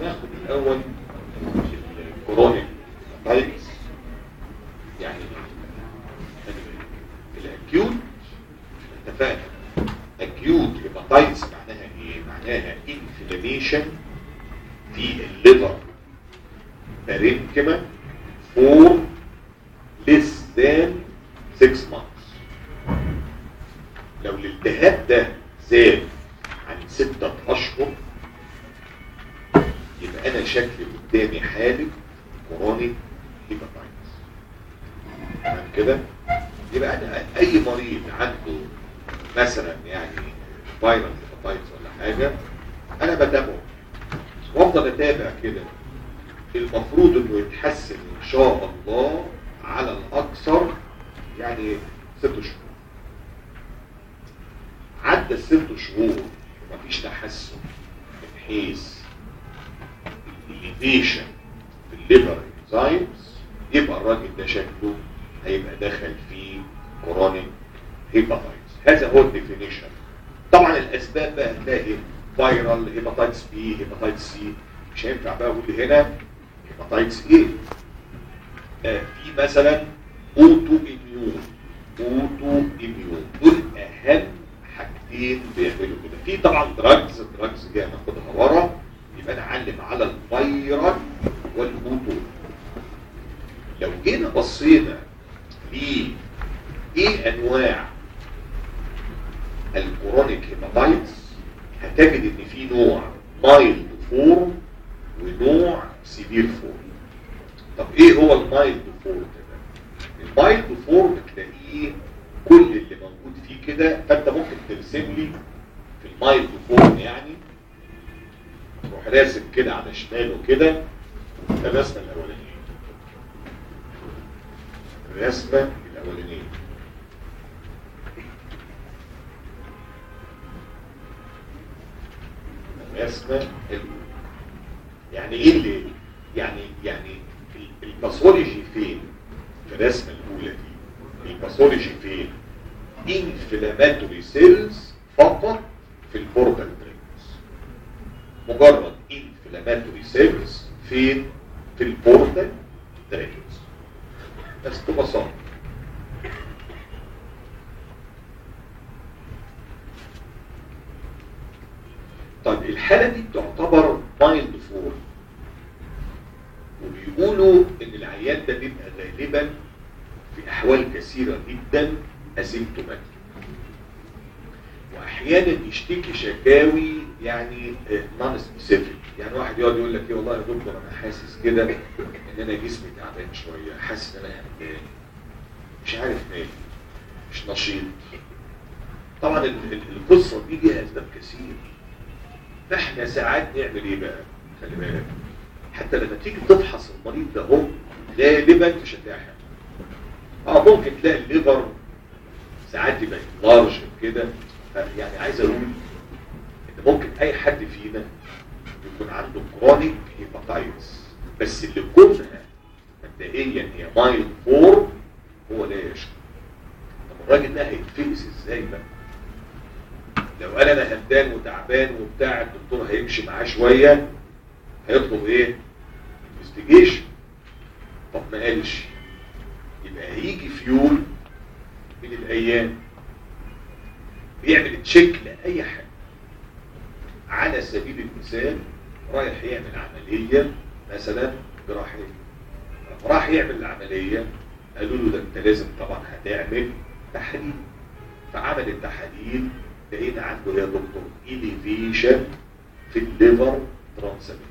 ناخد الاول الكورونيك هيباتايتس يعني الاكيوت اتفقنا اكيوت هيباتايتس معناها ايه معناها انفلاميشن في الليفر بارينكما فور less than 6 months لو الالتهاب ده زاد عن ستة اشهر يبقى انا شكلي قدامي حالة كورونيك هيباتايتس تمام كده يبقى انا اي مريض عنده مثلا يعني فايرال هيباتايتس ولا حاجة انا بتابعه وافضل اتابع كده المفروض انه يتحسن ان شاء الله على الاكثر يعني ست شهور عدى الست شهور ومفيش تحسن من حيث الليفيشن في الليفر انزايمز يبقى الراجل ده شكله هيبقى دخل في كورونيك هيباتايتس هذا هو الديفينيشن طبعا الاسباب بقى هتلاقي فايرال هيباتايتس بي هيباتايتس سي مش هينفع بقى اقول هنا هيباتايتس ايه آه في مثلا اوتو اميون اوتو اميون دول اهم حاجتين بيعملوا كده في طبعا دراجز الدراجز دي هناخدها ورا يبقى نعلم على الفيرال والاوتو لو جينا بصينا ل ايه انواع الكورونيك هيباتايتس هتجد ان في نوع مايلد فورم ونوع سيفير فورم طب ايه هو المايلد فورم ده المايلد فورم تلاقيه كل اللي موجود فيه كده فانت ممكن ترسم لي في المايلد فورم يعني تروح راسم كده على شماله كده الرسمه الاولانيه الرسمه الاولانيه الرسمه الاولى يعني ايه اللي يعني يعني الباثولوجي فين في الرسمه الاولى دي الباثولوجي فين انفلاماتوري سيلز فقط في البورتال درينز مجرد انفلاماتوري سيلز فين في البورتال درينز بس ببساطه طيب الحالة دي تعتبر مايلد فور وبيقولوا ان العيان ده بيبقى غالبا في احوال كثيرة جدا اسيمتوماتيك واحيانا يشتكي شكاوي يعني نون سبيسيفيك يعني واحد يقعد يقول لك ايه والله يا دكتور انا حاسس كده ان انا جسمي تعبان شويه حاسس ان انا همدان مش عارف مالي مش نشيط طبعا القصه دي ليها اسباب كثير فاحنا ساعات نعمل ايه بقى خلي بالك حتى لما تيجي تفحص المريض ده هو غالبا مش هتلاقي حاجه اه ممكن تلاقي الليفر ساعات يبقى لارج كده يعني عايز اقول ان ممكن اي حد فينا يكون عنده كرونيك هيباتايتس بس اللي كونها مبدئيا هي مايل فور هو لا يشكو طب الراجل ده هيتفقس ازاي بقى لو قال انا همدان وتعبان وبتاع الدكتور هيمشي معاه شويه هيطلب ايه انفستيجيشن طب ما قالش يبقى هيجي في يوم من الايام بيعمل تشيك لاي حاجه على سبيل المثال رايح يعمل عمليه مثلا جراحيه راح يعمل العمليه قالوا له ده انت لازم طبعا هتعمل تحاليل فعمل التحاليل لقينا عنده يا دكتور إليفيشن في الليفر ترانسامينز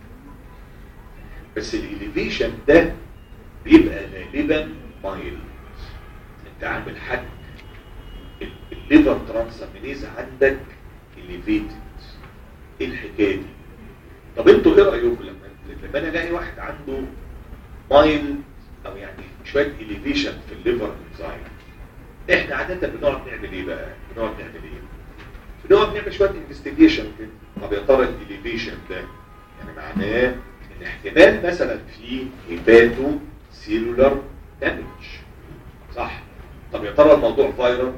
بس الإليفيشن ده بيبقى غالبا مايل انت عامل حد الليفر ترانسامينيز عندك إليفيتد ايه الحكايه دي طب انتوا ايه رايكم لما لما انا الاقي واحد عنده مايل او يعني شويه إليفيشن في الليفر انزايم احنا عادة بنقعد نعمل ايه بقى بنقعد نعمل ايه بنقعد نعمل شوية انفستيجيشن كده طب يا ترى الاليفيشن ده يعني معناه ان احتمال مثلا في هيباتو سيلولار دامج صح طب يا ترى الموضوع فايرال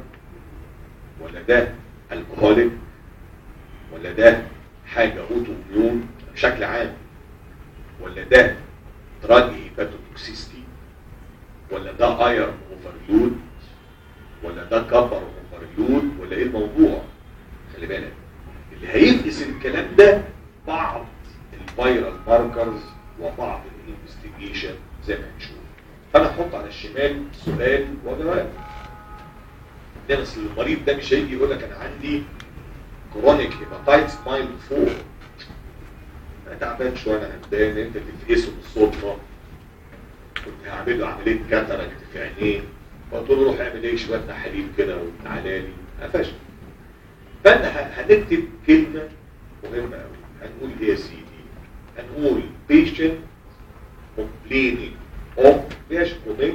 ولا ده الكهوليك ولا ده حاجة اوتو ميون بشكل عام ولا ده دراج هيباتوتوكسيستي ولا ده ايرون اوفرلود ولا ده كبر اوفرلود ولا ايه الموضوع خلي بالك اللي هيفقس الكلام ده بعض الفيرال ماركرز وبعض الانفستيجيشن زي ما هنشوف فانا احط على الشمال سؤال وجواب ده اصل المريض ده مش هيجي يقول لك انا عندي كرونيك هيباتايتس مايل 4 انا تعبان شويه انا همدان انت تفقسه بالصدفه كنت هعمل له عمليه كاتاراكت في عينيه فقلت له روح اعمل ايه شويه تحاليل كده وتعالى لي قفشت فانا ه- هنكتب كلمه مهمه قوي هنقول ايه يا سيدي هنقول patient complaining of فيهاش complaint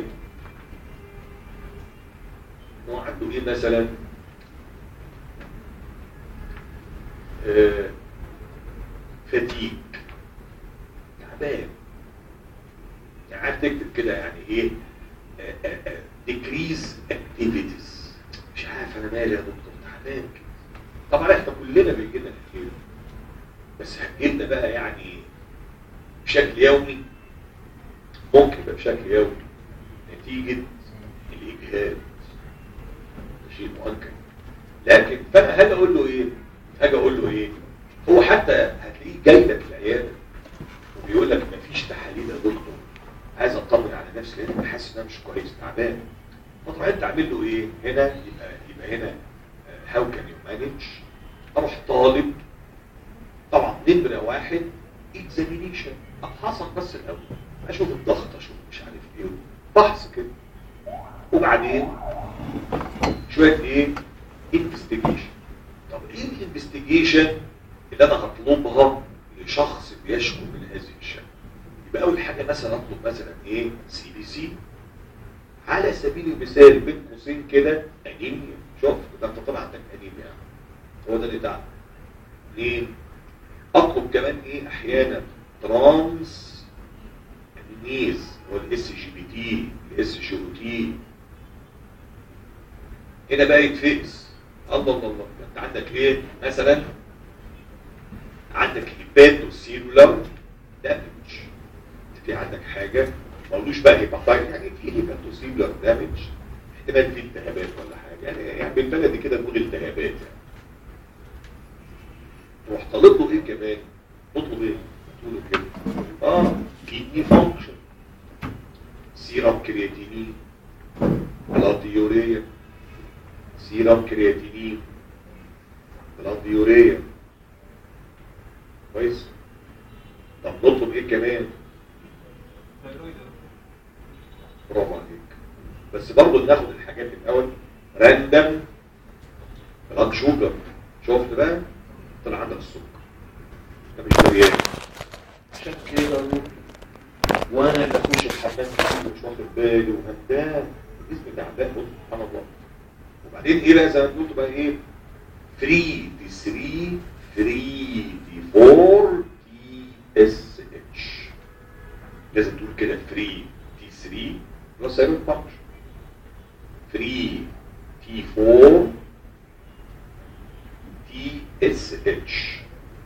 هو عنده ايه مثلا آه فتيك تعبان يعني عارف تكتب كده يعني ايه آه، آه، آه، decrease activities مش عارف انا مالي يا دكتور تعبان كده طبعا احنا كلنا بيجي لنا كتير بس هتجيلنا بقى يعني بشكل يومي ممكن يبقى بشكل يومي نتيجة الإجهاد ده شيء مؤكد لكن فأنا هاجي أقول له إيه؟ هاجي أقول له إيه؟ هو حتى هتلاقيه جاي لك العيادة وبيقول لك مفيش تحاليل يا دكتور عايز أطمن على نفسي لأن أنا حاسس إن أنا مش كويس تعبان فطبعا أنت عامل له إيه؟ هنا يبقى يبقى هنا هاو كان يو مانج أروح طالب طبعا نمرة واحد اكزامينيشن افحصك بس الاول اشوف الضغط اشوف مش عارف ايه فحص كده وبعدين شويه ايه انفستيجيشن طب ايه الانفستيجيشن اللي انا هطلبها لشخص بيشكو من هذه الشكوى يبقى اول حاجه مثلا اطلب مثلا ايه سي بي سي على سبيل المثال بين قوسين كده انيميا شوف ده انت طبعا عندك انيميا هو ده اللي تعب ليه اطلب كمان ايه احيانا ترانس امينيز هو الاس جي بي تي الاس جي او تي هنا بقى يتفقس الله الله الله انت عندك ايه مثلا عندك هيباتو سيلولار دامج في عندك حاجه ما قالوش بقى هيباتايت يعني في هيباتو سيلولار دامج احتمال في التهابات ولا حاجه يعني يعني بالبلدي كده نقول التهابات يعني تروح طالب له ايه كمان تطلب ايه تقول له كده اه كيدني فانكشن سيرم كرياتينين بلاد يوريا سيرم كرياتينين بلاد يوريا كويس طب نطلب ايه كمان برافو عليك بس برضه ناخد الحاجات الاول راندم بلاد شوجر شفت بقى طلع عندك السكر ده مش دريان عشان كده وانا اللي اخش الحمام كتير مش واخد بالي وهمدان الجسم تعبان بص سبحان الله وبعدين ايه بقى زي ما قلت بقى ايه 3 دي 3 3 دي 4 تي اس اتش لازم تقول كده 3 تي 3 اللي هو سايلنت فانكشن 3 تي 4 تي اس اتش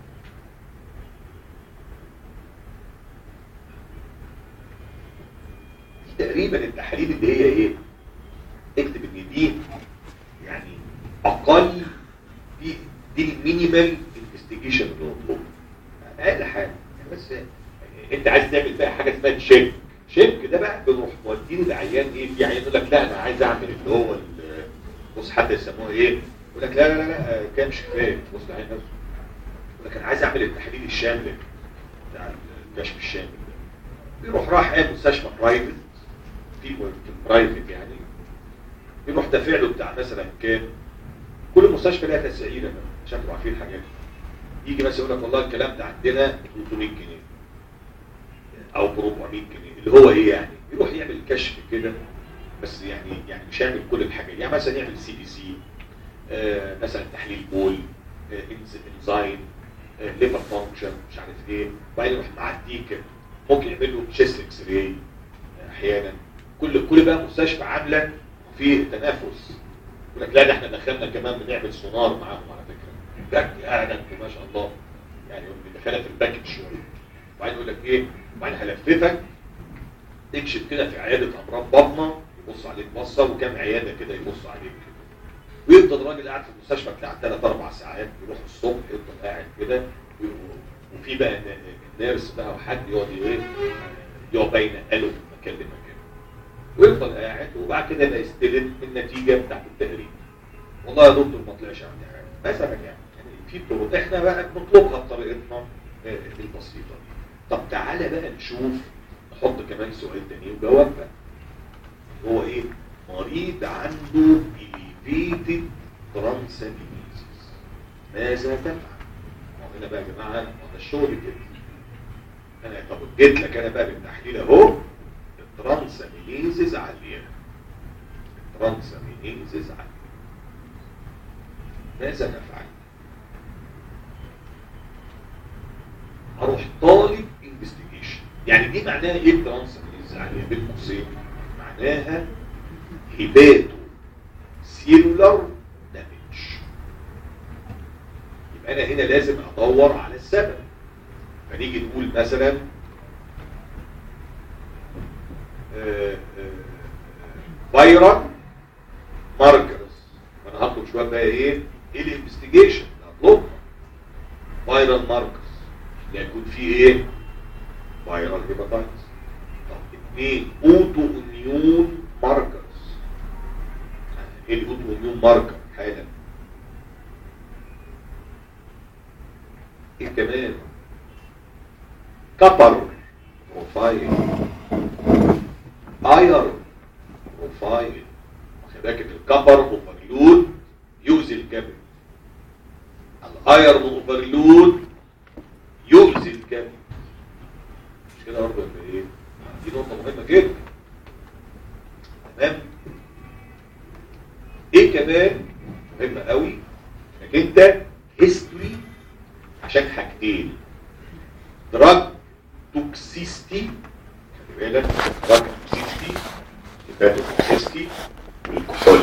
دي تقريبا التحاليل اللي هي ايه اكتب ان دي يعني اقل دي دي المينيمال انفستيجيشن اللي مطلوب اقل حاجه يعني بس انت عايز تعمل بقى حاجه اسمها تشيك تشيك ده بقى بنروح مودين العيان ايه في عيان يقول لك لا انا عايز اعمل اللي هو ال- بص حتى يسموها ايه يقول لك لا لا لا لا كان مش كفايه بص العيان نفسه يقول لك انا عايز اعمل التحليل الشامل بتاع الكشف الشامل ده يروح راح قاعد مستشفى برايفت في في برايفت يعني يروح دافع له بتاع مثلا كام كل مستشفى لها تسعيره عشان تبقوا عارفين الحاجات دي. يجي بس يقول لك والله الكلام ده عندنا 300 جنيه او ب 400 جنيه اللي هو ايه يعني يروح يعمل كشف كده بس يعني يعني مش هيعمل كل الحاجات يعني مثلا يعمل سي بي سي آه مثلا تحليل بول آه انزيم آه ليفر فانكشن مش عارف ايه وبعدين يروح معديك ممكن يعمل له تشيست اكس راي احيانا كل كل بقى مستشفى عامله في تنافس يقول لك لا ده احنا دخلنا كمان بنعمل سونار معاهم على فكره بجد يعني انتوا ما شاء الله يعني بيدخلها في الباكج شويه وبعدين يقول لك ايه وبعدين هلففك تكشف كده في عياده امراض بطنه يبص عليك بصه وكام عياده كده يبص عليك كده ويفضل الراجل قاعد في المستشفى بتاع ثلاث اربع ساعات يروح الصبح يفضل قاعد كده وفي بقى نيرس بقى وحد يقعد ايه يقعد بين قاله من مكان لمكان ويفضل قاعد وبعد كده يبقى يستلم النتيجه بتاعت التهريب والله يا دكتور ما طلعش عندي حاجه مثلا يعني يعني في طرق احنا بقى بنطلبها بطريقتنا البسيطه طب تعالى بقى نشوف نحط كمان سؤال تاني وجواب بقى هو ايه مريض عنده elevated transaminases ماذا تفعل هنا بقى يا جماعه ده الشغل كده انا طب اديت لك انا بقى بالتحليل اهو الترانسامينيزز عاليه الترانسامينيزز عاليه ماذا نفعل اروح طالب انفستيجيشن يعني دي معناها ايه الترانسامينيزز عاليه بين قوسين معناها هباته سيلولار دامج يبقى انا هنا لازم ادور على السبب فنيجي نقول مثلا فايرال ماركرز انا هطلب شويه بقى ايه ايه الانفستيجيشن هطلبها فايرال ماركرز يكون في ايه فايرال هيباتايتس طب اثنين اوتو اميون ماركرز ايه الاوتو اميون ماركر حالا ايه كمان كبر بروفايل اير بروفايل واخد بالك الكبر اوفرلود يؤذي الكبد الاير اوفرلود يؤذي الكبد مش كده برضه ولا ايه دي نقطه مهمه جدا تمام ايه كمان مهمه قوي انك انت هيستوري عشان حاجتين دراج توكسيستي خلي بالك دراج توكسيستي هيباتو توكسيستي والكحول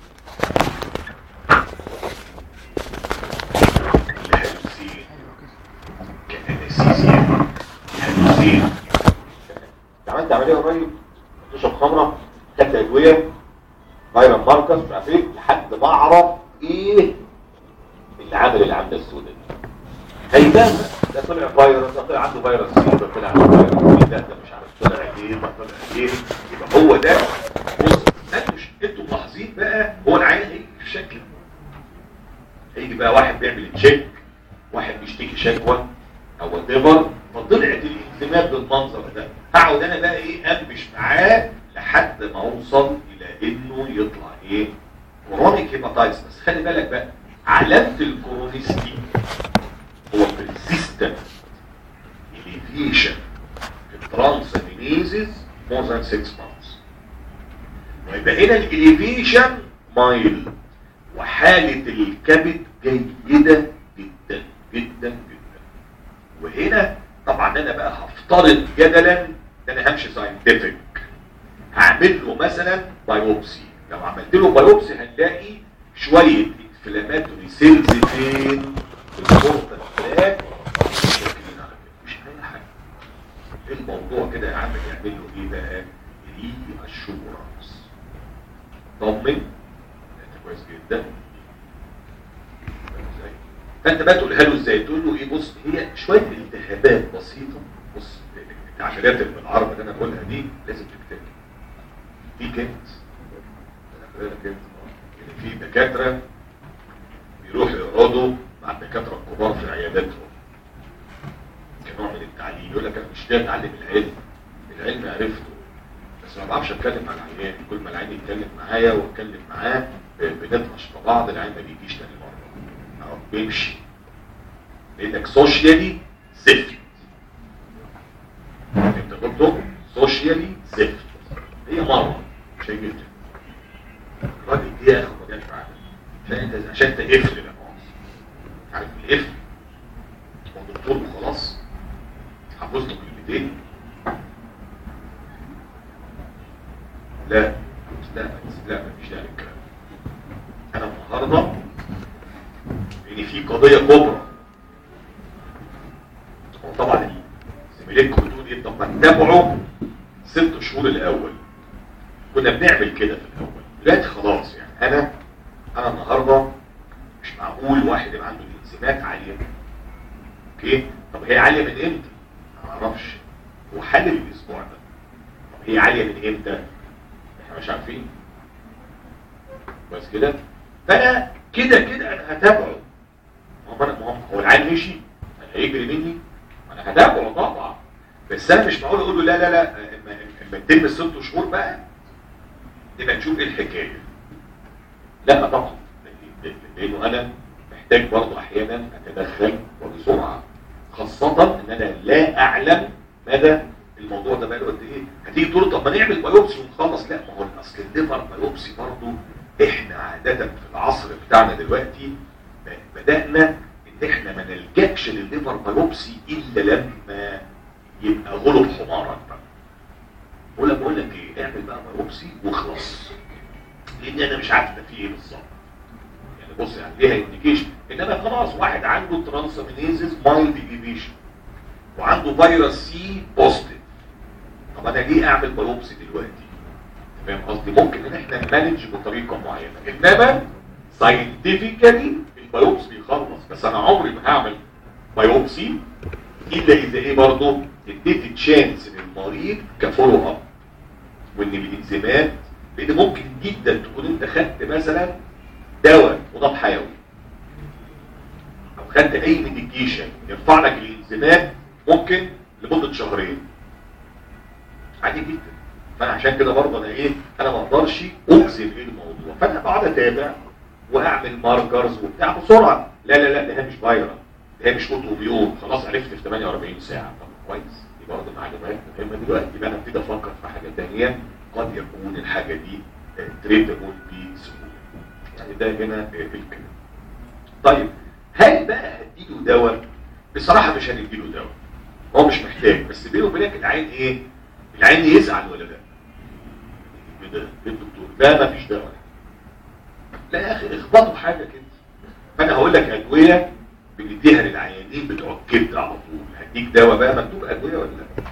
الهلوسين كأنسيسيا الهلوسين عملت عملية قريب تشرب خمرة خدت أدوية فايرال ماركس مش عارف ايه لحد ما اعرف ايه اللي عامل العملة السوداء دي هيبان ده طلع فيروس ده طلع عنده فيروس سي ده طلع عنده فيروس ده ده مش عارف طلع ايه ما طلع ايه يبقى هو ده بص مش انتوا ملاحظين بقى هو العيان هيجي في شكل هيجي بقى واحد بيعمل تشيك واحد بيشتكي شكوى او وات ايفر فطلعت الانتماء بالمنظر ده هقعد انا بقى ايه امبش معاه لحد ما اوصل الى انه يطلع ايه كرونيك هيباتايتس بس خلي بالك بقى علامه الكرونيستي هو persistent elevation في transaminases more than 6 months ويبقى هنا الاليفيشن مايل وحالة الكبد جيدة جدا جدا جدا وهنا طبعا انا بقى هفترض جدلا ان انا همشي ساينتفك هعمل له مثلا بايوبسي لو عملت له بايوبسي هنلاقي شوية انفلاماتوري سيلز فين الفرصة الثلاث مش اي حاجة الموضوع كده يا عم يعمل له ايه بقى ري اشورنس طمن انت كويس جدا فانت بقى تقولها له ازاي تقول له ايه بص هي شويه التهابات بسيطه بص العمليات اللي بالعربي اللي انا بقولها دي لازم تكتبها في كنت في دكاتره بيروحوا يقعدوا مع الدكاتره الكبار في عياداتهم كنوع من التعليم يقول لك انا مش جاي اتعلم العلم العلم عرفته بس ما بعرفش اتكلم مع العيان كل ما العيان يتكلم معايا واتكلم معاه بنطرش في بعض العيان ما بيجيش تاني مره اهو بيمشي لانك سوشيالي زفت انت قلت سوشيالي زفت هي مره مش هيجي الراجل دي يا اخي ما جاش معاك عشان انت عشان تقفل يا عارف القفل هو دكتور وخلاص حافظ له كلمتين لا لا لا مفيش داعي للكلام انا النهارده ان في قضيه كبرى ملك بتقول ايه طب ما نتابعه ست شهور الاول كنا بنعمل كده في الاول دلوقتي خلاص يعني انا انا النهارده مش معقول واحد يبقى عنده الانزيمات عاليه اوكي طب هي عاليه من امتى؟ ما اعرفش هو حل الاسبوع ده طب هي عاليه من امتى؟ احنا مش عارفين بس كده فانا كده كده انا هتابعه ما هو أنا- ما هو- هو العيل مشي هيجري مني انا هتابعه طبعا بس انا مش معقول اقول له لا لا لا اما اما تتم الست شهور بقى نبقى نشوف ايه الحكايه لا طبعا لانه انا محتاج برضه احيانا اتدخل وبسرعه خاصه ان انا لا اعلم مدى الموضوع ده بقاله قد ايه هتيجي تقول طب ما نعمل بايوبسي ونخلص لا ما هو اصل الليفر بايوبسي برضه احنا عاده في العصر بتاعنا دلوقتي ب- بدانا ان احنا ما نلجاش للليفر بايوبسي الا لما يبقى غلب حمارك بقى بقول لك بقول لك ايه اعمل بقى بايوبسي واخلص لان انا مش عارف ده فيه ايه بالظبط يعني بص يعني ليها انديكيشن انما خلاص واحد عنده ترانسامينيزز مايلد ديفيشن وعنده فيروس سي بوزيتيف طب انا ليه اعمل بايوبسي دلوقتي فاهم قصدي ممكن ان احنا نمانج بطريقه معينه انما ساينتفيكالي البايوبسي بيخلص بس انا عمري ما هعمل بايوبسي الا اذا ايه برضه اديت تشانس للمريض كفولو اب وان الانزيمات لان ممكن جدا تكون انت خدت مثلا دواء مضاد حيوي او خدت اي ميديكيشن يرفع لك الانزيمات ممكن لمده شهرين عادي جدا فانا عشان كده برضه انا ايه انا ما اقدرش اجزم ايه الموضوع فانا بقعد اتابع واعمل ماركرز وبتاع بسرعه لا لا لا ده هي مش فايرال ده هي مش اوتو بيوم خلاص عرفت في 48 ساعه طب كويس دي برضه معلومات مهمه دلوقتي يبقى انا ابتدي افكر في حاجه ثانيه قد يكون الحاجه دي تريتابل بسهوله يعني ده هنا آه، الكلام طيب هل بقى هديله دواء بصراحه مش هنديله دواء هو مش محتاج بس بينه وبينك العين ايه العين يزعل ولا لا ايه ده إيه الدكتور لا مفيش دواء لا يا اخي اخبطوا حاجه كده فانا هقول لك ادويه بنديها للعيانين بتوع الكبد على طول هديك دواء بقى مكتوب ادويه ولا لا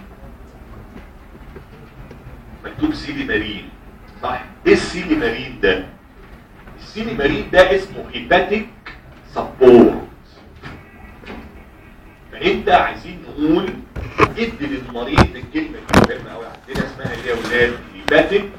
مكتوب سيلي مارين صح ايه السيلي مارين ده السيلي مارين ده اسمه هيباتيك سبورت فانت عايزين نقول ادي للمريض الكلمه دي مهمه قوي عندنا اسمها ايه يا ولاد هيباتيك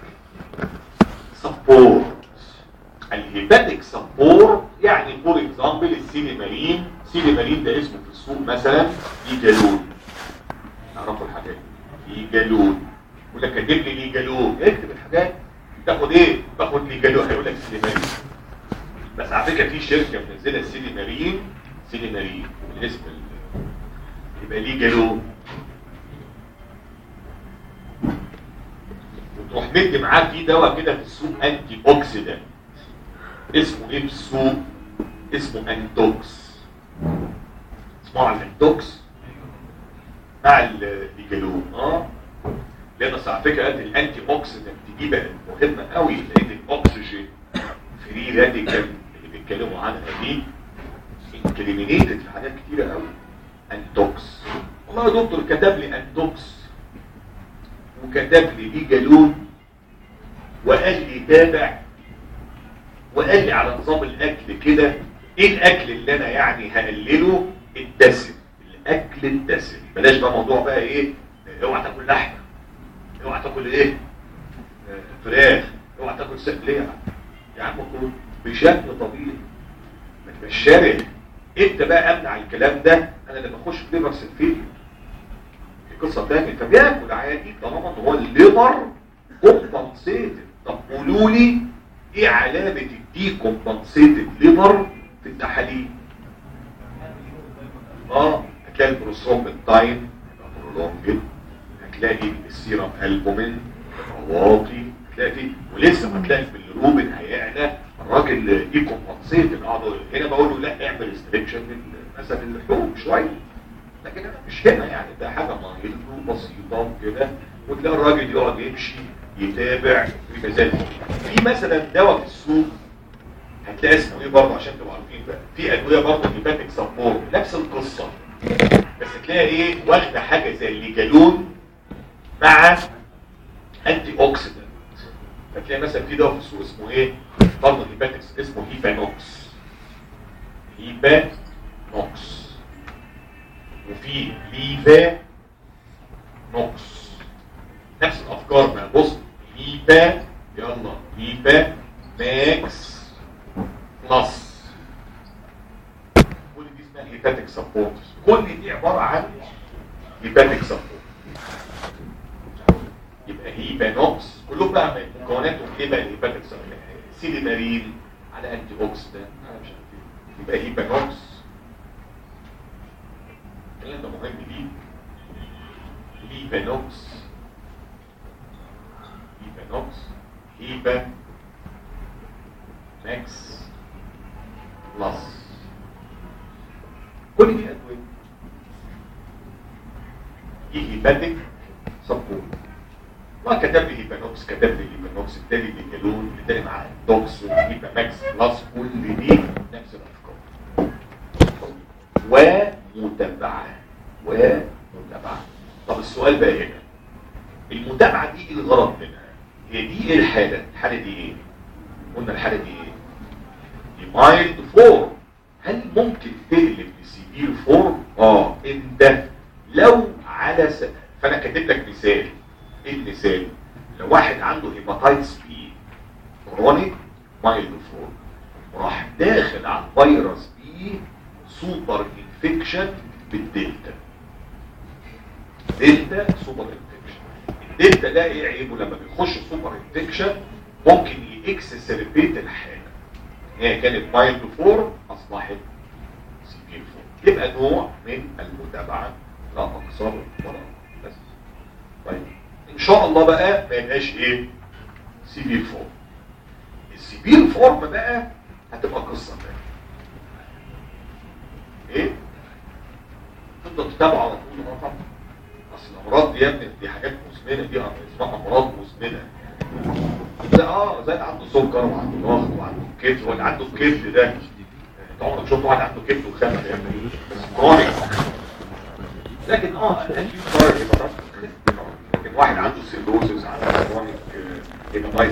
سبورت الهيباتيك سبورت يعني فور اكزامبل السيليمارين سيليمارين ده اسمه في السوق مثلا ليجالون تعرفوا الحاجات دي ليجالون يقول لك كاتب لي ليجالون اكتب الحاجات تاخد ايه باخد ليجالون هيقول لك سيليمارين بس على فكره في شركه منزله سيليمارين سيليمارين الاسم ال- يبقى ليجالون وتروح مدي معاه في دواء كده في السوق انتي اوكسيدنت اسمه ايه في السوق اسمه انتوكس اسمه على الانتوكس مع الليجالون اه لان أصل على فكره قد الانتي اوكسيدنت دي بقت مهمه قوي لان الاكسجين فري راديكال اللي بيتكلموا عنها دي انكريمينيتد في حاجات كتيره قوي انتوكس والله يا دكتور كتب لي انتوكس وكتب لي ليجالون وقال لي تابع وقال لي على نظام الاكل كده ايه الاكل اللي انا يعني هقلله الدسم الاكل الدسم بلاش بقى موضوع بقى ايه اوعى تاكل لحمه اوعى تاكل ايه آه، فراخ اوعى تاكل سمك ليه يا عم يا عم كل بشكل طبيعي ما تبقاش شارع انت بقى امنع الكلام ده انا لما اخش في ليفر سلفيت في قصه ثانيه فبياكل عادي طالما ان هو الليفر كومبنسيتد طب قولوا لي ايه علامه الدي كومبنسيتد ليفر في التحاليل اه هتلاقي البروسوم التايم برولونجد هتلاقي السيرم البومين واطي هتلاقي فيه ولسه ما تلاقي بالروبن هيعلى الراجل دي كومبنسيتد اقعد هنا بقول له لا اعمل استريكشن مثلا اللحوم شويه لكن انا مش هنا يعني ده حاجه مايلد وبسيطه كده وتلاقي الراجل يقعد يمشي يتابع في مزاج في مثلا دواء في السوق هتلاقي اسمه ايه برضه عشان تبقوا عارفين بقى في ادويه برضه هيباتيك سبورت نفس القصه بس تلاقي ايه واخده حاجه زي الليجالون مع انتي اوكسيدنت فتلاقي مثلا في دواء في السوق اسمه ايه برضه هيباتكس اسمه هيبانوكس هيبانوكس وفي ليفا نوكس نفس الافكار بقى بص ليفا يلا ليفا ماكس بلس كل دي اسمها هيباتيك سبورت كل دي عباره عن هيباتيك سبورت يبقى هيبانوكس كلهم بقى مكوناتهم ايه بقى الهيباتيك سبورت سيدي مارين على انتي اوكسيدنت انا مش عارف ايه يبقى هيبانوكس الكلام ده مهم ليه هيبانوكس هيبانوكس هيبا ماكس بلس كل دي ادويه دي هيباتيك سبورت وكتب لي هيبانوكس كتب لي هيبانوكس التاني ليجالون التاني مع الدوكس والهيبا ماكس بلس كل دي نفس الافكار ومتابعه ومتابعه طب السؤال بقى هنا المتابعه دي ايه الغرض منها هي دي ايه الحاله الحاله دي ايه قلنا الحاله دي ايه دي مايلد فور هل ممكن تقلب لسيفير فور اه انت لو على س... فانا كاتب لك مثال ايه المثال لو واحد عنده هيباتايتس بي كرونيك مايلد فور وراح داخل على الفيروس بي سوبر انفكشن بالدلتا دلتا سوبر انفكشن الدلتا ده ايه عيبه لما بيخش سوبر انفكشن ممكن يكسسربيت الحاله هي كانت مايلد فور اصبحت سيفير فور يبقى نوع من المتابعه لا اكثر ولا بس طيب ان شاء الله بقى ما يبقاش ايه سيفير فور السيفير فورم بقى هتبقى قصه تانيه ايه تفضل تتابعه على طول اه طبعا اصل الامراض دي يا ابني دي حاجات مزمنه دي اسمها امراض مزمنه ده اه زي اللي عنده سكر وعنده ضغط وعنده كبد واللي عنده الكبد ده انت عمرك شفت واحد عنده كبد وخمر يا ابني بس كرونيك لكن اه الاكيوت صار يبقى لكن واحد عنده سيروزز عنده كرونيك يبقى مايت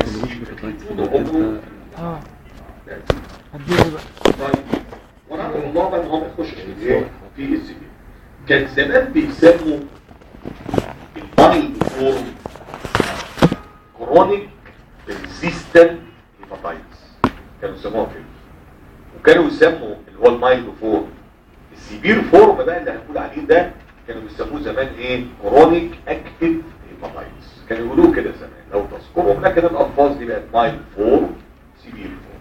اه هديله بقى طيب ونعم الله بقى ان هو ما يخشش في ايه في السجن كان زمان بيسموا المايلد فورم كرونيك ريزيستنت هيباتايتس كانوا يسموها كده وكانوا يسموا اللي هو المايلد فورم السيفير فورم بقى اللي هنقول عليه ده كانوا بيسموه زمان ايه كرونيك اكتيف هيباتايتس كانوا يقولوه كده زمان لو تذكرهم لكن الالفاظ دي بقت مايلد فورم سيفير فورم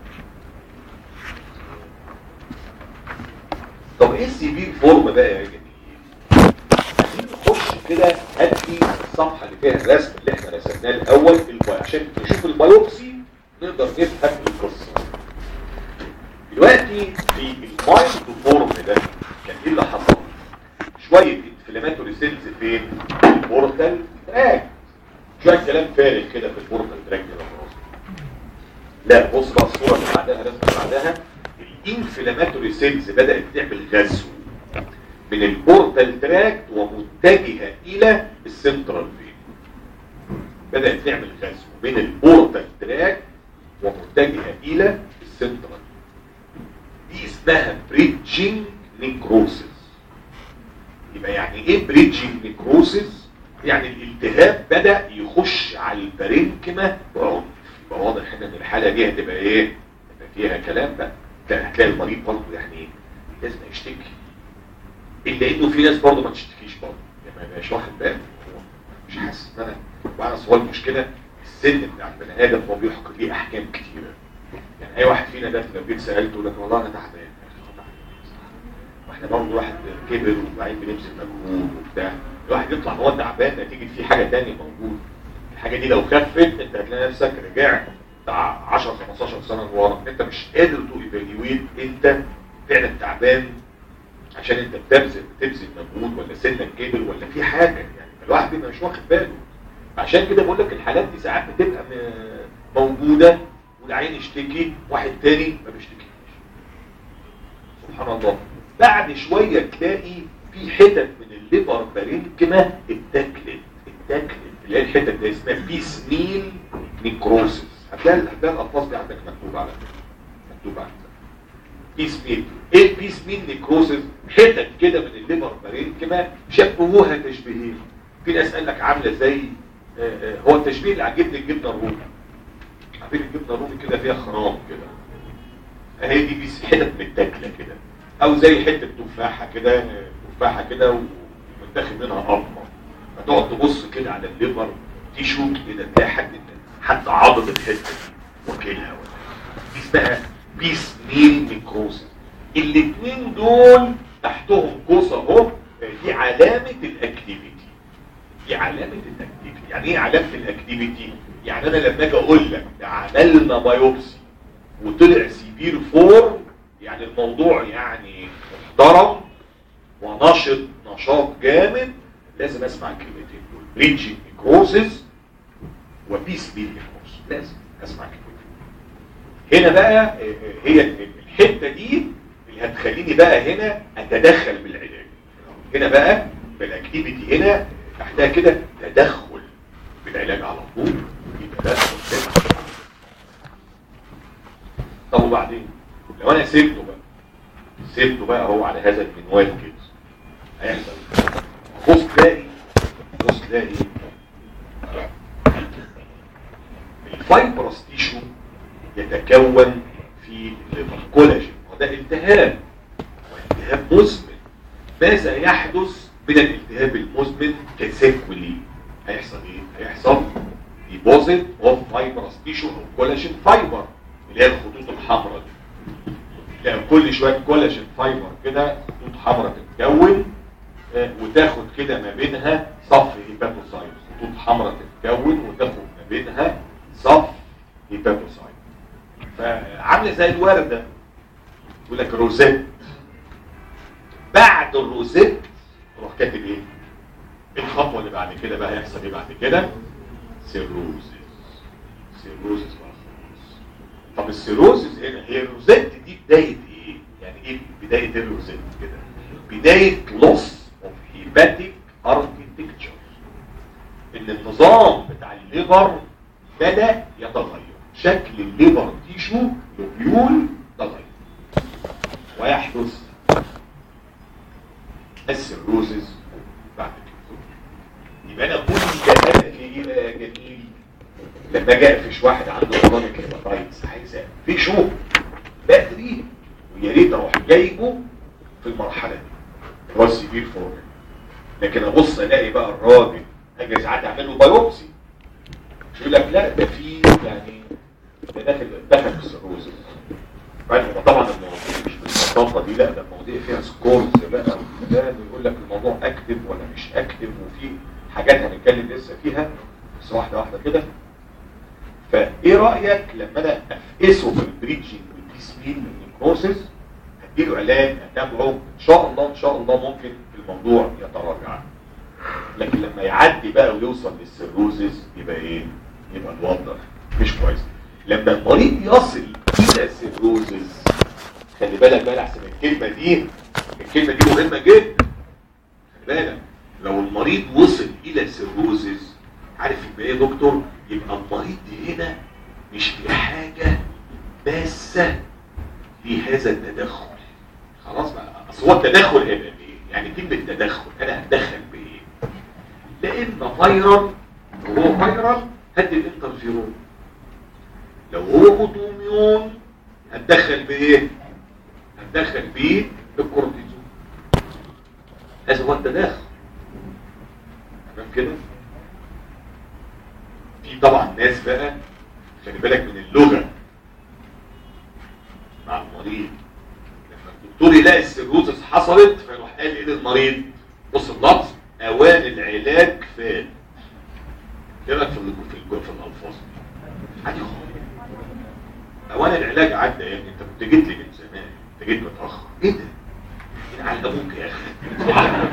طب ايه السيفير فورم بقى يا جميل عايزين نخش كده ادي الصفحه اللي فيها الرسم اللي احنا رسمناه الاول البي- عشان نشوف البيوبسي نقدر نفهم القصه دلوقتي في المايند فورم ده كان ايه اللي حصل شويه انفلاماتوري سيلز فين في البورتال تراك شويه كلام فارغ كده في البورتال تراك كده خلاص لا بص بقى الصوره اللي بعدها الرسمه اللي بعدها الانفلاماتوري سيلز بدات تعمل غزو من البورتال تراكت ومتجهه الى السنترال فين بدات تعمل غزو من البورتال تراكت ومتجهه الى السنترال دي اسمها بريدجينج نيكروسيس يبقى يعني ايه بريدجينج نيكروسيس يعني الالتهاب بدا يخش على البارينكما بعنف يبقى واضح ان الحاله دي هتبقى ايه هيبقى فيها كلام بقى لا، هتلاقي المريض برضه يعني ايه لازم يشتكي الا انه في ناس برضه ما تشتكيش برضه يعني ما يبقاش واخد باله هو مش حاسس ان انا وبعد هو المشكله السن بتاع البني ادم هو بيحكي ليه احكام كتيره يعني اي واحد فينا ده لو جيت سالته يقول لك والله انا تعبان واحنا برضه واحد كبر وبعدين بنبذل مجهود وبتاع الواحد يطلع هو تعبان نتيجه في حاجه تانية موجوده الحاجه دي لو خفت انت هتلاقي نفسك رجعت بتاع 10 15 سنه لورا انت مش قادر تو ايفاليويت انت فعلا تعبان عشان انت بتبذل بتبذل مجهود ولا سنك كبر ولا في حاجه يعني الواحد بيبقى مش واخد باله عشان كده بقول لك الحالات دي ساعات بتبقى م- موجوده والعين يشتكي واحد تاني ما بيشتكيش سبحان الله بعد شويه تلاقي في حتت من الليبر بارينكما اتاكلت اتاكلت اللي هي الحته دي اسمها بيس ميل نيكروسيس هتلاقي هتلاقي الالفاظ دي عندك مكتوبه على فكره مكتوبه عندك بيس ميل ايه البيس ميل نيكروسيس حتت كده من الليبر بارينكما شبهوها تشبيهين في ناس قال لك عامله زي آه، آه، هو التشبيه اللي عاجبني الجبنه الرومي عارفين الجبنه الرومي كده فيها خرام كده اهي دي بيس حتت متاكله كده او زي حته تفاحه كده تفاحه كده ومتاخد منها قطمه فتقعد تبص كده على الليفر تيشو كده تلاقي حد حد عضد الحته دي واكلها ولا دي اسمها بيس ميل نيكروسيس الاثنين دول تحتهم قوس اهو دي علامه الاكتيفيتي دي علامه الاكتيفيتي يعني ايه علامه الاكتيفيتي يعني انا لما اجي اقول لك ده عملنا بايوبسي وطلع سيفير فور يعني الموضوع يعني محترم ونشط نشاط جامد لازم اسمع الكلمتين دول بريتشنج نيكروسيس وبيس بيل نيكروسيس لازم اسمع الكلمتين هنا بقى آه، آه، هي الحته دي اللي هتخليني بقى هنا اتدخل بالعلاج هنا بقى بالاكتيفيتي هنا تحتها كده تدخل بالعلاج على طول يبقى ده قدام. طب وبعدين لو انا سيبته بقى سيبته بقى هو على هذا المنوال كده هيحصل إيه؟ بص تلاقي بص تلاقي الفايبرس تيشو يتكون في الكولاجين وده التهاب والتهاب مزمن ماذا يحدث من الالتهاب المزمن كسيكولي هيحصل ايه هيحصل ديبوزيت اوف فايبرس تيشو او كولاجين فايبر اللي هي الخطوط الحمراء دي تلاقي كل شويه كولاجين فايبر كده خطوط حمراء تتكون آه، وتاخد كده ما بينها صف هيباتوسايت خطوط حمراء تتكون وتاخد ما بينها صف هيباتوسايت فعامله زي الورده يقول لك روزيت بعد الروزيت روح كاتب ايه الخطوه اللي بعد كده بقى هيحصل ايه بعد كده سيروزيس سيروزيس بقى خلاص طب السيروزيس هنا هي الروزيت دي بدايه ايه يعني ايه بدايه الروزيت كده بدايه لوس اوف هيباتيك اركيتكتشر ان النظام بتاع الليفر بدا يتغير شكل الليفر تيشو لوبيول تغير ويحدث السيروزيس بعد كده يبقى انا كل ده هدفي ايه بقى يا جميل لما اجي اقفش واحد عنده كرونيك هيباتايتس عايز اقفشه بدري ويا ريت اروح جايبه في المرحله دي اللي هو السيفير فور لكن ابص الاقي بقى الراجل اجي ساعات اعمل له بايوبسي يقول لك لا ده في يعني ده داخل دخل في السيروزس بعدين هو طبعا المواضيع مش بالبساطه دي لا ده المواضيع فيها سكورز بقى وده يقول لك الموضوع اكتف ولا مش اكتف وفي حاجات هنتكلم لسه فيها بس واحده واحده كده فايه رايك لما انا افقسه في البريتشنج والتسمين والنيكروسيس هديله علاج اتابعه ان شاء الله ان شاء الله ممكن الموضوع يتراجع لكن لما يعدي بقى ويوصل للسيروزيس يبقى ايه يبقى الوضع مش كويس لما المريض يصل الى سيروزيس خلي بالك بقى احسن الكلمه دي الكلمه دي مهمه جدا خلي بالك لو المريض وصل الى سيروزيس عارف يبقى ايه يا دكتور يبقى المريض هنا مش في حاجه ماسه لهذا التدخل خلاص بقى اصل هو التدخل هيبقى بايه يعني كلمه تدخل انا هتدخل بايه لا اما فايرال لو هو فايرال هدي الانترفيرون لو هو اوتوميون هتدخل بايه هتدخل بيه بالكورتيزون هذا هو التداخل تمام كده في طبعا ناس بقى خلي بالك من اللغه مع المريض لما الدكتور يلاقي السيروزس حصلت فيروح قال ايه للمريض بص اللفظ اوان العلاج فات ايه رايك في ال- في ال- في الالفاظ دي عادي خالص اوان العلاج عدى يا ابني انت كنت جيت لي من زمان انت جيت متاخر ايه ده؟ مين على ابوك يا اخي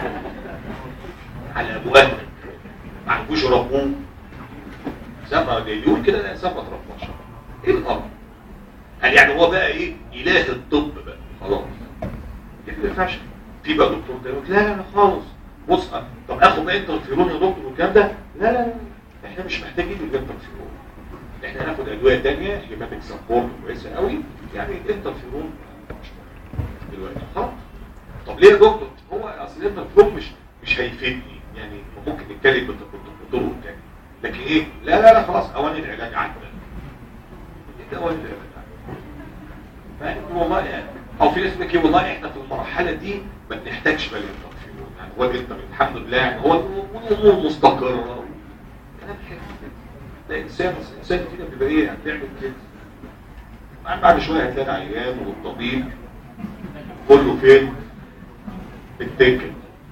على ابو اهلك ما عندكوش ربوه سما اللي يقول كده لا سما ترباش ايه الامر قال يعني هو بقى ايه اله الطب بقى خلاص يعني ما ينفعش في بقى دكتور ده يقول لا لا لا خالص بص طب اخد بقى انترفيرون يا دكتور والكلام ده لا لا لا احنا مش محتاجين الانترفيرون احنا هناخد ادويه ثانيه هيباتيك سبورت كويسه قوي يعني الانترفيرون مش مهم دلوقتي خلاص طب ليه يا دكتور هو اصل الانترفيرون مش مش هيفيدني يعني ممكن نتكلم بطرق تانية لكن ايه لا لا لا خلاص اوان العلاج عدى ايه اوان العلاج عدى فاهم والله يعني او في ناس بيقول لك ايه والله احنا في المرحله دي ما بنحتاجش بقى الانترفيرون يعني هو انت الحمد لله يعني هو الامور مستقره كلام حلو ده انسان الانسان فينا بيبقى ايه هتعمل كده بعد شويه هتلاقي العيان والطبيب كله فين في التكل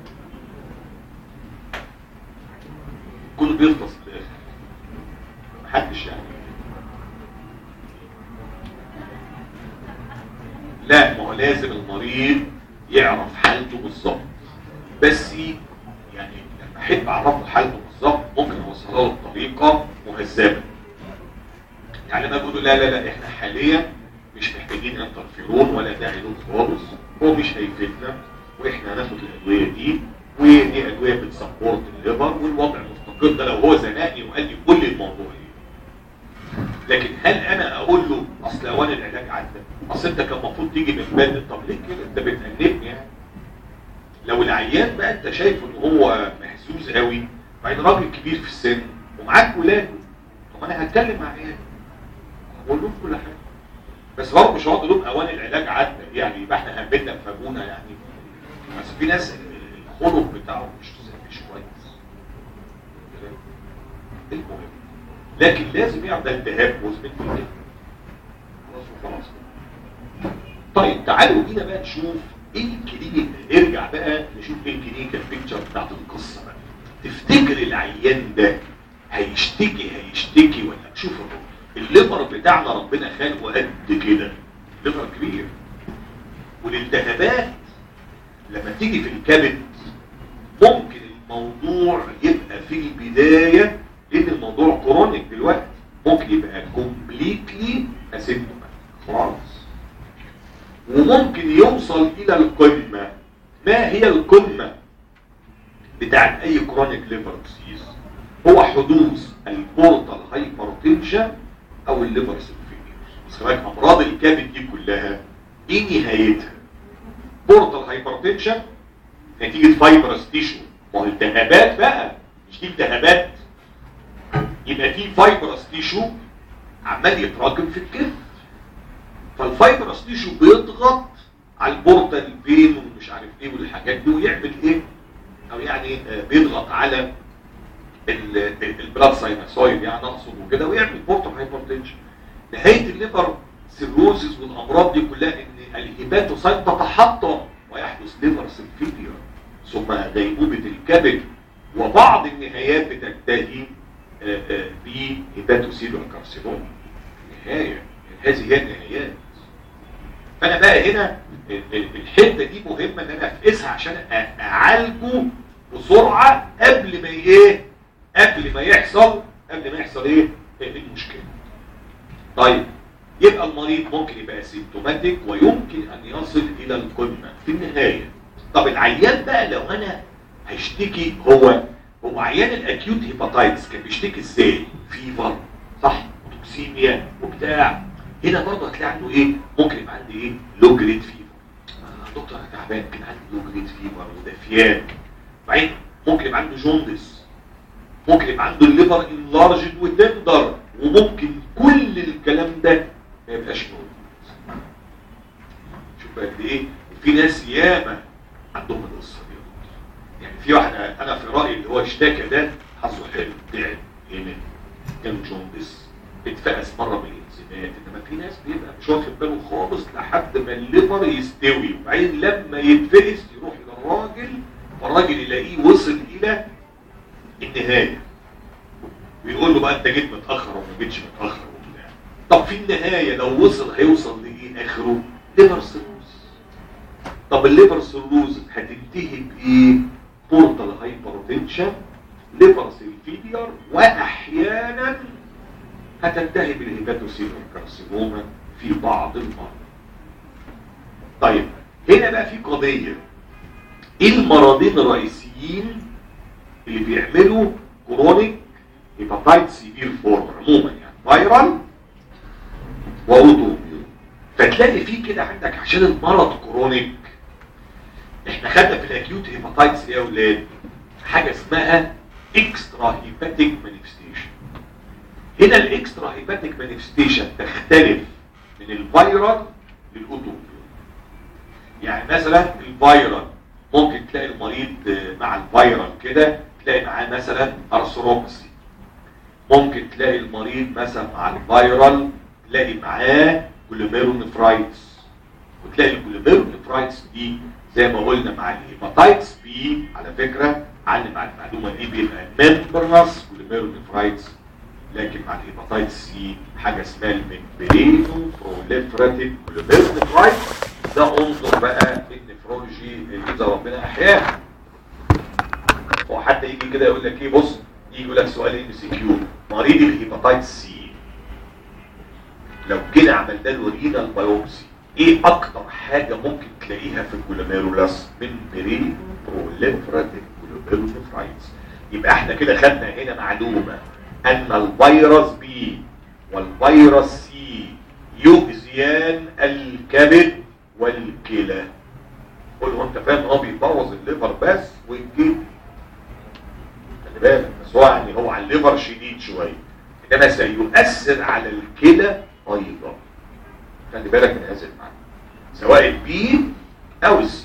كله بيفطس في الاخر محدش يعني لا ما هو لازم المريض يعرف حالته بالظبط بس يعني لما احب اعرفه حالته بالظبط ممكن اوصلها له بطريقه مهذبه يعني لما اقول له لا لا لا احنا حاليا مش محتاجين انترفيرون ولا داعي له خالص هو مش هيفيدنا واحنا هناخد الادويه دي ودي ادويه بتسبورت الليفر والوضع مستقر ده لو هو زنقني وقال لي كل الموضوع ايه لكن هل انا اقول له اصل اوان العلاج عدى اصل انت كان المفروض تيجي من بدري طب ليه كده انت بتأنبني يعني لو العيان بقى انت شايف ان هو مهزوز قوي بعدين راجل كبير في السن ومعاك ولاده طب انا هتكلم مع عيالي اقول لهم كل حاجه بس برضه مش هقعد لهم اوان العلاج عدى يعني يبقى احنا همتنا فابونا يعني بس في ناس الخلق بتاعه مش مش كويس المهم لكن لازم يعمل التهاب مزمن في الجسم خلاص وخلاص طيب تعالوا بينا بقى نشوف ايه الكلينيك ارجع بقى نشوف ايه الكلينيكال بيكتشر بتاعت القصه بقى تفتكر العيان ده هيشتكي هيشتكي ولا شوف الليفر بتاعنا ربنا خلقه قد كده ليفر كبير والالتهابات لما تيجي في الكبد ممكن الموضوع يبقى في البداية لان الموضوع كرونيك دلوقتي ممكن يبقى كومبليتلي اسيمتوماتيك خلاص وممكن يوصل الى القمة ما هي القمة بتاعت اي كرونيك ليفر ديزيز هو حدوث البورتال هايبرتنشن او الليفر سيلفينيوس بس خلي بالك امراض الكبد دي كلها ايه نهايتها بورتال هايبرتنشن نتيجة فايبرس تيشو ما هو التهابات بقى مش دي التهابات يبقى في فايبرس تيشو عمال يتراكم في الكبد فالفايبرس تيشو بيضغط على البورتال فين ومش عارف ايه والحاجات دي ويعمل ايه او يعني بيضغط على البلاد ساينسويد يعني اقصد وكده ويعمل بورتال هايبرتنشن نهايه الليفر سيروزز والامراض دي كلها ان الهيباتوسايت تتحطم ويحدث ليفر سيلفيديا ثم غيبوبه الكبد وبعض النهايات بتنتهي بهيباتوسيلر كارسينوما نهايه هذه هي النهايات فانا بقى هنا الحته دي مهمه ان انا افقسها عشان اعالجه بسرعه قبل ما ايه قبل ما يحصل قبل ما يحصل ايه المشكله طيب يبقى المريض ممكن يبقى سيمتوماتيك ويمكن ان يصل الى القمه في النهايه طب العيان بقى لو انا هيشتكي هو هو عيان الاكيوت هيباتايتس كان بيشتكي ازاي فيفر صح توكسيميا وبتاع هنا برضه هتلاقي عنده ايه ممكن يبقى عندي ايه لو جريد فيفر آه دكتور انا تعبان كان عندي لو جريد فيفر ودفيان بعدين ممكن يبقى عنده جوندس ممكن يبقى عنده الليفر انلارجد وتندر وممكن كل الكلام ده ما يبقاش موجود شوف قد ايه في ناس ياما عندهم القصه دي يعني في واحد انا في رايي اللي هو اشتكى ده حظه حلو تعب هنا جاله جوندس اتفقس مره من الانزيمات انما في ناس بيبقى مش واخد باله خالص لحد ما الليفر يستوي وبعدين لما يتفقس يروح للراجل فالراجل يلاقيه وصل الى النهايه ويقول له بقى انت جيت متاخر وما جيتش متاخر وبتاع طب في النهايه لو وصل هيوصل لايه اخره ليفر سيروز طب الليفر سيروز هتنتهي بايه بورتال هايبرتنشن ليفر سيلفيدير واحيانا هتنتهي بالهيباتوسيلر كارسينوما في بعض المرضى طيب هنا بقى في قضيه ايه المرضين الرئيسيين الفيروسيين اللي بيعملوا كرونيك هيباتايت سيفير فورم عموما يعني فايرال واوتو اميون فتلاقي فيه كده عندك عشان المرض كرونيك احنا خدنا في الاكيوت هيباتايتس يا اولاد حاجه اسمها اكسترا هيباتيك مانيفستيشن هنا الاكسترا هيباتيك مانيفستيشن تختلف من الفيرال للاوتو اميون يعني مثلا الفيرال ممكن تلاقي المريض مع الفيرال كده تلاقي معاه مثلا ارثروبسي ممكن تلاقي المريض مثلا مع الفيرال تلاقي معاه جلوميرونيفرايتس وتلاقي الجلوميرونيفرايتس دي زي ما قلنا مع الهيباتايتس بي على فكره علم على المعلومه دي بيبقى ممبرنس جلوميرونيفرايتس لكن مع الهيباتايتس سي حاجه اسمها الممبرينو بروليفراتيف جلوميرونيفرايتس ده انظر بقى النفرولوجي اذا ربنا احياه هو حتى يجي كده يقول لك ايه بص يجي يقول لك سؤال ام سي كيو مريض الهيباتايتس سي لو كده عملنا له رينال بايوبسي ايه اكتر حاجه ممكن تلاقيها في الجلوميرولاس من برين بروليفراتيف جلوميرونيفرايتس يبقى احنا كده خدنا هنا معلومه ان الفيروس بي والفيروس سي يؤذيان الكبد والكلى قول هو انت فاهم هو بيبوظ الليفر بس والكلى خلي بالك بس هو يعني هو على الليفر شديد شويه انما سيؤثر على الكلى ايضا خلي بالك من هذا المعنى سواء البي او السي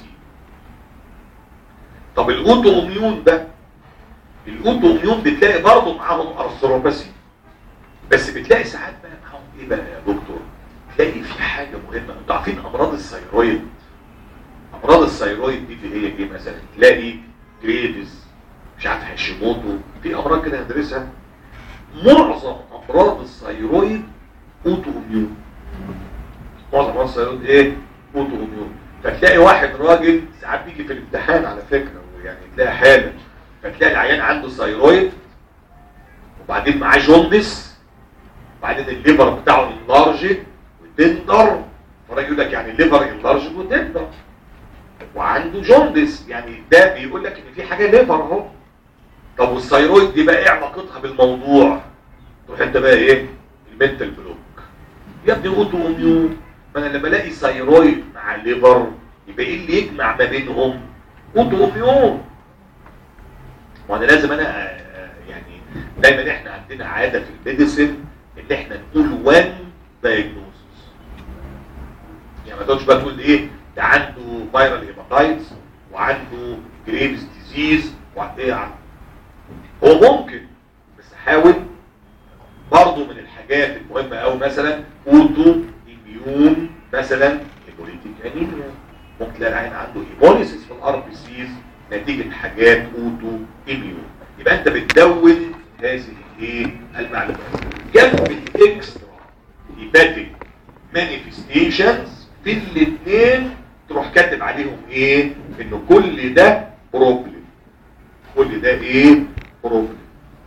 طب الاوتو اميون ده الاوتو اميون بتلاقي برضه معاهم ارثروباسي بس بتلاقي ساعات بقى معاهم ايه بقى يا دكتور تلاقي في حاجه مهمه انتوا عارفين امراض الثيرويد امراض الثيرويد دي اللي هي ايه مثلا تلاقي جريفز مش عارف هاشيموتو في امراض كده هندرسها معظم امراض الثيرويد اوتو اميون معظم امراض الثيرويد ايه اوتو اميون فتلاقي واحد راجل ساعات بيجي في الامتحان على فكره يعني تلاقي حاله فتلاقي العيان عنده ثيرويد وبعدين معاه جوندس وبعدين الليفر بتاعه انلارج وتندر فالراجل يقول لك يعني الليفر انلارج وتندر وعنده جوندس يعني ده بيقول لك ان في حاجه ليفر اهو طب والثيرويد دي بقى ايه علاقتها بالموضوع تروح انت بقى ايه المنتال بلوك يا ابني اوتو اميون ما انا لما الاقي ثيرويد مع ليفر يبقى ايه اللي يجمع ما بينهم اوتو اميون وانا لازم انا يعني دايما احنا عندنا عاده في الميديسن ان احنا نقول وان دايجنوستس يعني ما تقعدش بقى تقول ايه ده عنده فيرال هيباتايتس وعنده جريفز ديزيز وايه عنده هو ممكن بس حاول برضه من الحاجات المهمه قوي مثلا اوتو اميون مثلا هيموليتيك انيميا ممكن تلاقي العين عنده هيموليسيس في الار بي سيز نتيجه حاجات اوتو اميون يبقى انت بتدون هذه ايه المعلومات جنب الاكسترا هيباتيك مانيفستيشنز في الاثنين تروح كاتب عليهم ايه ان كل ده بروبلم كل ده ايه بروبلم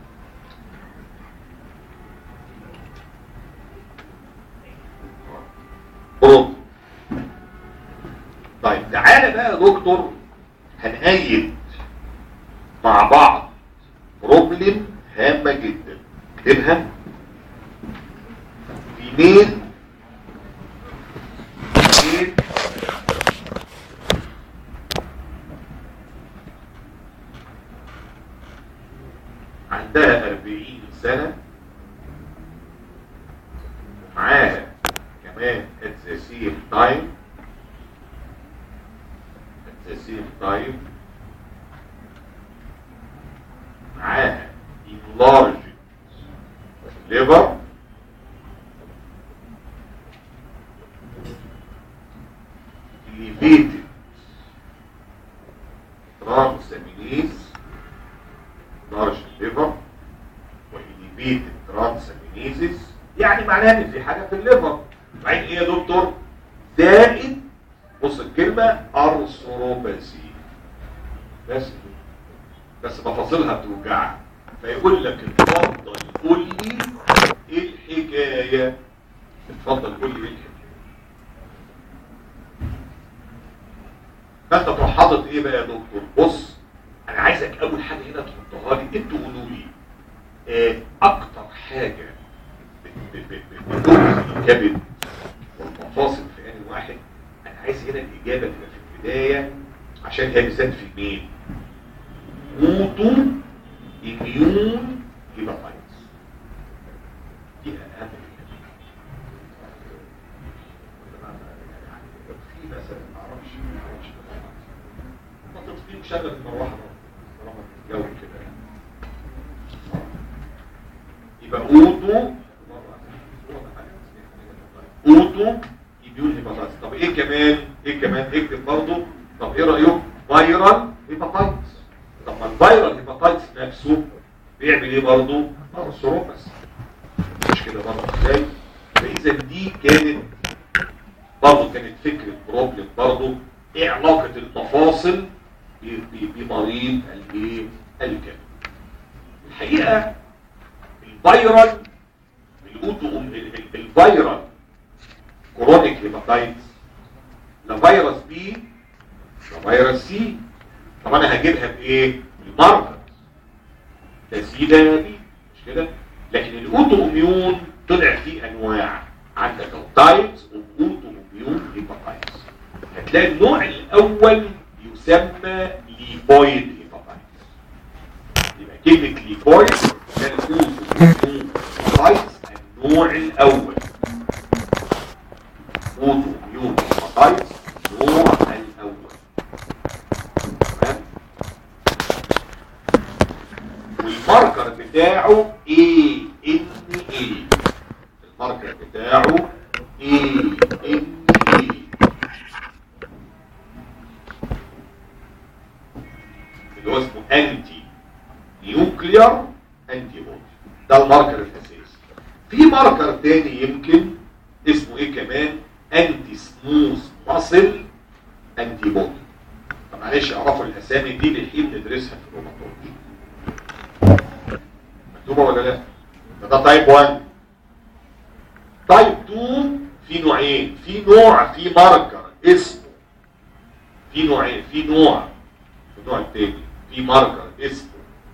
بروبلم طيب تعالى بقى يا دكتور هنأيد مع بعض بروبلم هامة جدا اكتبها في ميل ميل عندها أربعين سنة ومعاها كمان at the same time at the same time معاها enlarged liver elevated transaminase large liver وelevated transaminases يعني معناها ان في حاجه في الليفر بعدين ايه يا دكتور زائد بص الكلمه ارثروباسي بس بس مفاصلها بتوجعك فيقول لك اتفضل قول لي ايه الحكايه اتفضل قول لي ايه الحكايه فانت تروح حاطط ايه بقى يا دكتور بص انا انا عايزك اول حاجه هنا تحطها لي انتوا قولوا لي آه، اكتر حاجه ب- ب- ب- بتؤذي الكبد والمفاصل في ان واحد انا عايز هنا الاجابه تبقى في البدايه عشان هي بالذات في مين؟ اوتو اميون هيباتايتس دي اهم في مثلا ما اعرفش ما اعرفش ما تطفيك شغل المروحه طالما الجو كده يبقى اوتو اوتو اميون هيباتايتس طب ايه كمان ايه كمان اكتب برضه طب ايه رايك فايرال هيباتايتس طب ما الفيرال هيباتايتس نفسه بيعمل ايه برضه سروبس مش كده برضه ازاي فاذا دي كانت برضه كانت فكره بروبلم برضه ايه علاقه المفاصل ب- ب- بمريض الايه الكلى الحقيقه الفيرال الاوتو ال- ال- الفيرال كرونيك هيباتايتس لا فيروس بي لا فيروس سي طب انا هجيبها بايه الماركر ده سي ده بي مش كده لكن الاوتو اميون طلع فيه انواع عندك تايبس اوف اوتو اميون هيباتايتس هتلاقي النوع الاول يسمى ليبويد هيباتايتس يبقى كلمه ليبويد ده الاوتو اميون هيباتايتس النوع الاول اوتو اميون هيباتايتس النوع الاول تمام والماركر بتاعه اي ان اي الماركر بتاعه اي ان اي اللي هو اسمه انتي نيوكليار انتي بودي ده الماركر الاساسي في ماركر تاني يمكن اسمه ايه كمان انتي سموث ماسل انتي بودي طب معلش اعرفوا الاسامي دي للحين ندرسها في الروماتولوجي مكتوبه ولا لا ده, ده تايب 1 تايب 2 في نوعين في نوع في ماركر اسمه في نوعين في نوع في النوع التاني في ماركر اسمه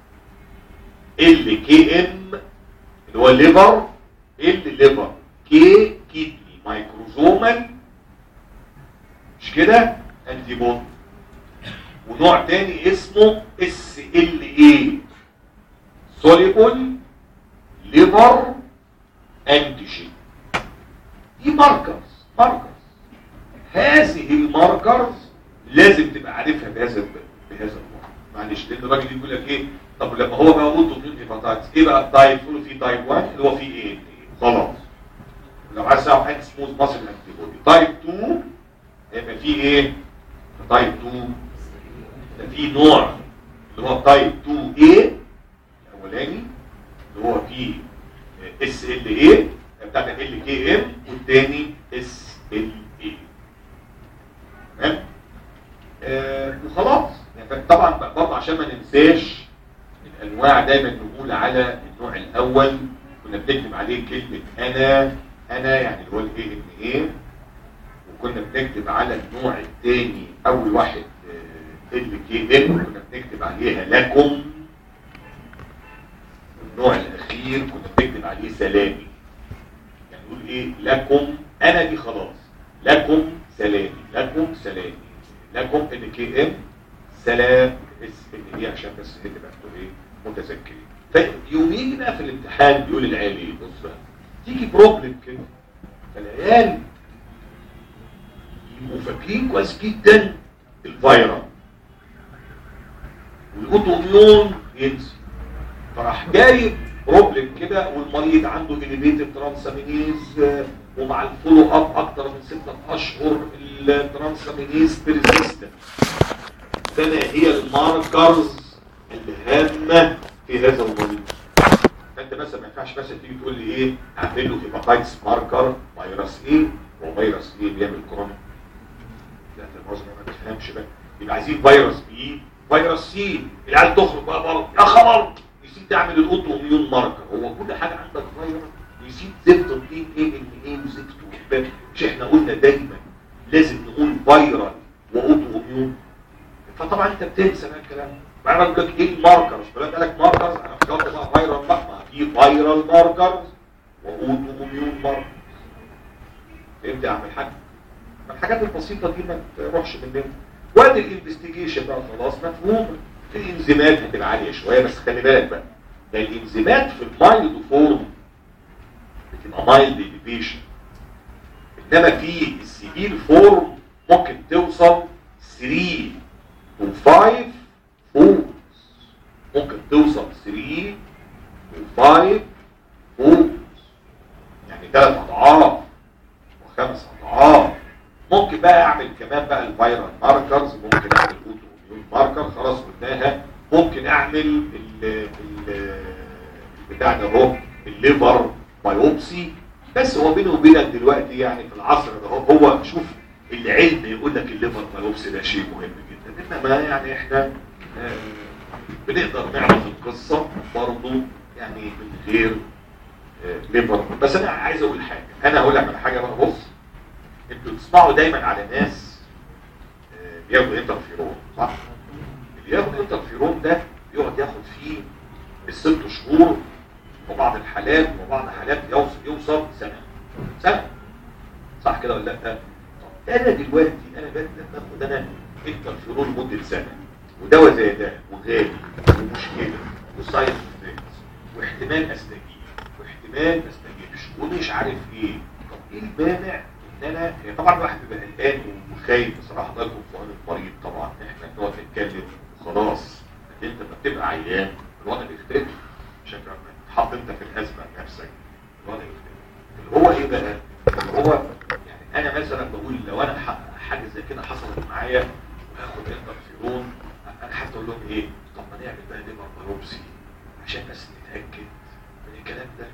ال كي ام اللي هو ليفر ال ليفر كي كيدني مايكروزومال مش كده انتي بودي ونوع تاني اسمه اس ال اي سوليبل ليفر انتيجين دي ماركرز ماركرز هذه الماركرز لازم تبقى عارفها بهذا بهذا النوع معلش لان الراجل يقول لك ايه طب لما هو بقى اوتو اميون هيباتايتس ايه بقى التايب تقول في تايب 1 اللي هو فيه ايه خلاص لو عايز تعرف حاجه سموث ماسل انتي بودي تايب 2 هيبقى فيه ايه تايب 2 ده فيه نوع اللي هو تايب 2 a الاولاني اللي هو فيه اس ال اي بتاعت ال كي ام والتاني اس ال اي تمام آه وخلاص يعني طبعا برضه عشان ما ننساش الانواع دايما نقول على النوع الاول كنا بنكتب عليه كلمه انا انا يعني اللي هو الاي ان اي وكنا بنكتب على النوع الثاني اول واحد ال كي ام كنا بنكتب عليها لكم النوع الاخير كنا بنكتب عليه سلامي يعني نقول ايه لكم انا دي خلاص لكم سلامي لكم سلامي لكم ال كي ام سلام اس ان ايه عشان بس هي تبقى انتوا ايه متذكرين فيوم يجي بقى في الامتحان بيقول العيال ايه بص بقى تيجي بروبلم كده فالعيال يبقوا فاكرين كويس جدا الفيروس والاوتو اميون ينسى فراح جايب بروبلم كده والمريض عنده اليفيتد ترانسامينيز ومع الفولو اب اكتر من ستة اشهر الترانسامينيز بيرسيستنت فما هي الماركرز الهامه في هذا المريض فانت مثلا ما ينفعش مثلا تيجي تقول لي ايه اعمل له هيباتايتس ماركر فيروس ايه وفيروس ايه بيعمل كورونا لا انت المعظم ما تفهمش بقى يبقى عايزين فيروس بي فيروس سي العيال تخرج بقى بره يا خبر نسيت تعمل الاوتو اميون ماركر هو كل حاجه عندك فيروس نسيت زفت الايه ايه ان ايه وزفت مش احنا قلنا دايما لازم نقول فيرال واوتو اميون فطبعا انت بتنسى بقى الكلام ده بعدين بقول لك ايه الماركرز فلان قال لك ماركرز انا افتكرت بقى فايرال ما في فايرال ماركرز واوتو اميون ماركرز فهمت يا عم الحاج الحاجات البسيطه دي ما تروحش مننا وادي الانفستيجيشن بقى خلاص مفهومه الانزيمات بتبقى عاليه شويه بس خلي بالك بقى ده الانزيمات في المايلد فورم بتبقى مايلد ديفيشن انما في السيفير فورم ممكن توصل 3 to 5 فولز ممكن توصل 3 to 5 فولز يعني ثلاث اضعاف وخمس اضعاف ممكن بقى اعمل كمان بقى الفيرال ماركرز ممكن اعمل اوتو اميون ماركر خلاص قلناها ممكن اعمل ال ال بتاع ده اهو الليفر بايوبسي بس هو بيني وبينك دلوقتي يعني في العصر ده هو هو شوف العلم يقول لك الليفر بايوبسي ده شيء مهم جدا انما يعني احنا آه، بنقدر نعرف القصه برضه يعني من غير آه، ليفر بس انا عايز اقول حاجه انا هقول لك على حاجه بقى بص انتوا تسمعوا دايما على ناس آه، بياخدوا انترفيرون صح؟ اللي ياخد انترفيرون ده يقعد ياخد فيه الست شهور وبعض الحالات وبعض الحالات يوصل يوصل سنه سنه صح كده ولا لا؟ طب انا دلوقتي انا بدي باخد انا انترفيرون مده سنه ودواء زي ده وغالي ومشكله وسايد افكتس واحتمال استجيب واحتمال ما استجيبش ومش عارف ايه طب ايه المانع ان انا يعني طبعا الواحد بيبقى قلقان وخايف بصراحه ده يكون في عون المريض طبعا احنا بنقعد نتكلم وخلاص لكن انت لما بتبقى عيان الوضع بيختلف بشكل عام تحط انت في الازمه لنفسك الوضع بيختلف اللي هو ايه بقى؟ اللي هو يعني انا مثلا بقول لو انا ح- حاجه زي كده حصلت معايا وهاخد انترفيرون انا حتى اقول لهم ايه؟ طب ما نعمل بقى ليفر بايوبسي عشان بس نتاكد من الكلام ده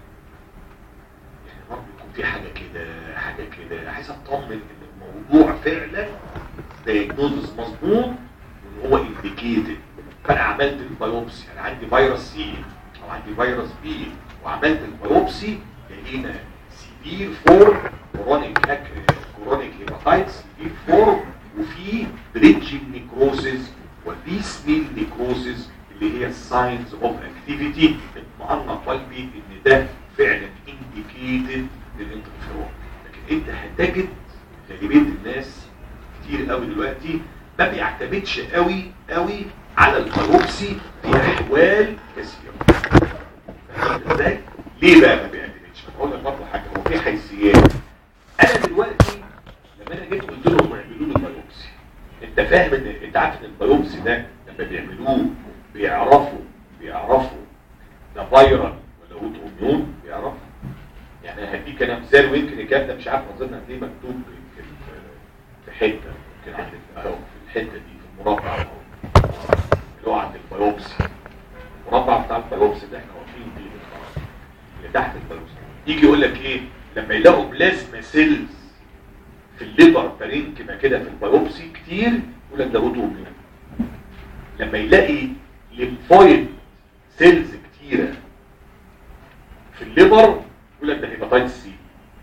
يعني برضه يكون في حاجه كده حاجه كده عايز اطمن ان الموضوع فعلا دايجنوزس مظبوط وان هو انديكيتد فانا عملت البايوبسي انا عندي فيروس سي او عندي فيروس بي وعملت البايوبسي لقينا سيفير فورم كورونيك هاك كورونيك هيباتايتس سيفير فورم وفي بريدجنج نيكروسيس وبيس ميل نيكروسيس اللي هي الساينز اوف اكتيفيتي اطمأن قلبي ان ده فعلا انديكيتد للانترفيرون لكن انت هتجد غالبيه الناس كتير قوي دلوقتي ما بيعتمدش قوي قوي على البيوبسي في احوال كثيره فاهم ازاي؟ ليه بقى ما بيعتمدش؟ هقول لك برضه حاجه هو في حيثيات انا دلوقتي لما انا جيت قلت لهم اعملوا لي البيوبسي انت فاهم ان انت عارف ان البيوبسي ده لما بيعملوه بيعرفوا بيعرفوا ده فيرال ولا اوتو اميون بيعرفوا يعني انا هديك انا مثال ويمكن الكلام ده مش عارف اظن هتلاقيه مكتوب يمكن في- في حته يمكن عندك اهو في الحته دي في المربع اهو اللي هو عند البيوبسي المربع بتاع البيوبسي ده احنا واقفين فيه بالظبط. اللي تحت البيوبسي يجي يقول لك ايه لما يلاقوا بلازما سيلز في الليبر بارينكما كده في البيوبسي كتير يقول لك ده اوتو اميون لما يلاقي ليمفويد سيلز كتيره في الليبر يقول لك ده هيباتايتس سي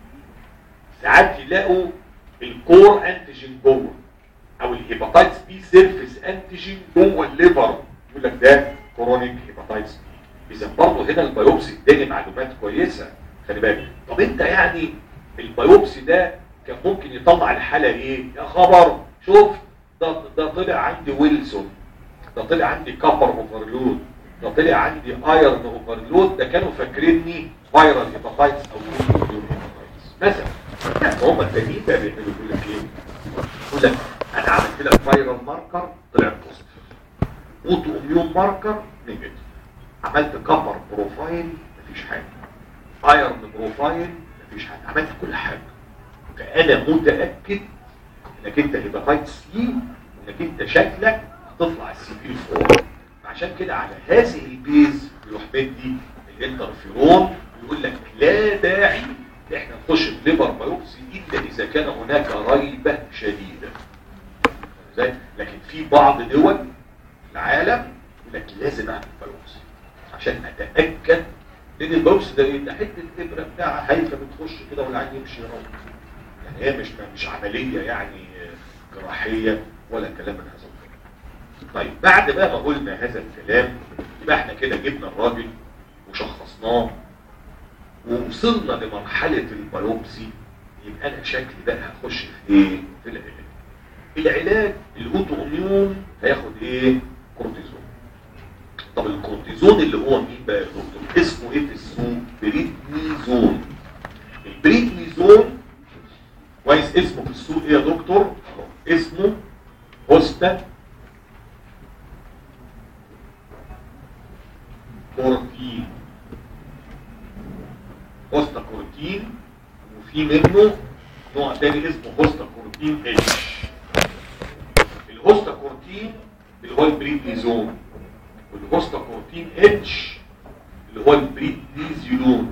ساعات يلاقوا الكور انتيجين جوه او الهيباتايتس بي سيرفيس انتيجين جوه الليبر يقول لك ده كورونيك هيباتايتس بي اذا برضه هنا البيوبسي اداني معلومات كويسه خلي بالك طب انت يعني البيوبسي ده كان ممكن يطلع الحاله ايه يا خبر شوف ده ده طلع عندي ويلسون ده طلع عندي كابر اوفرلود ده طلع عندي ايرن اوفرلود ده كانوا فاكريني فيرال هيباتايتس او اوتوميون هيباتايتس مثلا لا هم التانيين بقى بيعملوا يقول لك ايه يقول لك انا عملت لك فيرال ماركر طلع بوزيتيف اوتو اميون ماركر نيجاتيف عملت كابر بروفايل مفيش حاجه ايرن بروفايل مفيش حاجه عملت كل حاجه فانا متاكد انك انت هيباتايتس سي وانك انت شكلك هتطلع السي بي فور عشان كده على هذه البيز يروح مدي الانترفيرون يقول لك لا داعي ان احنا نخش في ليفر بايوبسي الا اذا كان هناك ريبه شديده ازاي لكن في بعض دول العالم يقول لك لازم اعمل بايوبسي عشان اتاكد لان البايوبسي ده ايه ده حته ابره بتاع هايفه بتخش كده والعين يمشي يروح يعني هي مش مش عمليه يعني جراحيه ولا كلام من هذا القبيل طيب بعد بقى ما قلنا هذا الكلام يبقى احنا كده جبنا الراجل وشخصناه ووصلنا لمرحلة البيوبسي يبقى انا شكلي بقى هخش في ايه في العلاج العلاج الاوتو اميون هياخد ايه كورتيزون طب الكورتيزون اللي هو مين بقى يا دكتور اسمه ايه في السوق بريدنيزون البريدنيزون كويس اسمه في السوق ايه يا دكتور أهو، اسمه هوستا كورتين هوستا كورتين وفي منه نوع تاني اسمه هوستا كورتين اتش الهوستا كورتين اللي هو البريدنيزون والهوستا كورتين اتش اللي هو البريدنيزيولون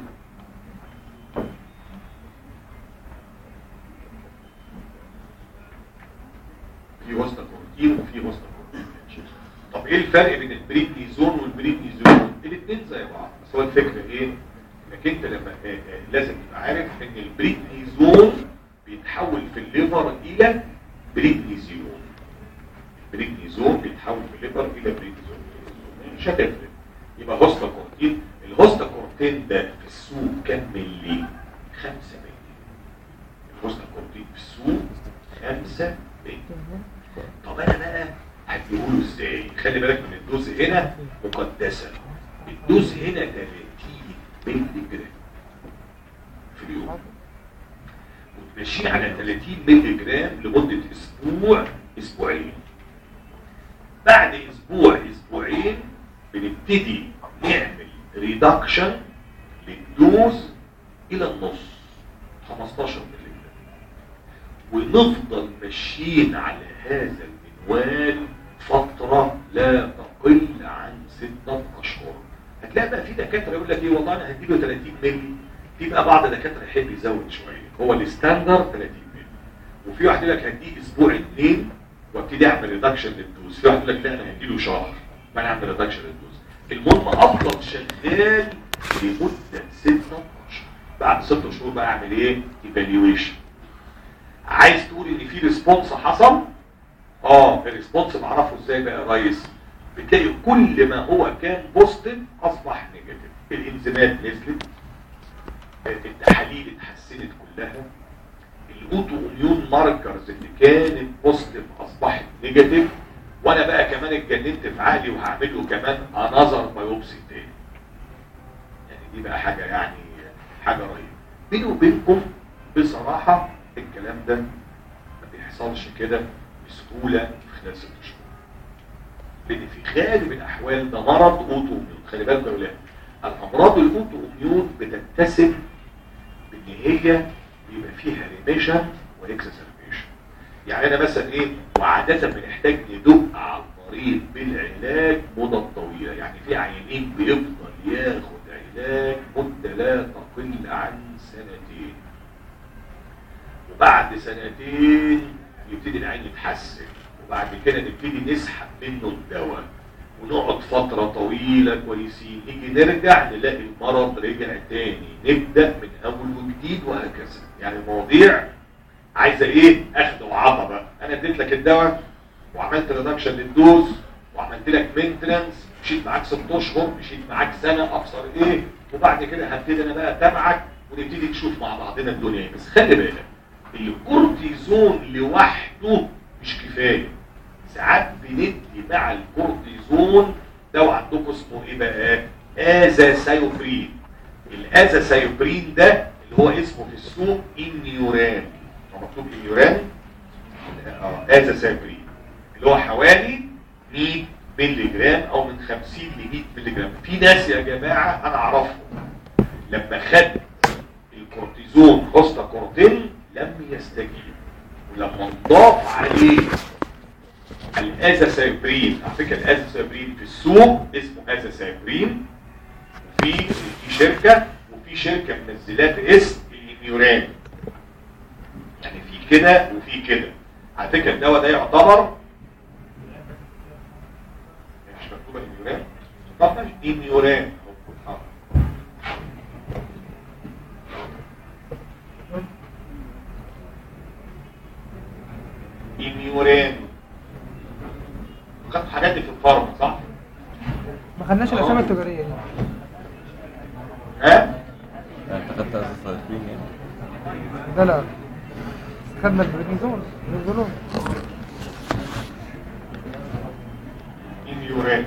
في هوستا كورتين وفي هوستا كورتين اتش طب ايه الفرق بين البريدنيزون والبريدنيزولون الاثنين زي بعض بس هو الفكره ايه انك انت لما آه، آه، لازم تبقى عارف ان البريدنيزون بيتحول في الليفر الى بريدنيزيون البريدنيزون بيتحول في الليفر الى بريدنيزون مش هتفرق يبقى هوستا كورتين الهوستا كورتين ده في السوق كام ملي 5 ملي الهوستا كورتين في السوق 5 ملي طب انا بقى هديهوله ازاي خلي بالك من الدوز هنا مقدسه الدوز هنا 30 ملي جرام في اليوم وتمشيه على 30 ملي جرام لمده اسبوع اسبوعين بعد اسبوع اسبوعين بنبتدي نعمل ريدكشن للدوز الى النص 15 ملي جرام ونفضل ماشيين على هذا المنوال فترة لا تقل عن ستة أشهر هتلاقي بقى في دكاترة يقول لك ايه والله انا هديله 30 مللي في بقى بعض الدكاترة يحب يزود شوية هو الستاندر 30 مللي وفي واحد يقول لك هديه اسبوع اثنين وابتدي اعمل ريدكشن للدوز في واحد يقول لك لا انا هديله شهر وانا اعمل ريدكشن للدوز المهم افضل شغال لمدة ستة اشهر بعد ست شهور بقى اعمل ايه؟ ايفالويشن عايز تقول ان في ريسبونس حصل اه الريسبونس بعرفه ازاي بقى يا ريس بتلاقي كل ما هو كان بوزيتيف اصبح نيجاتيف الانزيمات نزلت التحاليل اتحسنت كلها الاوتو اميون ماركرز اللي كانت بوزيتيف اصبحت نيجاتيف وانا بقى كمان اتجننت في عقلي وهعمل له كمان انذر بايوبسي تاني يعني دي بقى حاجه يعني حاجه رهيبه بيني وبينكم بصراحه الكلام ده ما بيحصلش كده بسهوله في خلال ست شهور لان في غالب الاحوال ده مرض اوتو اميون خلي بالكم يا ولاد الامراض الاوتو اميون بتتسم بان هي بيبقى فيها ريميشن واكسسربيشن يعني انا مثلا ايه وعاده بنحتاج ندق على المريض بالعلاج مده طويله يعني في عيانين بيفضل ياخد علاج مده لا تقل عن سنتين وبعد سنتين يبتدي العين يتحسن وبعد كده نبتدي نسحب منه الدواء ونقعد فترة طويلة كويسين نيجي نرجع نلاقي المرض رجع تاني نبدأ من أول وجديد وهكذا يعني المواضيع عايزة ايه اخد وعطا بقى انا اديت لك الدواء وعملت ريدكشن للدوز وعملت لك مينتنانس مشيت معاك ست اشهر مشيت معاك سنة ابصر ايه وبعد كده هبتدي انا بقى اتابعك ونبتدي نشوف مع بعضنا الدنيا ايه بس خلي بالك الكورتيزون لوحده مش كفايه ساعات بندي مع الكورتيزون دواء عندكم اسمه ايه بقى ازاسايوبرين الازاسايوبرين ده اللي هو اسمه في السوق انيوران هو مكتوب انيوران اه ازاسايوبرين اللي هو حوالي 100 مللي جرام او من 50 ل 100 مللي جرام في ناس يا جماعه انا اعرفهم لما خد الكورتيزون هوستا كورتين لم يستجيب ولما انضاف عليه الازاسايبرين على فكره الازاسايبرين في السوق اسمه ازاسايبرين وفي في شركه وفي شركه منزلاه في اسم الاميوران يعني في كده وفي كده على فكره الدواء ده يعتبر مش مكتوبه اميوران طب ماشي اميوران آه. اميوران خدت حاجات صح ما خدناش الاسامي التجاريه دي ها انت خدت اساس صيفين يعني لا لا خدنا البريدنيزون البريدنيزون اليوران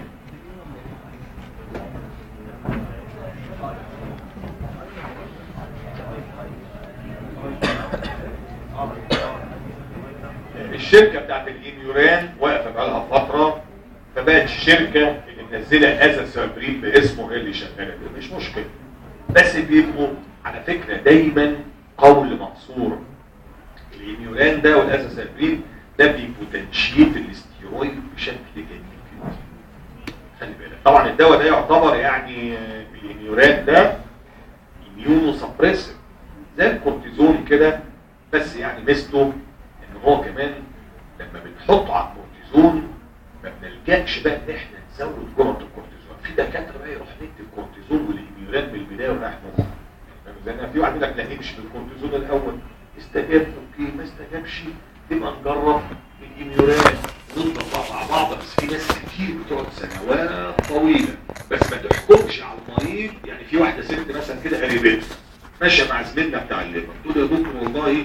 الشركة بتاعت الإنيوران واقفة بقالها فترة فبقت الشركة اللي منزلة هذا السابرين باسمه هي اللي شغالة بيه مش مشكلة بس بيبقوا على فكرة دايما قول مقصور الإنيوران ده والأزاسابرين ده بيبقوا تنشيط الاستيرويد بشكل جميل جدا خلي بالك طبعا الدواء ده يعتبر يعني آه، الإنيوران ده اميونو سبريسيف زي الكورتيزون كده بس يعني ميزته ان هو كمان لما بنحطه على الكورتيزون ما بنلجاش بقى ان احنا نزود جرعه الكورتيزون في دكاتره بقى يروح ندي الكورتيزون والاميوران من البدايه ورايح مخ زي ما في واحد يقول لك لا امشي بالكورتيزون الاول استجاب اوكي ما استجابش يبقى نجرب الاميوران نفضل بقى مع بعض بس في ناس كتير بتقعد سنوات طويله بس ما تحكمش على المريض يعني في واحده ست مثلا كده قريبتها ماشيه مع زميلنا بتاع الليبر تقول له يا دكتور والله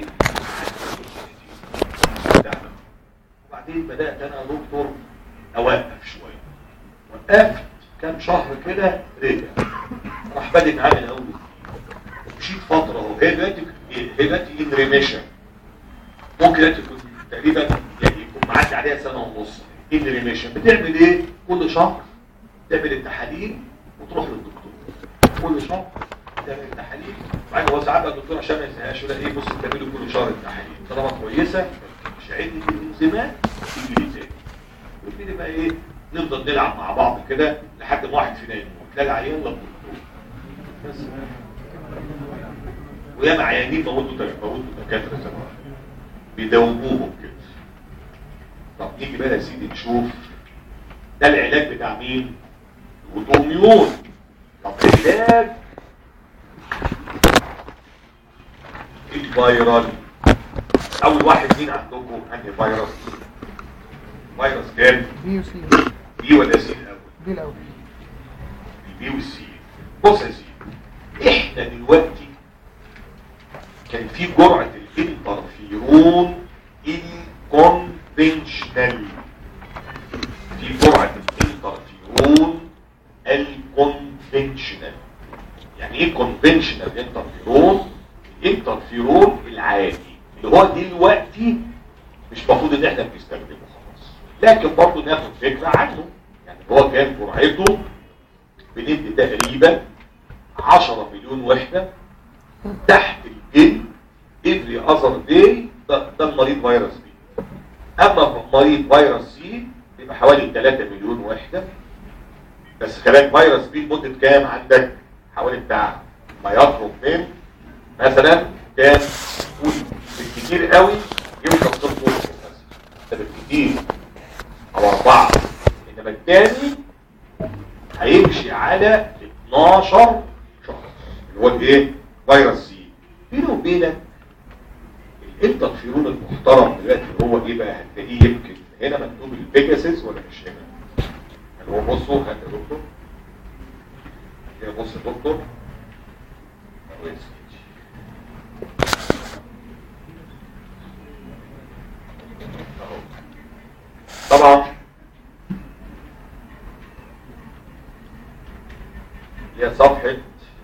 تعبان. وبعدين بدات انا يا دكتور اوقف شويه وقفت كام شهر كده رجع راح بادئ معاه من اول مشيت فتره اهو هي دلوقتي هي دلوقتي ان ريميشن ممكن دلوقتي تكون تقريبا يعني يكون معدي عليها سنه ونص ان ريميشن بتعمل ايه؟ كل شهر تعمل التحاليل وتروح للدكتور كل شهر تعمل التحاليل وبعدين هو ساعات بقى الدكتور عشان ما ينساهاش يقول لك ايه بص تعمله كل شهر التحاليل طالما كويسه مش عدة الانزيمات تيجي لي تاني ونبتدي بقى ايه نفضل نلعب مع بعض كده لحد ما واحد فينا يموت لا العيان ولا الدكتور بس وياما عيانين موتوا موتوا دكاتره زمان بيداوموهم كده طب نيجي بقى يا سيدي نشوف ده العلاج بتاع مين؟ الاوتوميون طب العلاج الفيرال اول واحد مين عندكم انهي فيروس؟ فيروس كام؟ بي وسي بي ولا سي الاول؟ دي الاول البي والسي بص يا سيدي احنا دلوقتي كان في جرعه الانترفيرون الكونفنشنال في جرعه الانترفيرون الكونفنشنال يعني ايه كونفنشنال انترفيرون الانترفيرون العادي اللي هو دلوقتي مش المفروض ان احنا بنستخدمه خلاص لكن برضه ناخد فكره عنه يعني هو كان جرعته بندي تقريبا 10 مليون وحده تحت الجلد every other day ده, ده المريض فيروس بي اما مريض فيروس سي بيبقى حوالي 3 مليون وحده بس خلاك فيروس بي لمده كام عندك حوالي بتاع ما يقرب من مثلا كام قول بالكتير قوي يوصل صفر ونص مثلا ده بالكتير او اربعه انما الثاني هيمشي على 12 شهر اللي هو الايه فيروس سي بينه وبينك الانترفيرون المحترم دلوقتي اللي هو ايه بقى هتلاقيه يمكن هنا مكتوب البيجاسيس ولا مش هنا اللي هو بصوا هات يا دكتور كده بص يا دكتور أهو يا سيدي. أهو. طبعا هي صفحة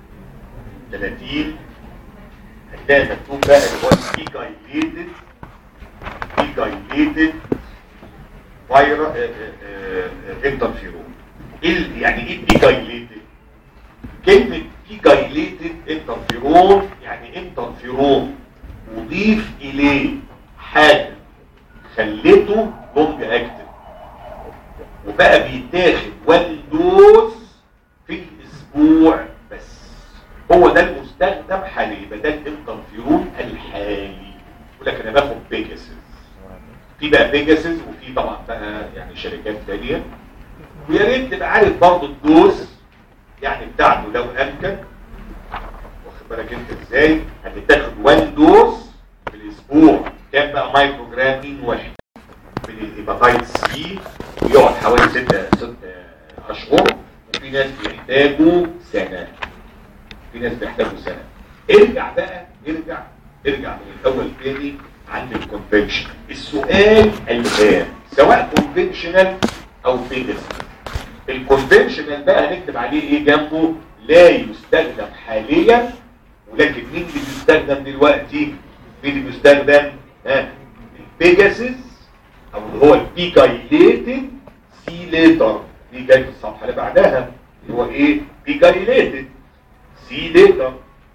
30 هتلاقي مكتوب بقى اللي هو ايجايليتد ايجايليتد فايرا انترفيرون ايه يعني ايه ايجايليتد كلمة ايجايليتد انترفيرون يعني انترفيرون وضيف اليه حاجة خلته لونج اكتف وبقى بيتاخد وان دوز في الاسبوع بس هو ده المستخدم حاليا يبقى ده الانترفيرون الحالي يقول لك انا باخد بيجاسيس في بقى بيجاسيس وفي طبعا بقى يعني شركات ثانيه ويا ريت تبقى عارف برضه الدوز يعني بتاعته لو امكن واخد بالك انت ازاي هتتاخد وان دوز في الاسبوع كام بقى مايكرو جرام واحد من الهيباتايت سي ويقعد حوالي 6 6 اشهر وفي ناس بيحتاجوا سنه في ناس بيحتاجوا سنه ارجع بقى ارجع ارجع من الاول تاني عند الكونفنشن السؤال الان سواء كونفنشنال او فيجاس الكونفنشنال بقى هنكتب عليه ايه جنبه لا يستخدم حاليا ولكن مين اللي بيستخدم دلوقتي مين اللي بيستخدم ها البيجاسيس او اللي هو البيجايليتد سي ليتر دي جاي في الصفحه اللي بعدها اللي هو ايه بيجايليتد سي ليتر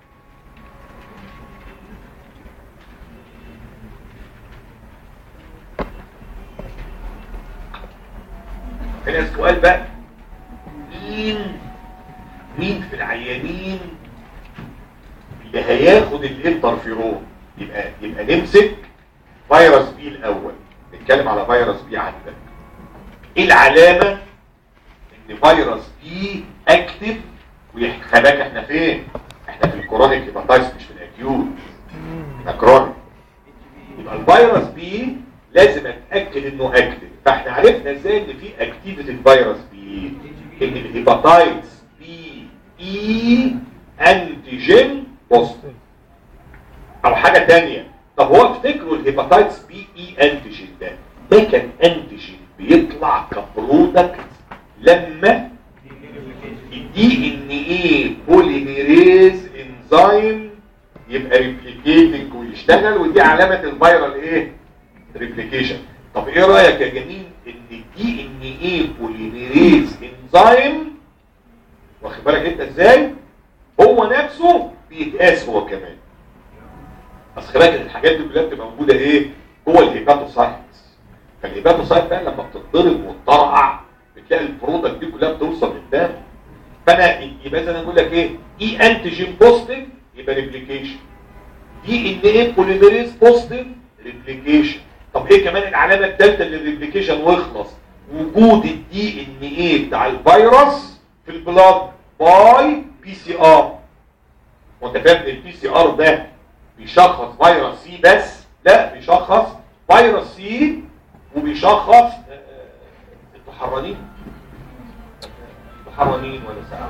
هنا السؤال بقى مين مين في العيانين اللي هياخد الانترفيرون يبقى يبقى نمسك فيروس بي الاول نتكلم على فيروس بي عندك ايه العلامه ان فيروس بي اكتف وخلي بالك احنا فين احنا في الكرونيك هيباتايتس مش في الاكيوت احنا كرونيك يبقى الفيروس بي لازم اتاكد انه اكتف فاحنا عرفنا ازاي ان في اكتيفيتي الفيروس بي ان الهيباتايتس بي اي انتيجين بوزيتيف او حاجه تانية طب هو افتكروا الهيباتايتس بي اي انتيجين ده ده كان انتيجين بيطلع كبرودكت لما الدي ان ايه بوليميريز انزيم يبقى ريبليكيتنج ويشتغل ودي علامه الفيرال ايه ريبليكيشن طب ايه رايك يا جميل ان الدي ان ايه بوليميريز انزيم واخد بالك انت ازاي هو نفسه بيتقاس هو كمان اصل خلي بالك الحاجات دي كلها بتبقى موجوده ايه جوه الهيباتوسايتس فالهيباتوسايت بقى لما بتتضرب وتطرقع بتلاقي البرودكت دي كلها بتوصل للدم فانا يبقى اذا انا اقول لك ايه اي انتيجين بوزيتيف يبقى ريبليكيشن دي ان ايه بوليميريز بوزيتيف ريبليكيشن طب ايه كمان العلامه الثالثه للريبليكيشن واخلص وجود الدي ان ايه بتاع الفيروس في البلاد باي بي سي ار وانت فاهم ان البي سي ار ده بيشخص فيروس سي بس لا بيشخص فيروس سي وبيشخص آه، آه، انتوا حرانين انتوا حرانين ولا ساعه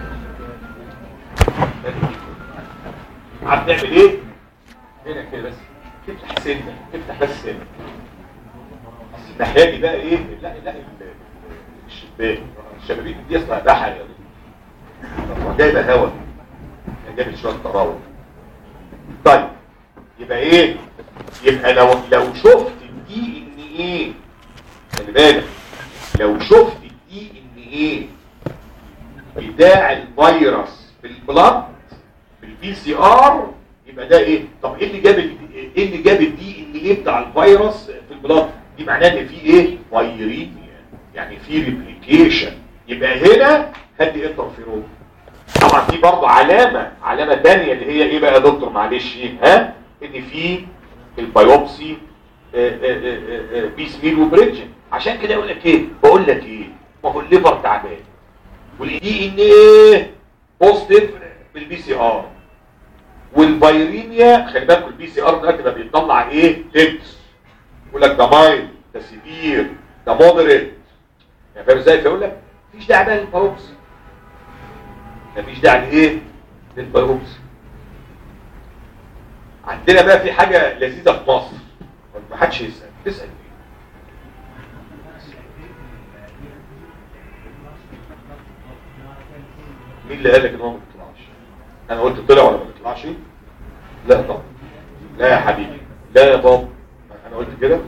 عم تعمل ايه هنا كده بس تفتح سنه تفتح بس سنه اصل الناحيه دي بقى ايه لا لا ال- الشباك الشبابيك دي اصلا بحر يا دكتور جايبه هوا جايبه شويه تراوح طيب يبقى ايه يبقى لو لو شفت الدي ان ايه خلي بالك لو شفت الدي ان ايه بتاع الفيروس في البلاد في البي سي ار يبقى ده ايه طب ايه اللي جاب ال- ايه اللي جاب الدي ان ايه بتاع الفيروس في البلاد دي معناه ان في ايه فيريميا يعني في ريبليكيشن يبقى هنا هدي انترفيرون طبعا دي برضه علامة علامة تانية اللي هي ايه بقى يا دكتور معلش ها ان في البيوبسي آه، آه، آه، آه، بيس ميل وبريدجن عشان كده اقول لك ايه بقول لك ايه ما هو الليفر تعبان والاي ان ايه بوزيتيف بالبي سي ار والفيريميا خلي بالكم البي سي ار دلوقتي بقى بيطلع ايه تيبس يقول لك ده مايل ده سيفير ده مودريت يعني فاهم ازاي فيقول لك مفيش داعي بقى للبيوبسي مفيش داعي لايه للبيوبسي عندنا بقى في حاجه لذيذه في مصر ما حدش يسال تسال ليه مين اللي قال لك ان هو ما بيطلعش انا قلت طلع ولا ما بيطلعش لا طبعا لا يا حبيبي لا يا بابا انا قلت كده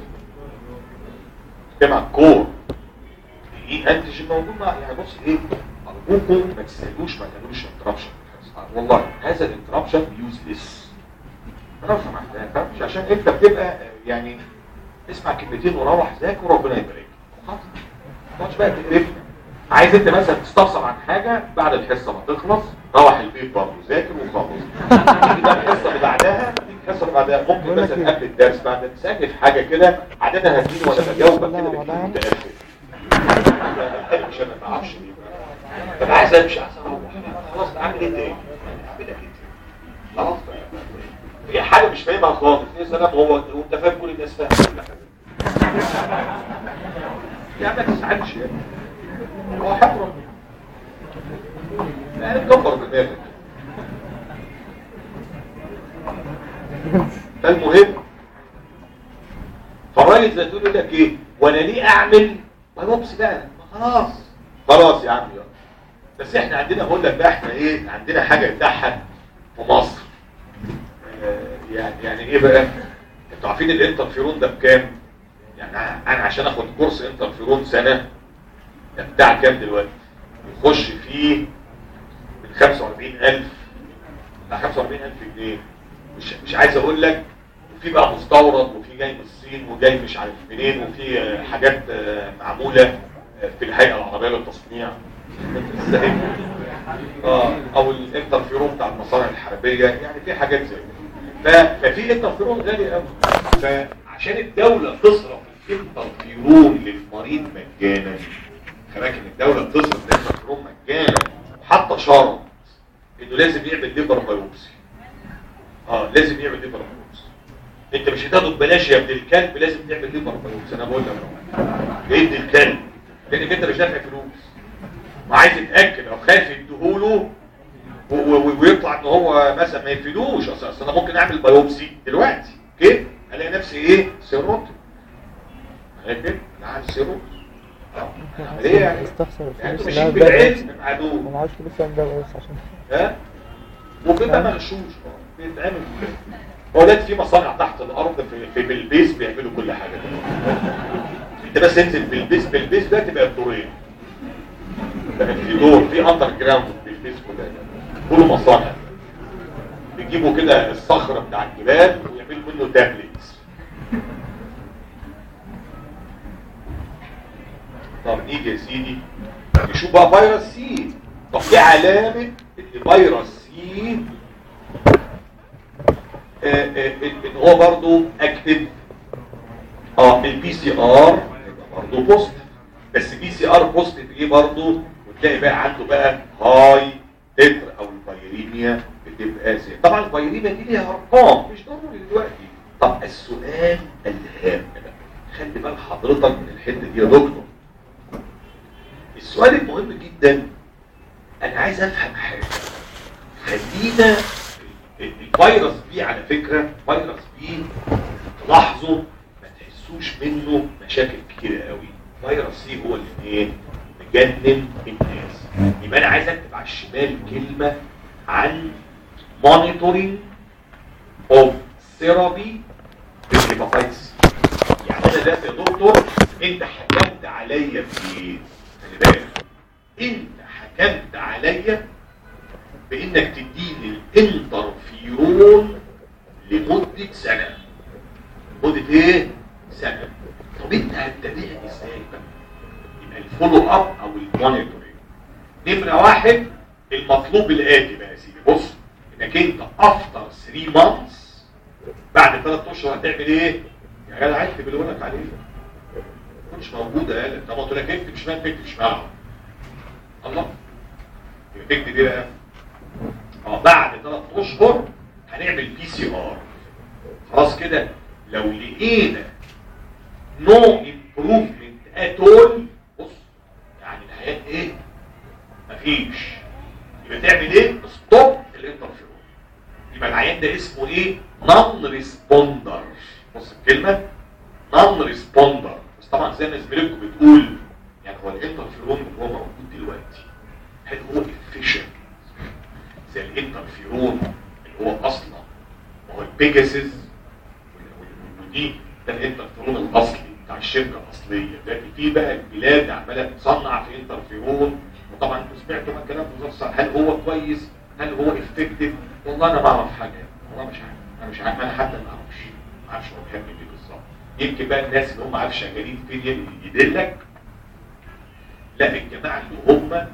جمع كور ايه انتج موجود مع يعني بص ايه ارجوكم ما تستهلوش ما تعملوش انتربشن والله هذا الانتربشن يوزلس انا لو سمحت ما ينفعش عشان انت بتبقى يعني اسمع كلمتين وروح ذاكر وربنا يبارك خلاص ما تقعدش بقى تقرفنا عايز انت مثلا تستفسر عن حاجه بعد الحصه ما تخلص روح البيت برضه ذاكر وخلص تيجي بقى الحصه اللي بعدها الحصه اللي بعدها ممكن بقول لك مثلا ايه؟ قبل الدرس بعد تسالني في حاجه كده عاده هتجيني وانا بجاوبك كده والله بتجيني والله. متاخر مش انا ما اعرفش ليه طب عايز امشي عايز اروح خلاص اعمل ايه تاني؟ اعمل ايه خلاص بقى. هي حاجه مش فاهمها خالص يا سلام هو وانت فاهم كل الناس فاهمه يا عم ما تزعلش يا ابني. هو حق ربنا مالك فالمهم فالراجل زي تقول لك ايه وانا ليه اعمل بايوبسي بقى ما خلاص خلاص يا عم يلا بس احنا عندنا بقول لك بقى احنا ايه عندنا حاجه تضحك في مصر آه، يعني يعني ايه بقى انتوا عارفين الانترفيرون ده بكام يعني انا عشان اخد كورس انترفيرون سنه ده بتاع كام دلوقتي يخش فيه من 45000 بتاع 45000 جنيه مش مش عايز اقول لك وفي بقى مستورد وفي جاي من الصين وجاي مش عارف منين وفي آه، حاجات آه، معموله آه، في الهيئه العربيه للتصنيع ازاي اه او الانترفيرون بتاع المصانع الحربيه يعني في حاجات زي كده ف- ففي انترفيرون غالي قوي فعشان الدوله تصرف الانترفيرون للمريض مجانا خلاك ان الدوله بتصرف الانترفيرون مجانا وحاطه شرط انه لازم يعمل ليبر بايوبسي اه لازم يعمل ليبر بايوبسي انت مش هتاخده ببلاش يا ابن الكلب لازم تعمل ليبر بايوبسي انا بقول لك يا ابن الكلب لانك انت مش دافع فلوس وعايز يتاكد او خايف يديهوله و- و- ويطلع ان هو مثلا ما يفيدوش اصل أصل انا ممكن اعمل بايوبسي دلوقتي كده الاقي نفسي ايه سيروت كده انا عامل سيروت اه عمليه يعني استخسر يعني انتوا الفلوس ماشيين اللي بالعلم معدوم ومعهوش فلوس يعمل ده بس عشان ها وبيبقى مغشوش اه بيتعمل هو دلوقتي في مصانع تحت الارض في, في بالبيس بيعملوا كل حاجه انت بس انزل بالبيس بالبيس ده تبقى الدورين لكن في دور في اندر جراوند بالبيس كلها كله مصانع بيجيبوا كده الصخره بتاع الجبال ويعملوا منه تابلتس طب نيجي يا سيدي نشوف بقى فيروس سي طب ايه علامه ان فيروس سي آه، آه، ان هو برضو اكتف اه البي سي ار برضو بوزيتيف بس بي سي ار بوزيتيف ايه برضو وتلاقي بقى عنده بقى هاي تتر او الفيريميا بتبقى زي طبعا الفيريميا دي ليها ارقام مش ضروري دلوقتي طب السؤال الهام بقى خلي بال حضرتك من الحته دي يا دكتور السؤال المهم جدا انا عايز افهم حاجه خلينا الفيروس بي على فكره فيروس بي تلاحظوا ما تحسوش منه مشاكل كتيره قوي فيروس سي هو اللي ايه مجنن الناس يبقى انا عايز اكتب على الشمال كلمه عن monitoring of therapy بالهيباتايتس يعني انا دلوقتي يا دكتور انت حكمت عليا بايه خلي بالك انت حكمت عليا بانك تديني الانترفيرون لمدة سنة مدة ايه؟ سنة طب انت هتتابعني ازاي بقى؟ يبقى الفولو اب او المونيتورنج نمرة واحد المطلوب الاتي بقى يا سيدي بص انك انت افتر 3 مانثس بعد 3 اشهر هتعمل ايه؟ يا جدع اكتب اللي بقول لك عليه مش موجودة يا طب قلت لك اكتب شمال تكتب شمال الله يبقى تكتب ايه بقى؟ اه بعد ثلاث اشهر هنعمل بي سي ار خلاص كده لو لقينا نو امبروفمنت اتول بص يعني الحياه ايه مفيش يبقى تعمل ايه ستوب الانترفيرون يبقى العيان ده اسمه ايه نون ريسبوندر بص الكلمه نون ريسبوندر بس طبعا زي ما زميلتكم بتقول يعني هو الانترفيرون اللي هو موجود دلوقتي هل هو efficient زي الانترفيرون اللي هو اصلا وهو البيجاسيس ودي ده الانترفيرون الاصلي بتاع الشركه الاصليه لكن في بقى البلاد عماله تصنع في انترفيرون وطبعا انتوا سمعتوا من كلام وزاره الصحه هل هو كويس هل هو افكتيف والله انا ما اعرف حاجه والله مش عارف انا مش عارف انا حتى ما اعرفش ما اعرفش هو بيعمل ايه بالظبط يمكن بقى الناس اللي هم عارف شغالين فين يدلك لا الجماعه اللي هم آه،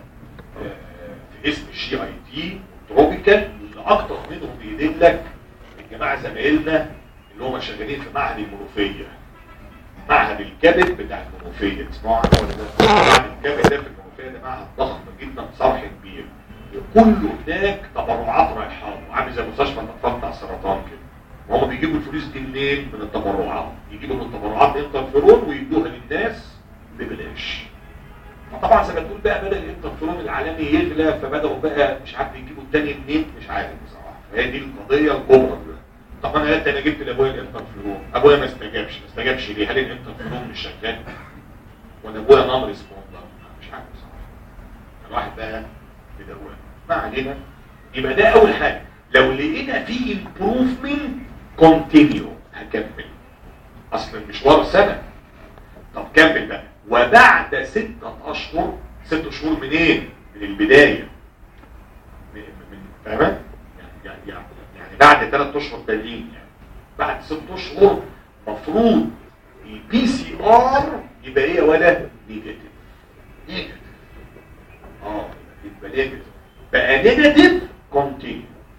في اسم الجي اي تي تروبيكال اللي اكتر منهم بيدلك الجماعه زمايلنا اللي هم شغالين في معهد المنوفيه معهد الكبد بتاع المنوفيه تسمعوا عنه ولا لا؟ معهد الكبد ده في المنوفيه ده معهد ضخم جدا صرح كبير كله هناك تبرعات رايحه له عامل زي مستشفى الاطفال بتاع السرطان كده وهم بيجيبوا الفلوس دي منين؟ من التبرعات يجيبوا من التبرعات انترفيرون ويدوها للناس ببلاش فطبعا زي ما تقول بقى بدا الانترفيرون العالمي يغلى فبداوا بقى مش عارف يجيبوا تاني منين مش عارف بصراحه فهي دي القضيه الكبرى دلوقتي طب انا قلت انا جبت لابويا الانترفيرون ابويا ما استجابش ما استجابش ليه هل الانترفيرون مش شغال ولا ابويا نمر ريسبوندر مش عارف بصراحه الواحد بقى بدوام ما علينا يبقى ده اول حاجه لو لقينا في امبروفمنت كونتينيو هكمل اصل المشوار سنه طب كمل بقى وبعد ستة اشهر ست شهور منين من البدايه من من فاهمة؟ يعني يعني يعني يعني بعد ثلاث اشهر تانيين يعني بعد ست اشهر مفروض البي سي ار يبقى ايه ولا نيجاتيف نيجاتيف اه يبقى نيجاتيف بقى نيجاتيف كونتينيو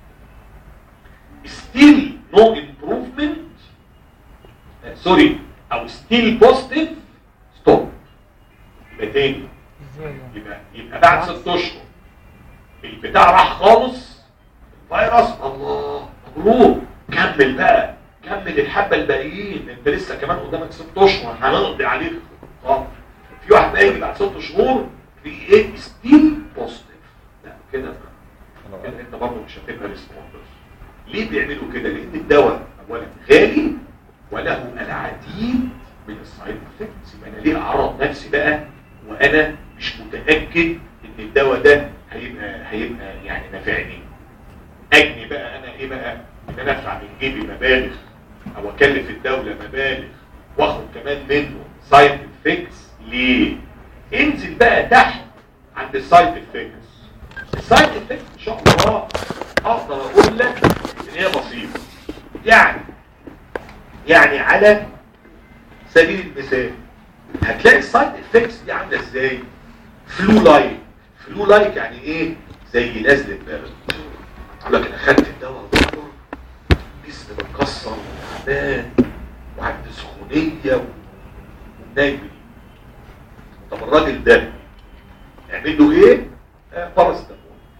ستيل نو امبروفمنت سوري او ستيل بوزيتيف ستوب يبقى تاني ازاي يعني يبقى يبقى بعد ست اشهر البتاع راح خالص الفيروس الله مبروك كمل بقى كمل الحبه الباقيين انت لسه كمان قدامك ست اشهر هنقضي عليك اه في واحد بقى يجي بعد ست شهور في ايه ستيل بوزيتيف لا كده كده انت برضه مش هتبقى ريسبوندر ليه بيعملوا كده لان الدواء اولا غالي وله العديد من السايد افكتس يبقى انا ليه اعرض نفسي بقى وانا مش متاكد ان الدواء ده هيبقى هيبقى يعني نافعني اجني بقى انا ايه بقى ان انا ادفع من جيبي مبالغ او اكلف الدوله مبالغ واخد كمان منه سايد افكتس ليه انزل بقى تحت عند السايد افكتس السايد افكتس ان شاء الله اقدر اقول لك ان هي بسيطه يعني يعني على سبيل المثال هتلاقي السايد افكتس دي عامله ازاي فلو لايك فلو لايك يعني ايه زي نزله برد يقول لك انا خدت الدواء ده جسمي متكسر وتعبان وعندي سخونيه ونايم طب الراجل ده نعمل له ايه؟ آه بارستامول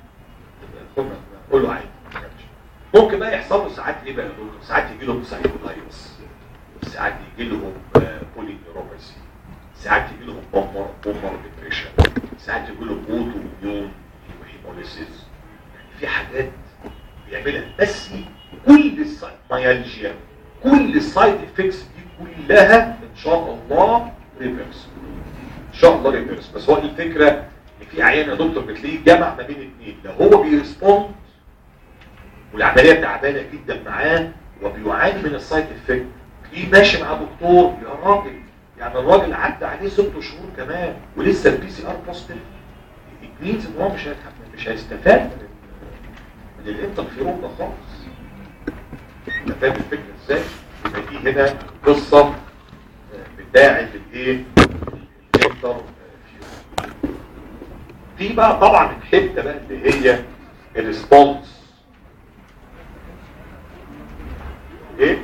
قول له عادي ممكن بقى يحصل له ساعات ايه بقى يا دكتور؟ ساعات يجي لهم سايكولايتس ساعات يجي لهم بولي نيوروباثي ساعات يجي لهم بومر بومر ديبريشن ساعات يجي لهم اوتو ميون هيموليسيس يعني في حاجات بيعملها بس كل السايد مايالجيا كل السايد افكتس دي كلها ان شاء الله ريفرس ان شاء الله ريفرس بس هو الفكره ان في عيان يا دكتور بتلاقيه جمع ما بين اثنين لا هو بيرسبوند والعمليه تعبانه جدا معاه وبيعاني من السايد افكت تلاقيه ماشي مع دكتور يا راجل يعني الراجل عدى عليه ست شهور كمان ولسه البي سي ار بوزيتيف مينز ان هو مش هيتحمل مش هيستفاد من من الانترفيرون ده خالص انت فاهم الفكره ازاي؟ يبقى دي هنا قصه بتاعه الايه؟ الانتر في بقى طبعا الحته بقى اللي هي الريسبونس ايه؟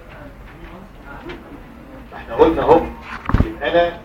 احنا قلنا اهو يبقى انا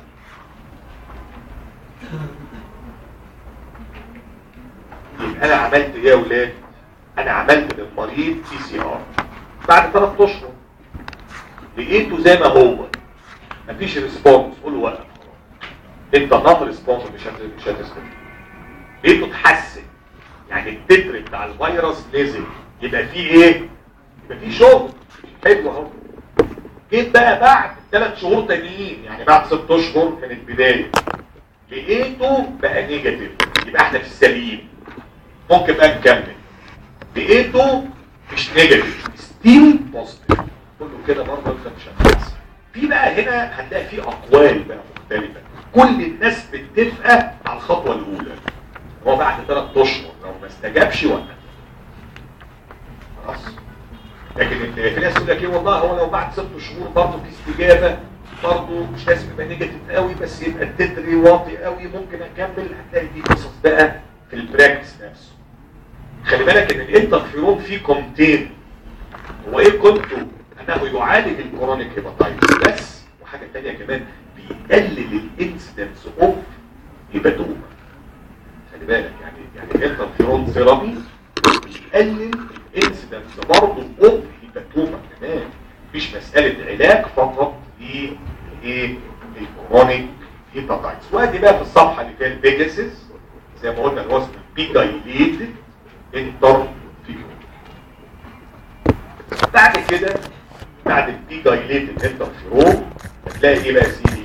يبقى انا عملت ايه يا ولاد انا عملت للمريض بي سي ار بعد ثلاث اشهر لقيته زي ما هو مفيش ريسبونس قول له وقف انت نون ريسبونس مش هت- مش هتستفيد لقيته اتحسن يعني التتر بتاع الفيروس نزل يبقى فيه ايه يبقى فيه شغل حلو اهو جيت بقى بعد ثلاث شهور تانيين يعني بعد ست اشهر من البدايه لقيته بقى نيجاتيف يبقى احنا في السليم ممكن بقى نكمل لقيته مش نيجاتيف ستيل بوزيتيف كله كده برضه انت مش هتحس في بقى هنا هتلاقي في اقوال بقى مختلفه كل الناس متفقه على الخطوه الاولى هو بعد ثلاث اشهر لو ما استجابش وقف خلاص لكن في ناس يقول لك ايه والله هو لو بعد ست شهور برضه في استجابه برضه مش لازم يبقى نيجاتيف قوي بس يبقى التتر واطي قوي ممكن اكمل هتلاقي دي قصص بقى في البراكتس نفسه خلي بالك ان الانترفيرون فيه كومتين هو ايه كنتو انه يعالج الكرونيك هيباتايتس بس وحاجه ثانيه كمان بيقلل الانسيدنس اوف هيباتوما خلي بالك يعني يعني الانترفيرون ثيرابي بيقلل الانسيدنس برضه اوف هيباتوما كمان مش مساله علاج فقط لايه الكرونيك هيباتايتس وادي بقى في الصفحه اللي فيها البيجاسيس زي ما قلنا اللي هو اسمه بيجايليتد انتر بعد كده بعد البي دايليتد انترفيرون هتلاقي ايه بقى يا سيدي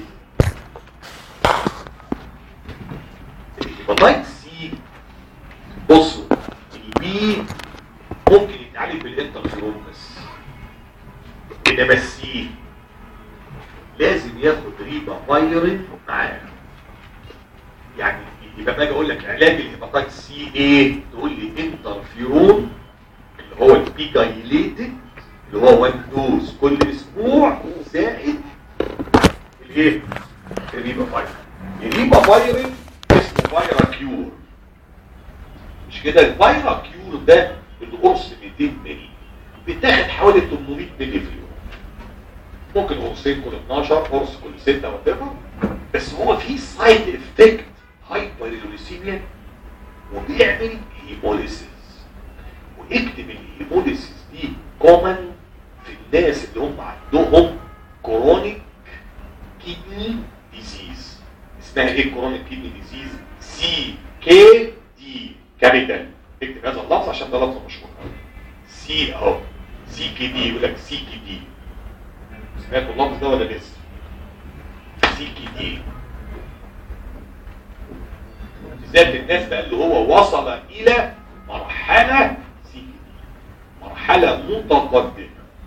الهيباتايت سي بصوا البي ممكن يتعالج بالانترفيرون بس انما السي لازم ياخد ريبا فايرين معاه يعني يبقى باجي اقول لك علاج الهيباتايت سي ايه تقول لي انترفيرون اللي هو البيجايليتد اللي هو وان دوز كل اسبوع زائد الايه الريبا فايرين الريبا فايرين اسمه فايرا كيور مش كده الفايرا كيور ده القرص 200 مللي بتاخد حوالي 800 مللي في اليوم ممكن قرصين كل 12 قرص كل 6 وات بس هو في سايد افكت هايبريوليسيميا وبيعمل هيموليسيس واكتب الهيموليسيس دي كومن في الناس اللي هم عندهم كرونيك كيدني ديزيز اسمها ايه كرونيك كيدني ديزيز سي كي دي كابيتال اكتب هذا اللفظ عشان ده لفظ مشهور قوي سي اهو سي كي دي يقول لك سي كي دي سمعتوا اللفظ ده ولا لسه سي كي دي بالذات الناس بقى اللي هو وصل الى مرحله سي كي دي مرحله متقدمه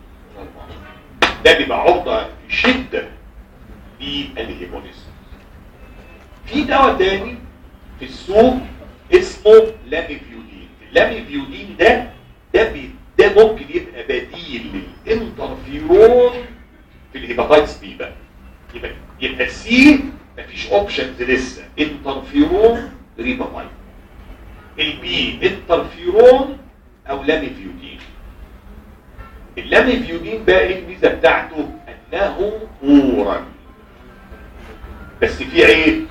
ده بيبقى عرضه في شده للهيموليسيس في دواء تاني في السوق اسمه لاميفيودين اللاميفيودين ده ده بي ده ممكن يبقى بديل للانترفيرون في الهيباتايتس بي بقى يبقى يبقى سي مفيش اوبشنز لسه انترفيرون ريبابايت البي انترفيرون او لاميفيودين اللاميفيودين بقى ايه الميزه بتاعته انه اورال بس في عيب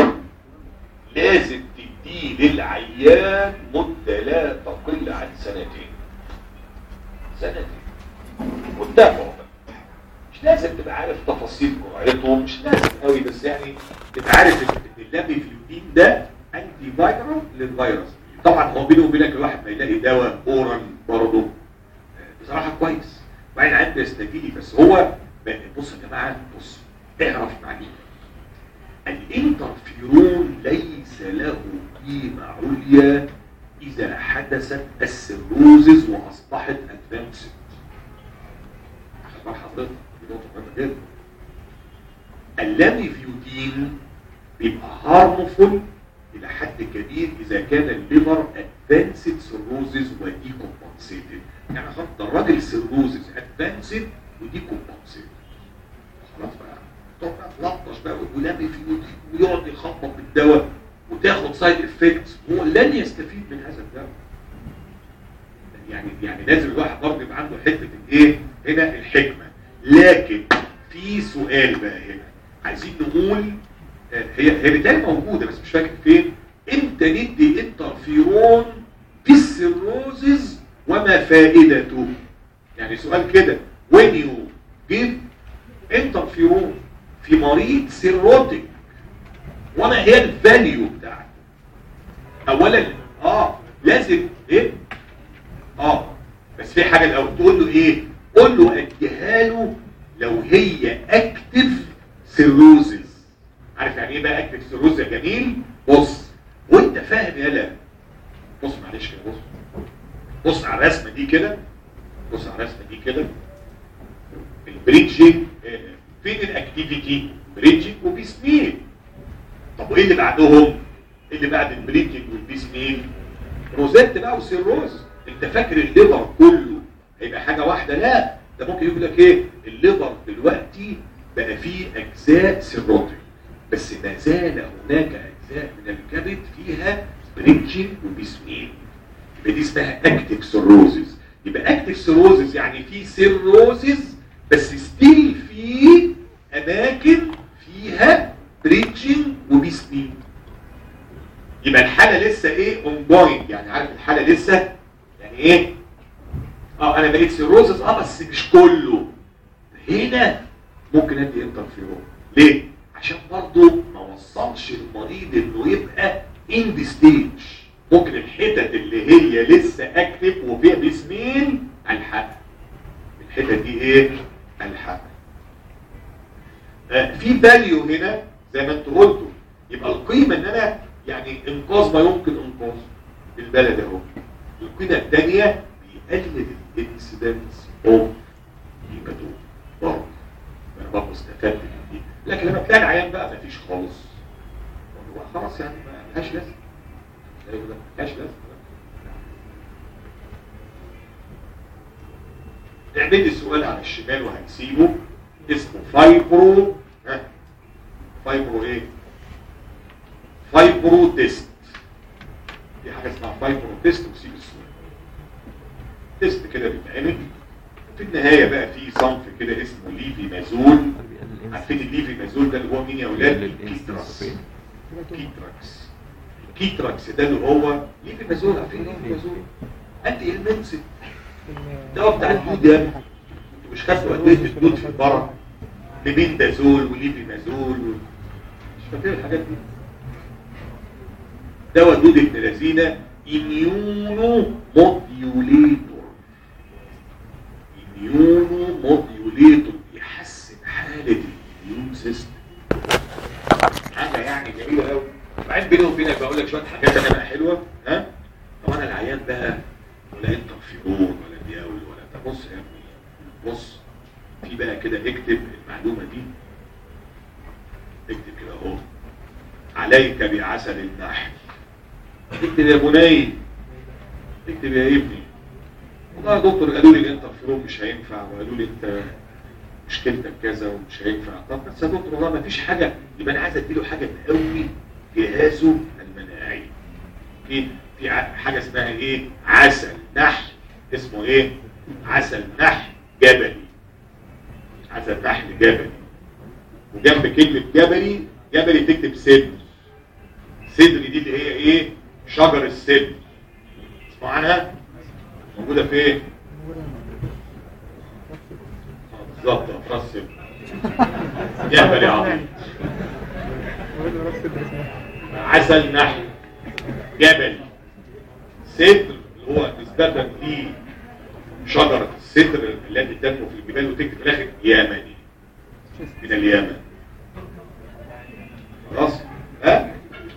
لازم تديه للعيان مدة لا تقل عن سنتين سنتين وتتابعه بقى مش لازم تبقى عارف تفاصيل جرعته مش لازم قوي بس يعني تبقى عارف ان اللاميفيودين ده انتي فايرال للفيروس طبعا هو بينه وبينك الواحد ما يلاقي دواء اورال برضه بصراحه كويس وبعدين عنده يستجيلي بس هو بص يا جماعه بص اعرف معلومه الانترفيرون ليس له قيمة عليا إذا حدثت السيروزز وأصبحت أدفانسد أخبار حضرتك دي نقطة مهمة جدا اللاميفيودين بيبقى هارمفول إلى حد كبير إذا كان الليفر أدفانسد سيروزز وديكومبنسيتد يعني خلاص ده الراجل سيروزز أدفانسد وديكومبنسيتد خلاص بقى تقعد تلطش بقى ولامي فيه ويقعد يخبط بالدواء وتاخد سايد افكتس هو لن يستفيد من هذا الدواء يعني يعني لازم الواحد برضه يبقى عنده حته الايه هنا الحكمه لكن في سؤال بقى هنا عايزين نقول آه، هي هي بالتالي موجوده بس مش فاكر فين امتى ندي انترفيرون في السيروزز وما فائدته يعني سؤال كده when you give انترفيرون في مريض سيروتيك وما هي الفاليو بتاعته اولا اه لازم ايه اه بس في حاجه الاول تقول له ايه قول له اديها له لو هي اكتف سيروزز عارف يعني ايه بقى اكتف سيروز يا جميل بص وانت فاهم يا لا بص معلش كده بص بص على الرسمه دي كده بص على الرسمه دي كده البريدجنج آه، فين الاكتيفيتي بريدجنج وبيس ميل طب وايه اللي بعدهم إيه اللي بعد البريدجنج والبيس ميل روزيت بقى وسيروز انت فاكر الليفر كله هيبقى حاجه واحده لا ده ممكن يقول لك ايه الليفر دلوقتي بقى فيه اجزاء سيروتيك بس ما زال هناك اجزاء من الكبد فيها بريدجنج وبيس ميل يبقى دي اسمها اكتيف سيروزز يبقى اكتيف سيروزز يعني في سيروزز بس ستيل في اماكن فيها بريتشنج وبيسمين يبقى الحاله لسه ايه اون بوينت يعني عارف الحاله لسه يعني ايه اه انا بقيت سيروزس اه بس مش كله هنا ممكن ادي انترفيرون ليه عشان برضو ما وصلش المريض انه يبقى اند ستيج ممكن الحتت اللي هي لسه اكتف وفيها بسميل الحق الحتت دي ايه الحق آه، في فاليو هنا زي ما انتوا قلتوا يبقى القيمه ان انا يعني انقاذ ما يمكن انقاذه بالبلد اهو القيمه الثانيه بيقلل الانسيدنس اوف هيباتوم برضه انا برضه استفدت من دي لكن لما تلاقي العيان بقى مفيش خالص هو خلاص يعني ما لهاش لازمه ما لهاش لازمه اعمل لي السؤال على الشمال وهنسيبه اسمه فايبرو ها فايبرو ايه فايبرو تيست في حاجه اسمها فايبرو تيست وسيب السؤال تيست كده بيتعمل في النهايه بقى في صنف كده اسمه ليفي مازول عارفين الليفي مازول ده اللي هو مين يا اولاد الكيتراكس الكيتراكس الكيتراكس ده اللي هو ليفي مازول عارفين ليفي مازول انتي المنسل الدواء بتاع الدود يا ابني انتوا مش خدتوا ادويه الدود في البرع لبندازول وليفيمازول و... مش فاكر الحاجات دي دواء دود ابن لذينه اميونو موديوليتور اميونو موديوليتور يحسن حاله الاميون سيستم حاجه يعني جميله قوي وبعدين بيني وبينك بقول لك شويه حاجات انا بقى حلوه ها طب انا العيان بقى ولا انترفيرون ولا دياول ولا طب بص يا ابني بص في بقى كده اكتب المعلومه دي اكتب كده اهو عليك بعسل النحل اكتب يا بني اكتب يا ابني والله يا دكتور قالوا لي الانترفيرون مش هينفع وقالوا لي انت مشكلتك كذا ومش هينفع طب بس يا دكتور والله ما فيش حاجه يبقى انا عايز اديله حاجه تقوي جهازه المناعي في في ع- حاجه اسمها ايه عسل نحل اسمه ايه عسل نحل جبلي عسل نحل جبلي وجنب كلمه جبلي جبلي تكتب صدر صدر دي اللي هي ايه شجر الصدر اسمعوا عنها موجوده فين آه، بالظبط في راس صدر جبلي عظيم عسل نحل جبلي صدر اللي هو نسبة لشجرة الصدر التي تنمو في الجبال وتكتب في الآخر يمني من اليمن خلاص ها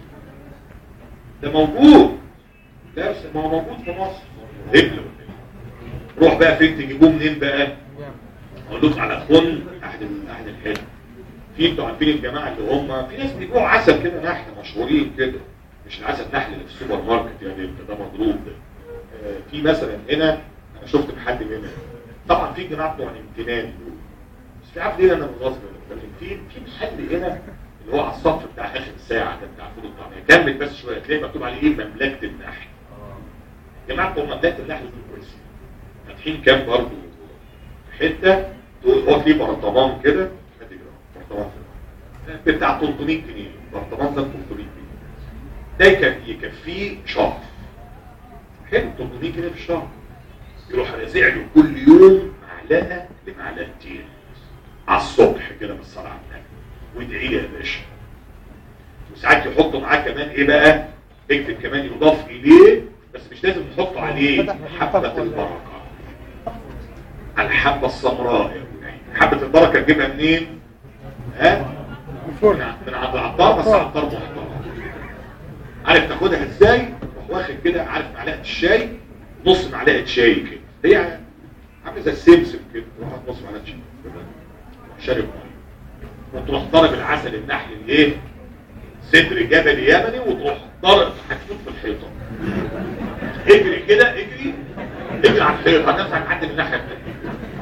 ده موجود ده ما هو موجود في مصر هبل روح بقى فين تجيبوه منين بقى اقول لكم على خن احد احد الحلم في انتوا عارفين الجماعه اللي هم في ناس بيبيعوا عسل كده نحل مشهورين كده مش العسل نحل اللي في السوبر ماركت يعني ده ده مضروب ده آه، في مثلا هنا انا شفت محل هنا طبعا في جماعه بتوع الامتنان دول بس في عارف ليه انا غصب لكن في في محل هنا اللي هو على الصف بتاع اخر ساعه ده بتاع فول الطعميه كمل بس شويه تلاقي مكتوب عليه ايه مملكه النحل جماعه بتوع مملكه النحل دول كويسين فاتحين كام برضه حته تقول هو في برطمان كده ادي كده برطمان كده بتاع 300 جنيه برطمان ده 300 جنيه ده يكف- يكفيه شهر حلو 300 جنيه في الشهر يروح رازع له كل يوم معلقه لمعلقتين على الصبح كده بالصلاه على النبي وادعي لي يا باشا وساعات يحطوا معاه كمان ايه بقى اكتب كمان يضاف اليه بس مش لازم نحطه عليه حبه البركه الحبه السمراء يا ابني حبه البركه تجيبها منين ها من من عند العطار بس عطار محترم عارف تاخدها ازاي تروح واخد كده عارف معلقه الشاي نص معلقه شاي كده هي عامله زي السمسم كده تروح حاطط نص معلقه شاي تروح شارب ميه وتروح ضارب العسل النحل الايه صدر جبل يمني وتروح ضارب حاجتين في الحيطه اجري كده اجري اجري على الحيطه هتنفع تعدي من الناحيه الثانيه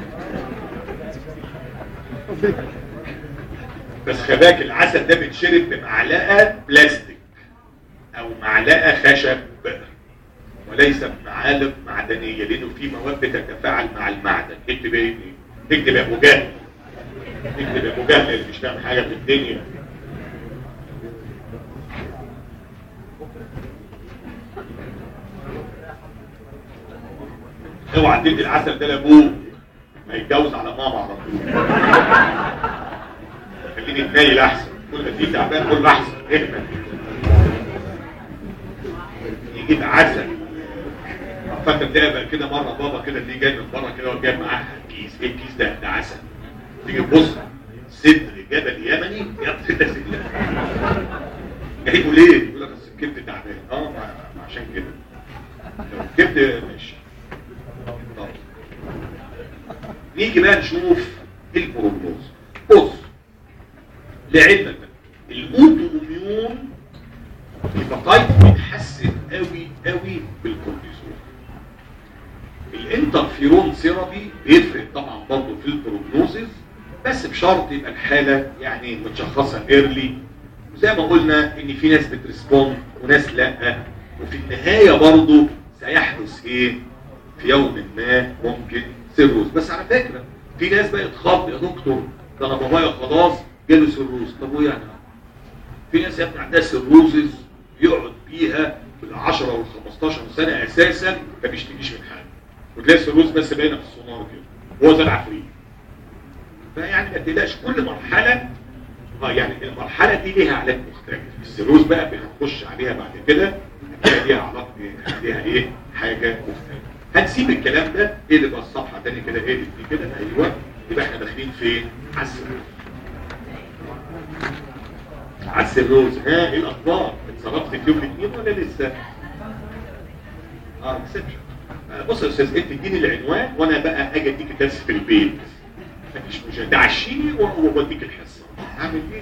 بس خباك العسل ده بيتشرب بمعلقه بلاستيك او معلقه خشب وليس بمعالق معدنيه لانه في مواد بتتفاعل مع المعدن اكتب ايه اكتب يا ابو جهل اكتب يا ابو جهل اللي مش فاهم حاجه في الدنيا اوعى تدي العسل ده لابوه ما يتجوز على ماما على طول خليني اتنيل احسن كل ما تيجي تعبان كل احسن اهمل يجيب عسل فانت بتلاقي بقى كده مره بابا كده اللي جاي من بره كده وجايب معاه كيس ايه الكيس ده ده عسل تيجي تبص صدر جبل يمني يا ابني ده صدر. جايبه ليه؟ يقول لك اصل الكبد تعبان اه ما- ما عشان كده لو الكبد ماشي طب نيجي بقى نشوف البروجنوز بص لعلمك بقى الاوتو اميون الهيباتايت بيتحسن قوي قوي بالكورتيزون الانترفيرون ثيرابي بيفرق طبعا برضه في البروجنوزز بس بشرط يبقى الحاله يعني متشخصه ايرلي وزي ما قلنا ان في ناس بتريسبوند وناس لا وفي النهايه برضه سيحدث ايه في يوم ما ممكن سيروز بس على فكره في ناس بقت خض يا دكتور ده انا بابايا خلاص جاله سيروز طب وايه يعني في ناس يا ابني عندها سيروزز يقعد بيها بال 10 وال 15 سنه اساسا ما بيشتكيش من حاجه وتلاقي السيروز بس باينه في السونار كده هو زي العفريت فيعني ما تقلقش كل مرحله اه يعني المرحله دي ليها علاج مختلف السيروز بقى بنخش عليها بعد كده هتلاقي ليها علاقه ليها ايه حاجه مختلفه هنسيب الكلام ده اقلب بقى الصفحه تاني كده اقلب دي كده ايوه يبقى احنا داخلين فين على السيروز على السيروز ها ايه الاخبار اتصرفت في يوم الاثنين ولا لسه اه اكسبشن بص يا استاذ انت اديني العنوان وانا بقى اجي اديك درس في البيت مفيش مشكله ده عشيني واديك الحصه هعمل ايه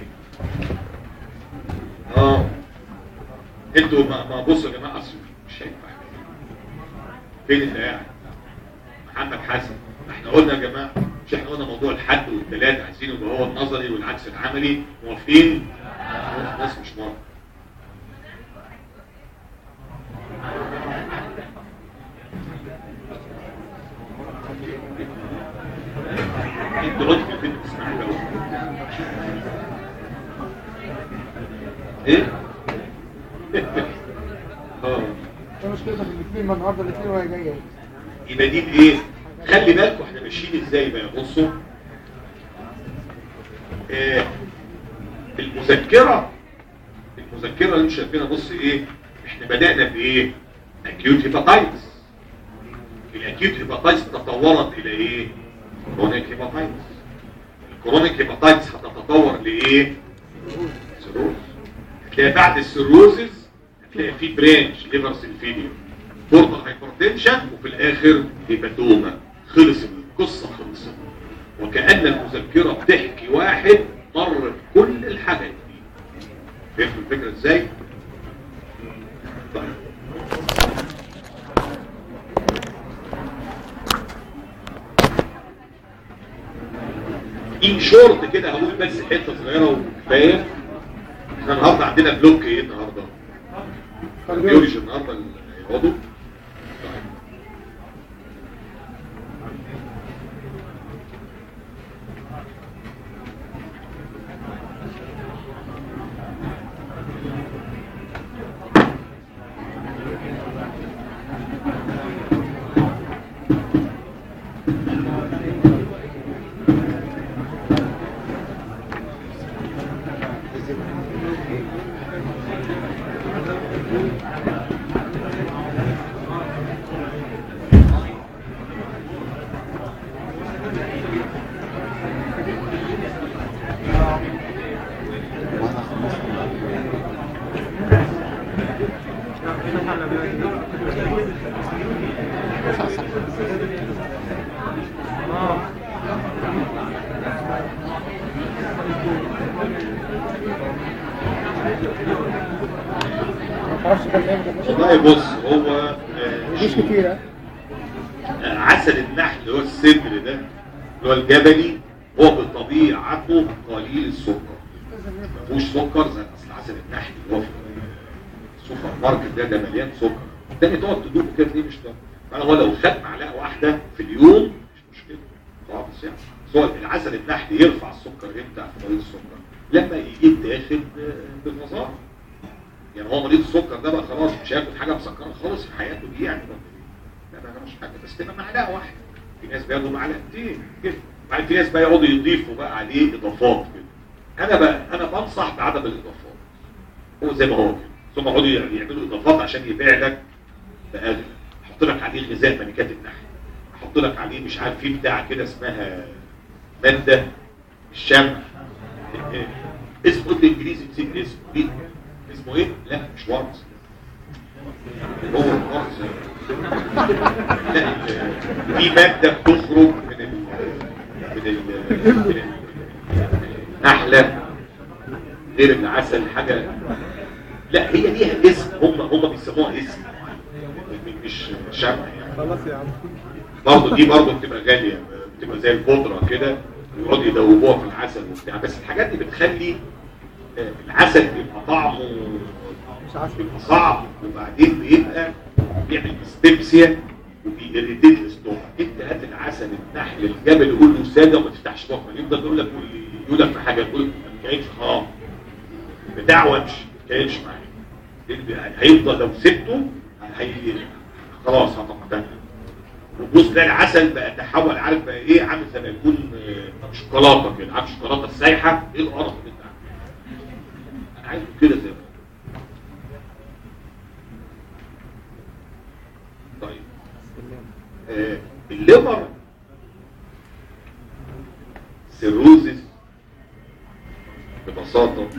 اه انتوا ما, ما بصوا يا جماعه اصل مش هينفع فين اللي قاعد محمد حسن احنا قلنا يا جماعه مش احنا قلنا موضوع الحد والثلاث عايزين يبقى هو النظري والعكس العملي موافقين الناس مش موافقه انت قلت في البيت تسمعي بقى ايه اه ده مشكلتك الاثنين ما النهارده الاثنين وهي جايه يبقى دي ايه خلي بالكم احنا ماشيين ازاي بقى بصوا آه المذكره المذكره اللي انتم شايفينها بص ايه احنا بدانا بايه اكيوت هيباتايتس الاكيوت هيباتايتس تطورت الى ايه كرونيك هيباتايتس الكرونيك هيباتايتس هتتطور لايه سيروز هتلاقي بعد السيروزز هتلاقي في برانش ليفر سيلفيديوم بورتال هايبرتنشن وفي الاخر هيباتوما خلص القصه خلصت وكأن المذكره بتحكي واحد مر بكل الحاجات دي فهمتوا الفكره ازاي؟ طيب ان شورت كده هقول بس حته صغيره وكفايه احنا النهارده عندنا بلوك ايه النهارده؟ كارديولوجي النهارده اللي هيقعدوا طيب. ما تعرفش كان ايه ده والله بص هو آه، مفيش كتير ها آه، عسل النحل اللي هو السدر ده اللي هو الجبلي هو بطبيعته قليل السكر ما فيهوش سكر زي اصل عسل النحل اللي هو في السوبر ماركت ده ده مليان سكر التاني تقعد تدوق كده ليه مش ده فانا هو لو خد معلقه واحده في اليوم مش مشكله خالص يعني بس هو العسل النحل يرفع السكر امتى في مريض السكر لما يجي داخل بالنظام يعني هو مريض السكر ده بقى خلاص مش هياخد حاجه مسكره خالص في حياته دي يعني لا ما مش حاجه بس تبقى معلقه واحده في ناس بياخدوا معلقتين كده بعدين في ناس بقى يقعدوا يضيفوا بقى عليه اضافات كده انا بقى انا بنصح بعدم الاضافات هو زي ما هو كده ثم يقعدوا يعملوا اضافات عشان يبيع لك باغلى احط لك عليه غذاء ملكات النحل احط لك عليه مش عارف في بتاع كده اسمها ماده الشمع اسمه قلت انجليزي نسيت اسمه ايه اسمه ايه لا مش وارز هو وارز لا في ماده بتخرج من ال من ال من ال- النحله غير العسل حاجه لا هي ليها اسم هم هم بيسموها اسم مش شمع يعني خلاص يا عم برضه دي برضه بتبقى غالية بتبقى زي البودرة كده ويقعدوا يدوبوها في العسل وبتاع بس الحاجات دي بتخلي آه، العسل بيبقى طعمه مش عارف بيبقى صعب وبعدين بيبقى بيعمل ديسبيبسيا وبيريتيت الاستومك انت هات العسل النحل الجبل يقول له ساده وما تفتحش بقك يفضل يقول لك يقول لك في حاجه يقول لك ما كانش حرام بتاع وامشي ما كانش معايا لأن هيفضل لو سبته هي خلاص هتقتنع وتبص تلاقي العسل بقى تحول عارف بقى ايه عامل زي ما يكون آه، شوكولاته كده عارف الشوكولاته السايحه ايه القرف اللي انت عامله؟ انا عايزه كده زي ما طيب آه الليفر سيروزس ببساطه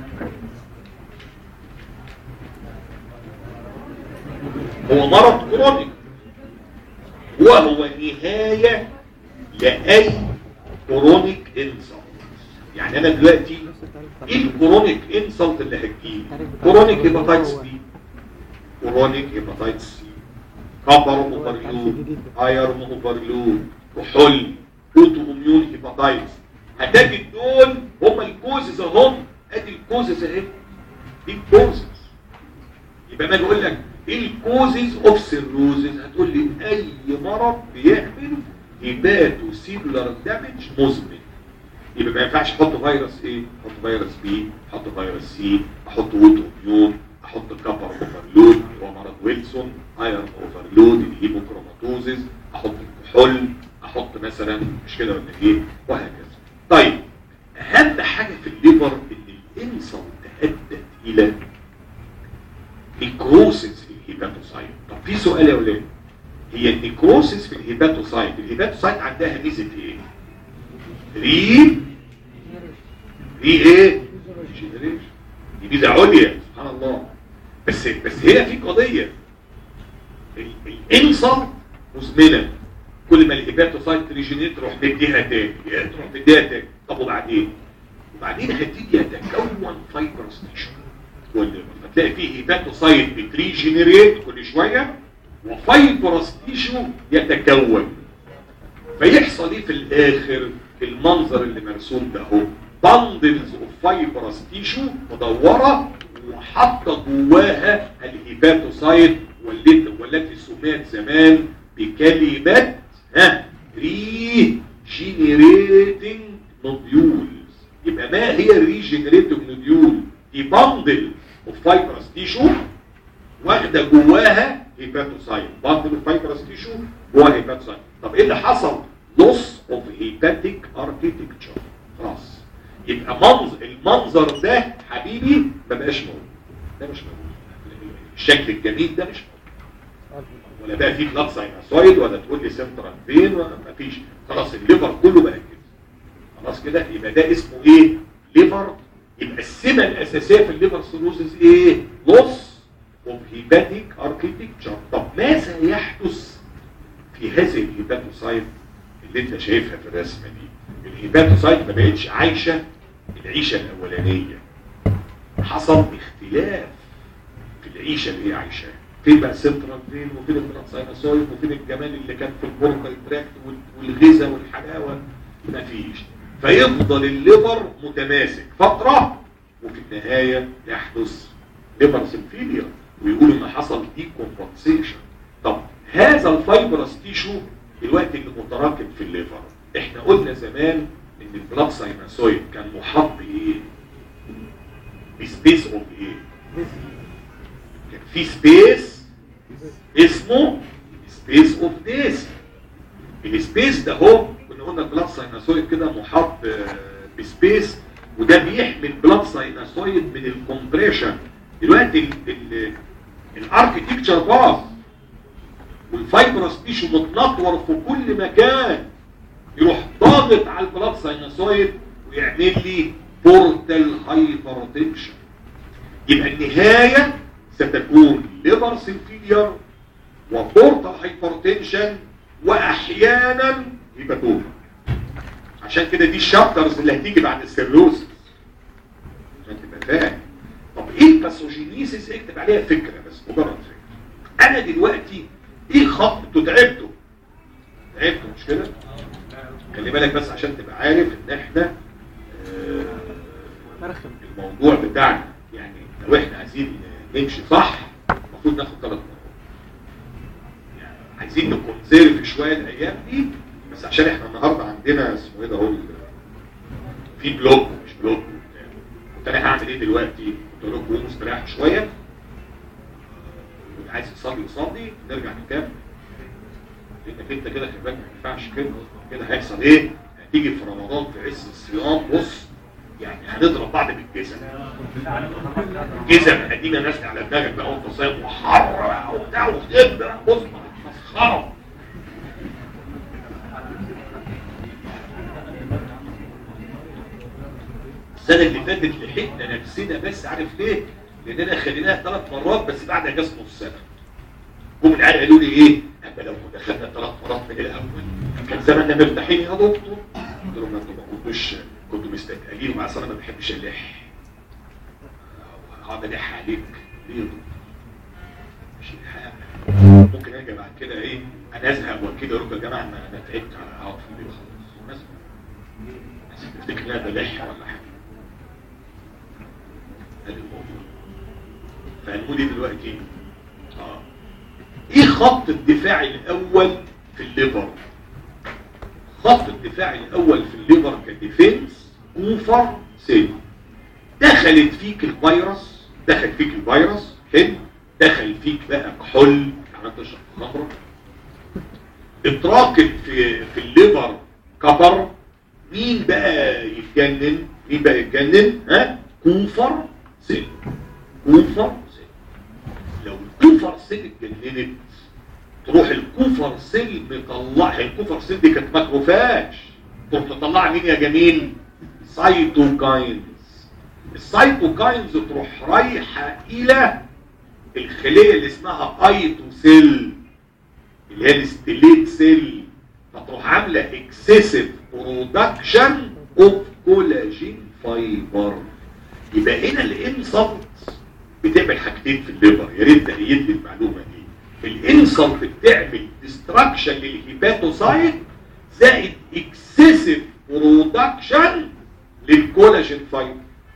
هو مرض كرونيك وهو نهاية لأي كرونيك انسلت يعني أنا دلوقتي إيه الكرونيك انسلت اللي هتجيب كرونيك هيباتايتس بي كرونيك هيباتايتس سي كبر اوفرلود ايرون اوفرلود كحول اوتو اميون هيباتايتس هتجد دول هم الكوزز اهم ادي الكوزز اهي دي الكوزز يبقى ما اقول لك ايه الكوزز اوف سيروزز هتقول لي اي مرض بيعمل هيباتو سيلولار دامج مزمن يبقى ما ينفعش احط فيروس ايه احط فيروس بي احط فيروس سي احط اوتو اميون احط كبر اوفرلود هو مرض ويلسون ايرون اوفرلود الهيموكروماتوزز احط الكحول احط مثلا مش كده ولا ايه وهكذا طيب اهم حاجه في الليفر ان الانسان تهدد الى نيكروسيس في الهيباتوسايت طب في سؤال يا ولاد هي النيكروسيس في الهيباتوسايت الهيباتوسايت عندها ميزه ايه ري ري ايه جنريشن دي ميزه عليا سبحان الله بس بس هنا في قضيه ال- الانسان مزمنه كل ما الهيباتوسايت ريجينيت تروح مديها تاني تروح مديها تاني طب وبعدين وبعدين هتيجي يتكون فايبرس تيشو والليفر فتلاقي فيه هيباتوسايت بتريجينيريت كل شويه وفايبرس تيشو يتكون فيحصل ايه في الاخر المنظر اللي مرسوم ده اهو باندلز اوف فايبرس تيشو مدوره وحاطه جواها الهيباتوسايت والتي والتي سميت زمان بكلمه ها ريجينيريتنج نوديولز يبقى ما هي ريجينيريتنج نوديول دي باندل اوف فايبرس تيشو واخده جواها هيباتوسايت باندل اوف فايبرس تيشو جواها هيباتوسايت طب ايه اللي حصل لوس اوف هيباتيك اركيتكتشر خلاص يبقى منظر المنظر ده حبيبي ما بقاش موجود ده مش موجود الشكل الجميل ده مش موجود ولا بقى فيه بلاد ساينوسويد ولا تقول لي سنترال فين ولا مفيش خلاص الليفر كله بقى كده خلاص كده يبقى ده اسمه ايه ليفر يبقى السمه الاساسيه في الليفر سيروسيس ايه لوس اوف هيباتيك اركيتكتشر طب ماذا يحدث في هذه الهيباتوسايت اللي انت شايفها في الرسمه دي الهيباتوسايت ما بقتش عايشه العيشه الاولانيه حصل اختلاف في العيشه اللي هي عايشاها فين بقى السنترال فين وفين البلاتساينوسويد وفين الجمال اللي كان في البوركال تراكت والغذاء والحلاوه مفيش فيفضل الليفر متماسك فتره وفي النهايه يحدث ليفر سيلفيليا ويقولوا ان حصل ديكومبنسيشن طب هذا الفايبرس تيشو دلوقتي اللي متراكم في الليفر احنا قلنا زمان ان البلاد ساينوسويد كان محاط بايه بسبيس اوف ايه كان في سبيس اسمه سبيس اوف ديس السبيس ده هو كنا قلنا البلاد ساينوسويد كده محاط ب- بسبيس وده بيحمي البلاد ساينوسويد من الكومبريشن دلوقتي ال- ال- الاركتكتشر باظ والفايبرس تيشو متنطور في كل مكان يروح ضاغط على البلاد ساينوسويد ويعمل لي بورتال هايبرتنشن يبقى النهاية ستكون ليفر سيلفيلير وبورتال هايبرتنشن واحيانا هيباتوما عشان كده دي الشابترز اللي هتيجي بعد السيروسس عشان تبقى فاهم طب ايه الباثوجينيسيس اكتب عليها فكره بس مجرد فكره انا دلوقتي ايه خط انتوا تعبتوا تعبتوا مش كده خلي بالك بس عشان تبقى عارف ان احنا آه، مرخم الموضوع بتاعنا يعني لو احنا عايزين نمشي صح المفروض ناخد ثلاث مرات يعني عايزين نكونسيرف شويه الايام دي بس عشان احنا النهارده عندنا اسمه ايه ده هو ال- في بلوك مش بلوك وبتاع. كنت انا هعمل ايه دلوقتي؟ قلت لكم قوموا استريحوا شويه واللي عايز يصلي يصلي نرجع نكمل لانك انت كده خلي بالك ما ينفعش كده كده هيحصل ايه؟ هتيجي في رمضان في عز الصيام بص يعني هنضرب بعض بالجزم جزم قديمه نازله على دماغك بقى وانت صايم وحر بقى وبتاع وتبدا بص مسخره السنه اللي فاتت لحقنا نفسنا بس عارف ليه؟ لاننا خليناها ثلاث مرات بس بعد اجازه نص سنه جم العيال قالوا لي ايه؟ اما لو كنا دخلنا ثلاث مرات من الاول كان زماننا مرتاحين يا دكتور قلت لهم ما انتوا ما كنتوش كنتوا مستثقلين مع اصل انا ما بحبش اللح هقعد الح عليك ليه يا دكتور؟ مش الحق ممكن اجي بعد كده ايه انا ازهق وكده اقول لكم يا جماعه انا انا تعبت على اقعد في البيت خلاص مثلا بس تفتكر ان انا بلح ولا حاجه ادي الموضوع فهنقول ايه دلوقتي اه ايه خط الدفاع الاول في الليفر خط الدفاع الاول في الليفر كديفنس كوفر سيل دخلت فيك الفيروس دخل فيك الفيروس حلو دخل فيك بقى كحول عملت تشرب خمره اتراكب في في الليفر كبر مين بقى يتجنن مين بقى يتجنن ها كوفر سيل كوفر سيل لو الكوفر سيل اتجننت تروح الكوفر سيل مطلع الكوفر سيل دي كانت ماكروفاج تروح تطلع مين يا جميل سايتوكاينز السايتوكاينز تروح رايحه الى الخليه اللي اسمها ايتوسيل اللي هي الستيليت سيل فتروح عامله اكسسيف برودكشن اوف كولاجين فايبر يبقى هنا الانسلت بتعمل حاجتين في الليفر يا ريت تأيد لي المعلومه دي الانسلت بتعمل ديستراكشن للهيباتوسايت زائد اكسسيف برودكشن للكولاجين فايبر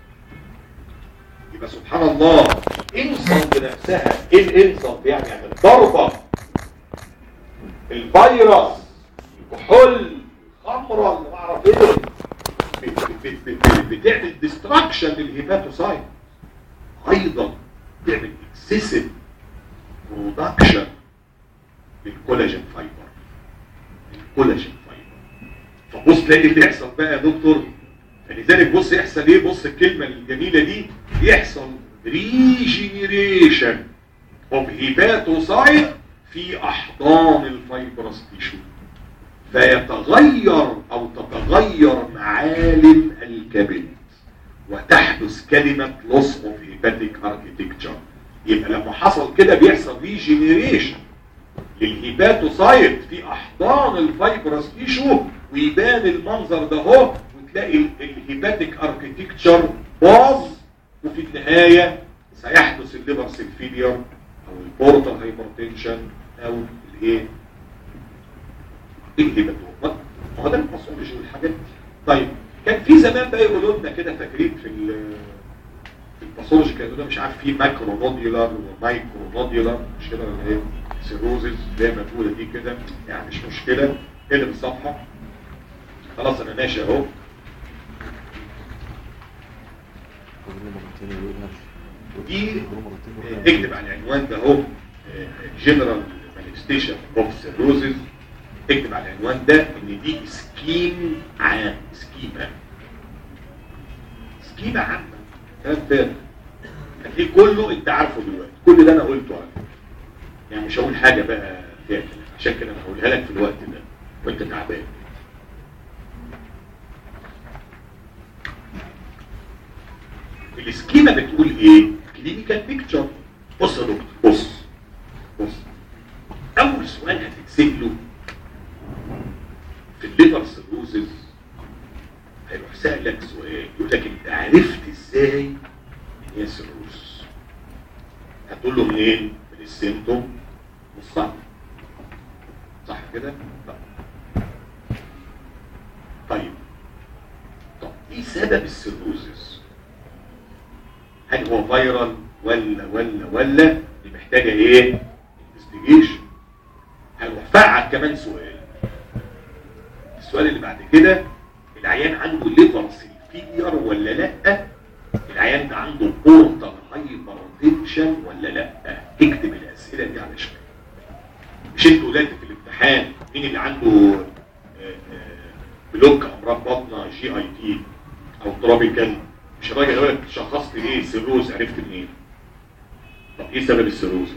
يبقى سبحان الله انسلت نفسها ايه الانسلت يعني يعني الضربه الفيروس الكحول الخمره اللي ما اعرف ايه بت- بت- بت- بتعمل ديستراكشن للهيباتوسايت ايضا بتعمل اكسسيف برودكشن للكولاجين فايبر الكولاجين فايبر فبص تلاقي اللي يحصل بقى يا دكتور فلذلك بص يحصل ايه بص الكلمه الجميله دي يحصل ريجينيريشن اوف هيباتوسايت في احضان الفايبرس تيشو فيتغير او تتغير معالم الكبد وتحدث كلمة loss of hepatic architecture يبقى لما حصل كده بيحصل ريجينيريشن للهيباتوسايت في احضان الفايبرس تيشو ويبان المنظر ده اهو وتلاقي ال- الهيباتيك اركيتكتشر باظ وفي النهاية سيحدث الليفر سيل فيلير او البورتال هايبرتنشن او الايه الهيباتوما ما هو ده الباثولوجي والحاجات دي طيب كان في زمان بقى يقولوا لنا كده فاكرين في ال- في الباثولوجي كانوا يقولوا مش عارف في ماكرو نوديولار ومايكرو نوديولار مش كده ولا ايه سيروزز زي ما تقول دي كده يعني مش مشكله كده بالصفحه خلاص انا ماشي اهو كل مرتين يقول نفسه ودي كل مرتين آه، يقول اكتب على العنوان ده اهو جنرال مانيفستيشن اوف سيروزز اكتب على العنوان ده ان دي سكيم عام سكيمه سكيمه عامه كلام فارغ هتلاقيه كله انت عارفه دلوقتي كل ده انا قلته على فكره يعني مش هقول حاجه بقى فيها كلام عشان كده انا هقولها لك في الوقت ده وانت تعبان السكيما بتقول ايه كلينيكال بيكتشر بص يا دكتور بص بص اول سؤال هتتسال له في الليفر سيروزز هيروح سألك سؤال يقول لك انت عرفت ازاي ان هي سيروز هتقول له منين من السيمتوم والصعب صح كده طب. طيب طب ايه سبب السيروزز هل هو فيرال ولا ولا ولا دي محتاجه ايه انفستيجيشن هنروح فعل كمان سؤال السؤال اللي بعد كده العيان عنده ليفر سيلفير ولا لا العيان ده عنده بورتال هايبرتنشن ولا لا اكتب الاسئله دي على شمال مش انتوا ولاد في الامتحان مين اللي عنده آه، آه، بلوك امراض بطنه جي اي تي او تروبيكال مش الراجل يقول لك شخصت ايه سيروز عرفت منين طب ايه سبب السيروزز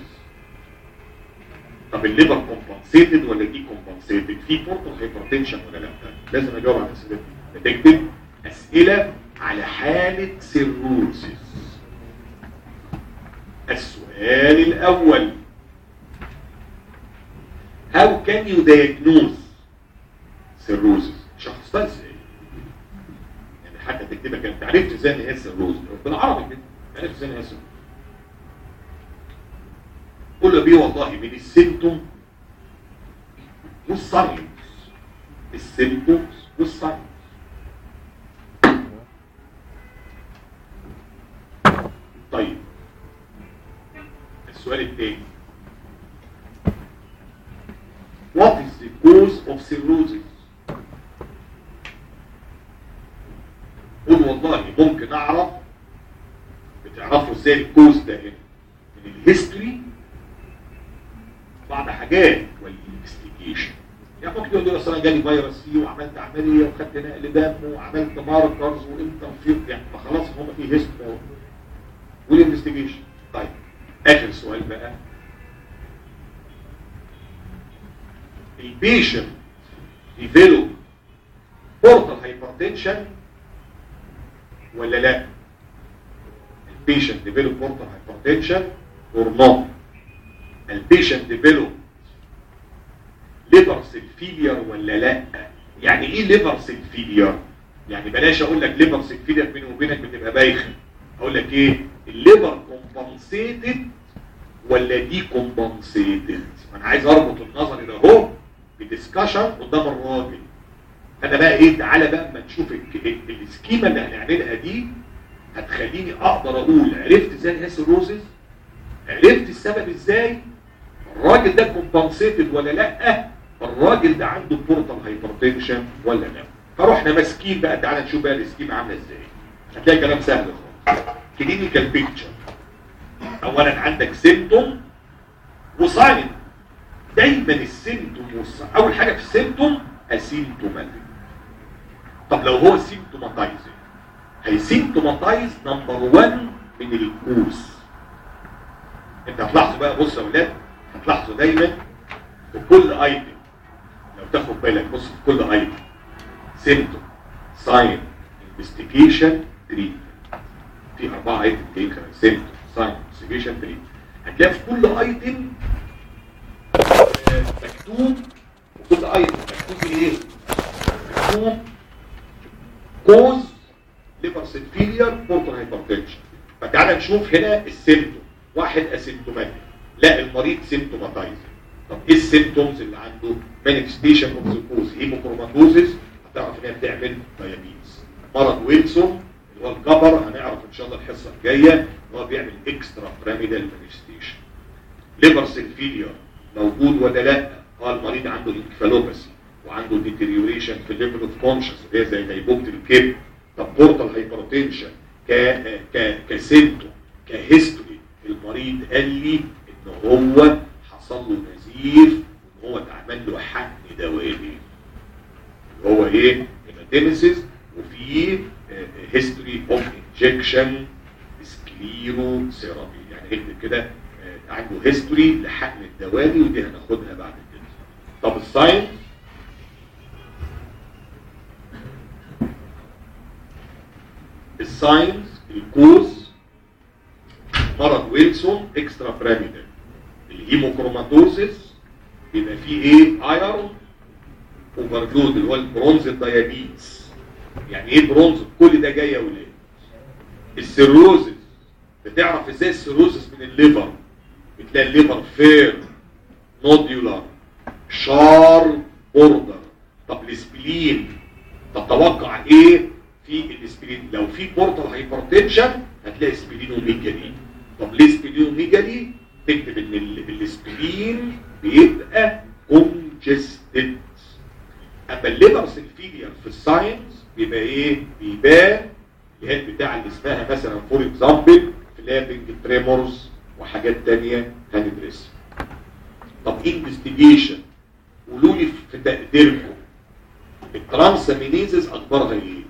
طب الليفر كومبنسيتد ولا دي كومبنسيتد في بورتال هايبرتنشن ولا لا لازم اجاوب على الاسئله دي تكتب اسئله على حاله سيروزز السؤال الاول how can you diagnose cirrhosis شخصتها ازاي يعني حتى تكتبها كانت عرفت ازاي ان هي سيروز بالعربي كده عرفت ازاي ان هي سيروز قول له بيه والله من السيمتوم والساينس السيمتومز والساينس طيب السؤال الثاني What is the cause of cirrhosis? قول والله ممكن اعرف بتعرفوا ازاي الكوز ده هنا من الهيستوري بعض حاجات والانفستيجيشن يعني ممكن يقول لي اصل انا جالي فيروس سي وعملت عمليه وخدت نقل دم وعملت ماركرز وانترفير يعني فخلاص هم في هيستوري اهو والانفستيجيشن طيب اخر سؤال بقى البيشنت ديفلوب بورتال هايبرتنشن ولا لا البيشنت ديفلوب بورتال هايبرتنشن اور نوت البيشنت ديفلوب ليفر سيل فيلير ولا لا يعني ايه ليفر سيل فيلير يعني بلاش اقول لك ليفر سيل فيلير بيني وبينك بتبقى بايخه اقول لك ايه الليفر كومبنسيتد ولا دي كومبنسيتد انا عايز اربط النظر ده اهو بديسكشن قدام الراجل انا بقى ايه تعالى بقى اما نشوف ال- ال- السكيما اللي هنعملها دي هتخليني اقدر اقول عرفت ازاي هي سيروزز عرفت السبب ازاي الراجل ده كومبنسيتد ولا لا الراجل ده عنده بورتال هايبرتنشن ولا لا فروحنا ماسكين بقى تعالى نشوف بقى السكيما عامله ازاي هتلاقي كلام سهل خالص كلينيكال بيكتشر اولا عندك سيمتوم وساين دايما السيمتوم والساين اول حاجه في السيمتوم اسيمتوماتيك طب لو هو سيمتوماتايزنج هيسيمتوماتايز نمبر 1 من الكوز انت هتلاحظوا بقى بص يا اولاد هتلاحظوا دايما في كل ايتم لو تاخد بالك بص في كل ايتم سيمتوم ساين انفستيجيشن تريتمنت في اربعه ايتم جايين كمان سيمتوم ساين انفستيجيشن تريتمنت هتلاقي في كل ايتم آه، مكتوب في كل ايتم مكتوب ايه؟ مكتوب كوز ليفر سيل فيلير بورتال هايبرتنشن فتعالى نشوف هنا السيمتوم واحد اسيمتوماتيك لا المريض سيمتوماتايزنج طب ايه السيمتومز اللي عنده مانيفستيشن اوف ذا كوز هيموكروماتوزيس هتعرف انها بتعمل دايابيتس مرض ويلسون اللي هو الجبر هنعرف ان شاء الله الحصه الجايه ان هو بيعمل اكسترا بيراميدال مانيفستيشن ليفر سيل فيلير موجود ولا لا اه المريض عنده انكفالوباسي وعنده ديتيريوريشن في الليفل اوف كونشس اللي هي زي غيبوبه الكبد طب بورتال هايبرتنشن ك ك كسيمتوم كهيستوري المريض قال لي ان هو حصل له نزيف وان هو اتعمل له حقن دوائي اللي هو ايه هيماتيمسيس وفي هيستوري اوف انجكشن سكليرو كده آه، عنده هيستوري لحقن الدوالي ودي هناخدها بعد كده طب الساينس الساينس الكوز مرض ويلسون اكسترا بيراميدال الهيموكروماتوزيس بيبقى فيه ايه ايرون اوفرلود اللي هو البرونز الديابيتس يعني ايه برونز كل ده جاي يا ولاد السيروزس بتعرف ازاي السيروزس من الليفر بتلاقي الليفر فير نوديولار شار بوردر طب الاسبلين طب توقع ايه في الاسبلين لو في بورتال هايبرتنشن هتلاقي سبلينوميجالي طب ليه سبلينوميجالي تكتب ان ال- الاسبلين بيبقى كونجستد اما الليبر سيلفيلير في الساينس بيبقى ايه بيبان الهيد بتاع اللي اسمها مثلا فور اكزامبل فلابنج تريمورز وحاجات تانية هندرسها طب انفستيجيشن قولوا لي في تقديركم الترانسامينيزز اخبارها ايه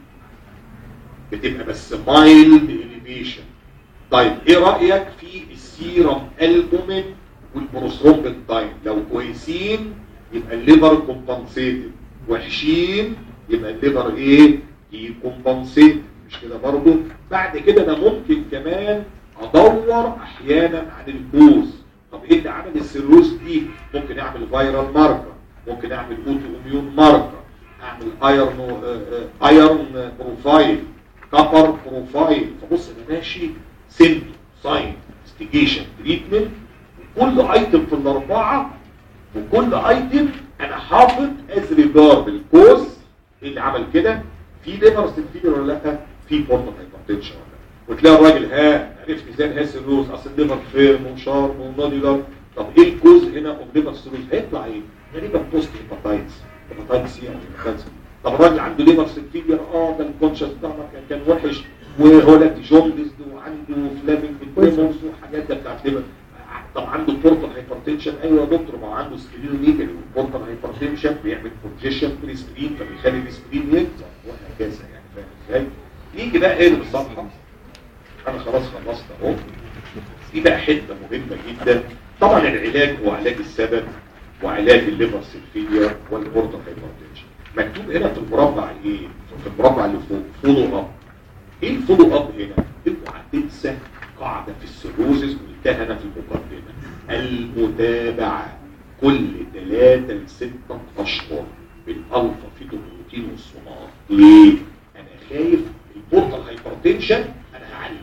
بتبقى بس مايلد اليفيشن طيب ايه رايك في السيرم البومين والبروسترومبين تايم لو كويسين يبقى الليفر كومبنسيتد وحشين يبقى الليفر ايه يكومبنسيت مش كده برضو بعد كده انا ممكن كمان ادور احيانا عن الكوز طب ايه اللي عمل السيروز دي ممكن اعمل فيرال ماركر ممكن اعمل اوتو اميون ماركر اعمل ايرون ايرون بروفايل كابر بروفايل فبص انا ماشي سن ساين انفستيجيشن تريتمنت كل ايتم في الاربعه وكل ايتم انا حاطط از ريجارد الكوز إيه اللي عمل كده في ليفر سنتيجر ولا لا في بورتال هايبرتنشن ولا لا وتلاقي الراجل ها عرفت ازاي هاس الروز اصل الليفر فيرم وشارب ونوديولار طب ايه الكوز هنا اوف ليفر سيروز هيطلع ايه؟ غالبا بوست هيباتايتس هيباتايتس سي او هيباتايتس طب الراجل عنده ليفر سنتيجر اه ده الكونشس بتاعنا كان كان وحش وهو لك جوندس وعنده فلامينج تريمورز وحاجات ده بتاعت ليفر طب عنده بورتال هايبرتنشن ايوه يا دكتور ما هو عنده سكلينوميجالي والبورتال هايبرتنشن بيعمل كونجيشن في السكرين فبيخلي السكرين يكبر وهكذا يعني فاهم ازاي؟ نيجي بقى ايه بالصفحه انا خلاص خلصت اهو في بقى حته مهمه جدا طبعا العلاج هو علاج السبب وعلاج الليفر سيلفيليا والبورتال هايبرتنشن مكتوب هنا في المربع ايه؟ في المربع اللي فوق فولو اب ايه الفولو اب هنا؟ اوعى تنسى قاعده في السيروزز قلتها انا في المقدمه المتابعه كل ثلاثة لستة اشهر بالالفا فيتوبروتين والصناعات ليه؟ انا خايف البورتال هايبرتنشن انا هعالجه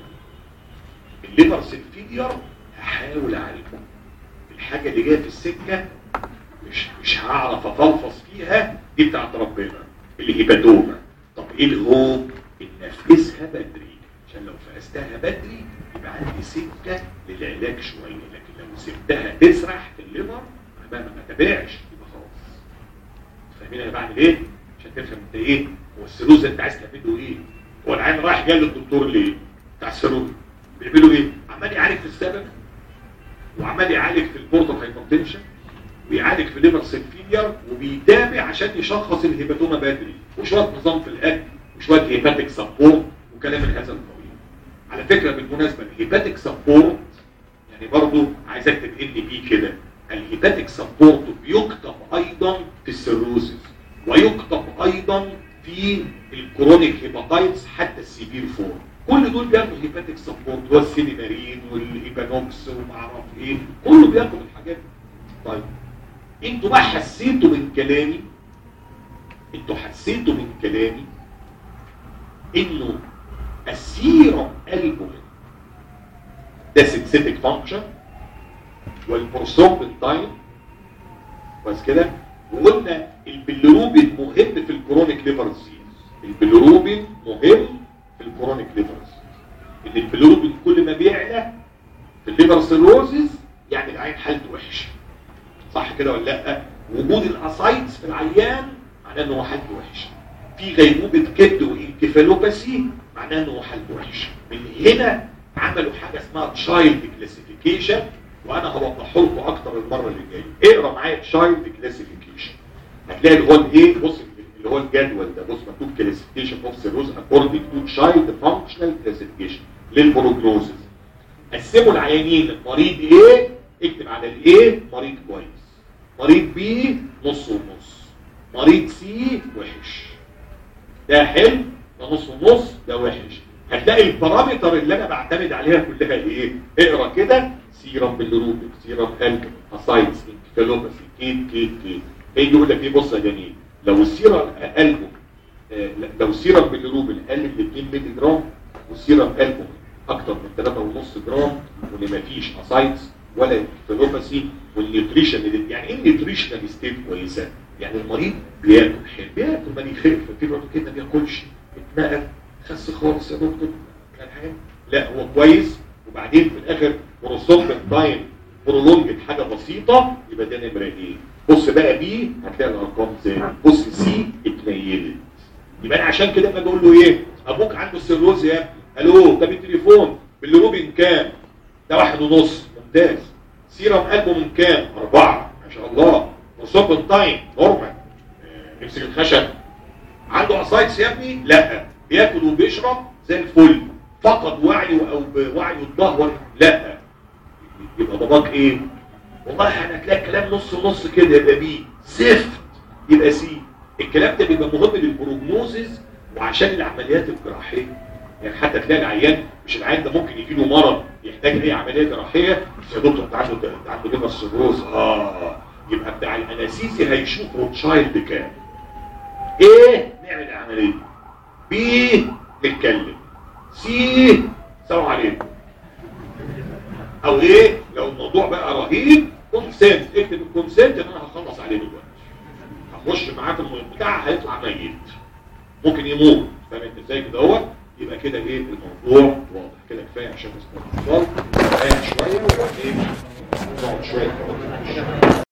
الليفر سيلفيدير هحاول اعالجه الحاجه اللي جايه في السكه مش مش هعرف افلفص فيها دي بتاعت ربنا الهيباتوما طب ايه الهوب ان افقسها بدري عشان لو فقستها بدري يبقى عندي سكه للعلاج شويه لكن لو سبتها تسرح في الليفر انا بقى ما بتابعش يبقى خلاص فاهمين انا بعمل ايه عشان تفهم انت ايه هو السيروز انت عايز تعمله ايه هو العين رايح جاي للدكتور ليه بتاع السيروز بيعملوا ايه عمال يعالج في السبب وعمال يعالج في البورتال هايبرتنشن ويعالج في ليفر سيلفيلير وبيتابع عشان يشخص الهيباتوما بدري وشويه نظام في الاكل وشويه هيباتيك سبورت وكلام من هذا القبيل على فكره بالمناسبه الهيباتيك سبورت يعني برضو عايز اكتب ان بي كده الهيباتيك سبورت بيكتب ايضا في السيروزز ويكتب ايضا في الكرونيك هيباتايتس حتى السيفير فورم كل دول بياخدوا هيباتيك سبورت هو السيليمارين والهيبانوكس وما اعرف ايه كله بياخد الحاجات دي طيب انتوا بقى حسيتوا من كلامي انتوا حسيتوا من كلامي انه السيرم البومين ده سينسيتك فانكشن والبروسومبين تايم بس كده وقلنا البيلروبين مهم في الكرونيك ليفر ديزيز البيلروبين مهم في الكرونيك ليفر ديزيز ان البيلروبين كل ما بيعلى في الليفر سيروزز يعني العين حالته وحشه صح كده ولا لا وجود الاسايتس في العيان معناه ان هو حالته وحشه في غيبوبه كبد وانكفالوباسي معناه ان هو حالته وحشه من هنا عملوا حاجه اسمها تشايلد كلاسيفيكيشن وانا هوضحه لكم اكتر المره اللي جايه اقرا معايا تشايلد كلاسيفيكيشن هتلاقي اللي هو الايه بص اللي هو الجدول ده بص مكتوب كلاسيفيكيشن اوف سيروز اكوردنج تو تشايلد فانكشنال كلاسيفيكيشن للبروجنوزز قسموا العيانين مريض ايه اكتب على الايه مريض كويس مريض بي نص ونص مريض سي وحش ده حلو ده نص ونص ده وحش هتلاقي البارامتر اللي انا بعتمد عليها كلها ايه اقرا كده سيرم بالروبك سيرم قلب اسايتس انكفالوباثي كيت كيت كيت هيجي يقول لك ايه بص يا جميل لو السيرم قلبه آه، لو السيرم بالروبل قل من 2 مللي جرام والسيرم قلبه اكتر من 3.5 جرام وان مفيش اسايتس ولا انكفالوباثي والنيوتريشن اللي- يعني ايه النيوتريشنال ستيت كويسه يعني المريض بياكل حلو بياكل ما يخف في الوقت كده ما بياكلش اتنقل خس خالص يا دكتور كان حاجه لا هو كويس وبعدين في الاخر بروسومبن تايم برولونجد حاجه بسيطه يبقى ده نمره ايه بص بقى بي هتلاقي الارقام زي بص سي اتنيلت يبقى انا عشان كده اما بقول له ايه ابوك عنده سيروز يا ابني الو ده بالتليفون بالروبين كام ده واحد ونص ممتاز سيرم قلبه من كام اربعة ما شاء الله بروسومبن تايم نورمال آه، امسك الخشب عنده اسايتس يا ابني لا بياكل وبيشرب زي الفل فقد وعيه او بوعيه الظهر لا يبقى باباك ايه والله احنا هتلاقي كلام نص نص كده يبقى بي زفت يبقى سي الكلام ده بيبقى مهم للبروجنوزز وعشان العمليات الجراحيه يعني حتى تلاقي العيان مش العيان ده ممكن يجي له مرض يحتاج اي عمليه جراحيه بس يا دكتور انت عنده انت عنده ليفر سيروز اه يبقى بتاع الانستيزي هيشوف روتشايلد كام ايه نعمل العمليه بي نتكلم سي سلام عليكم او ايه لو الموضوع بقى رهيب كونسنت اكتب الكونسنت ان انا هخلص عليه دلوقتي هخش معاه في المهم بتاع هيطلع ميت ممكن يموت فاهم انت ازاي كده هو يبقى كده ايه الموضوع واضح كده كفايه عشان بس نوصل شويه وبعدين نقعد شويه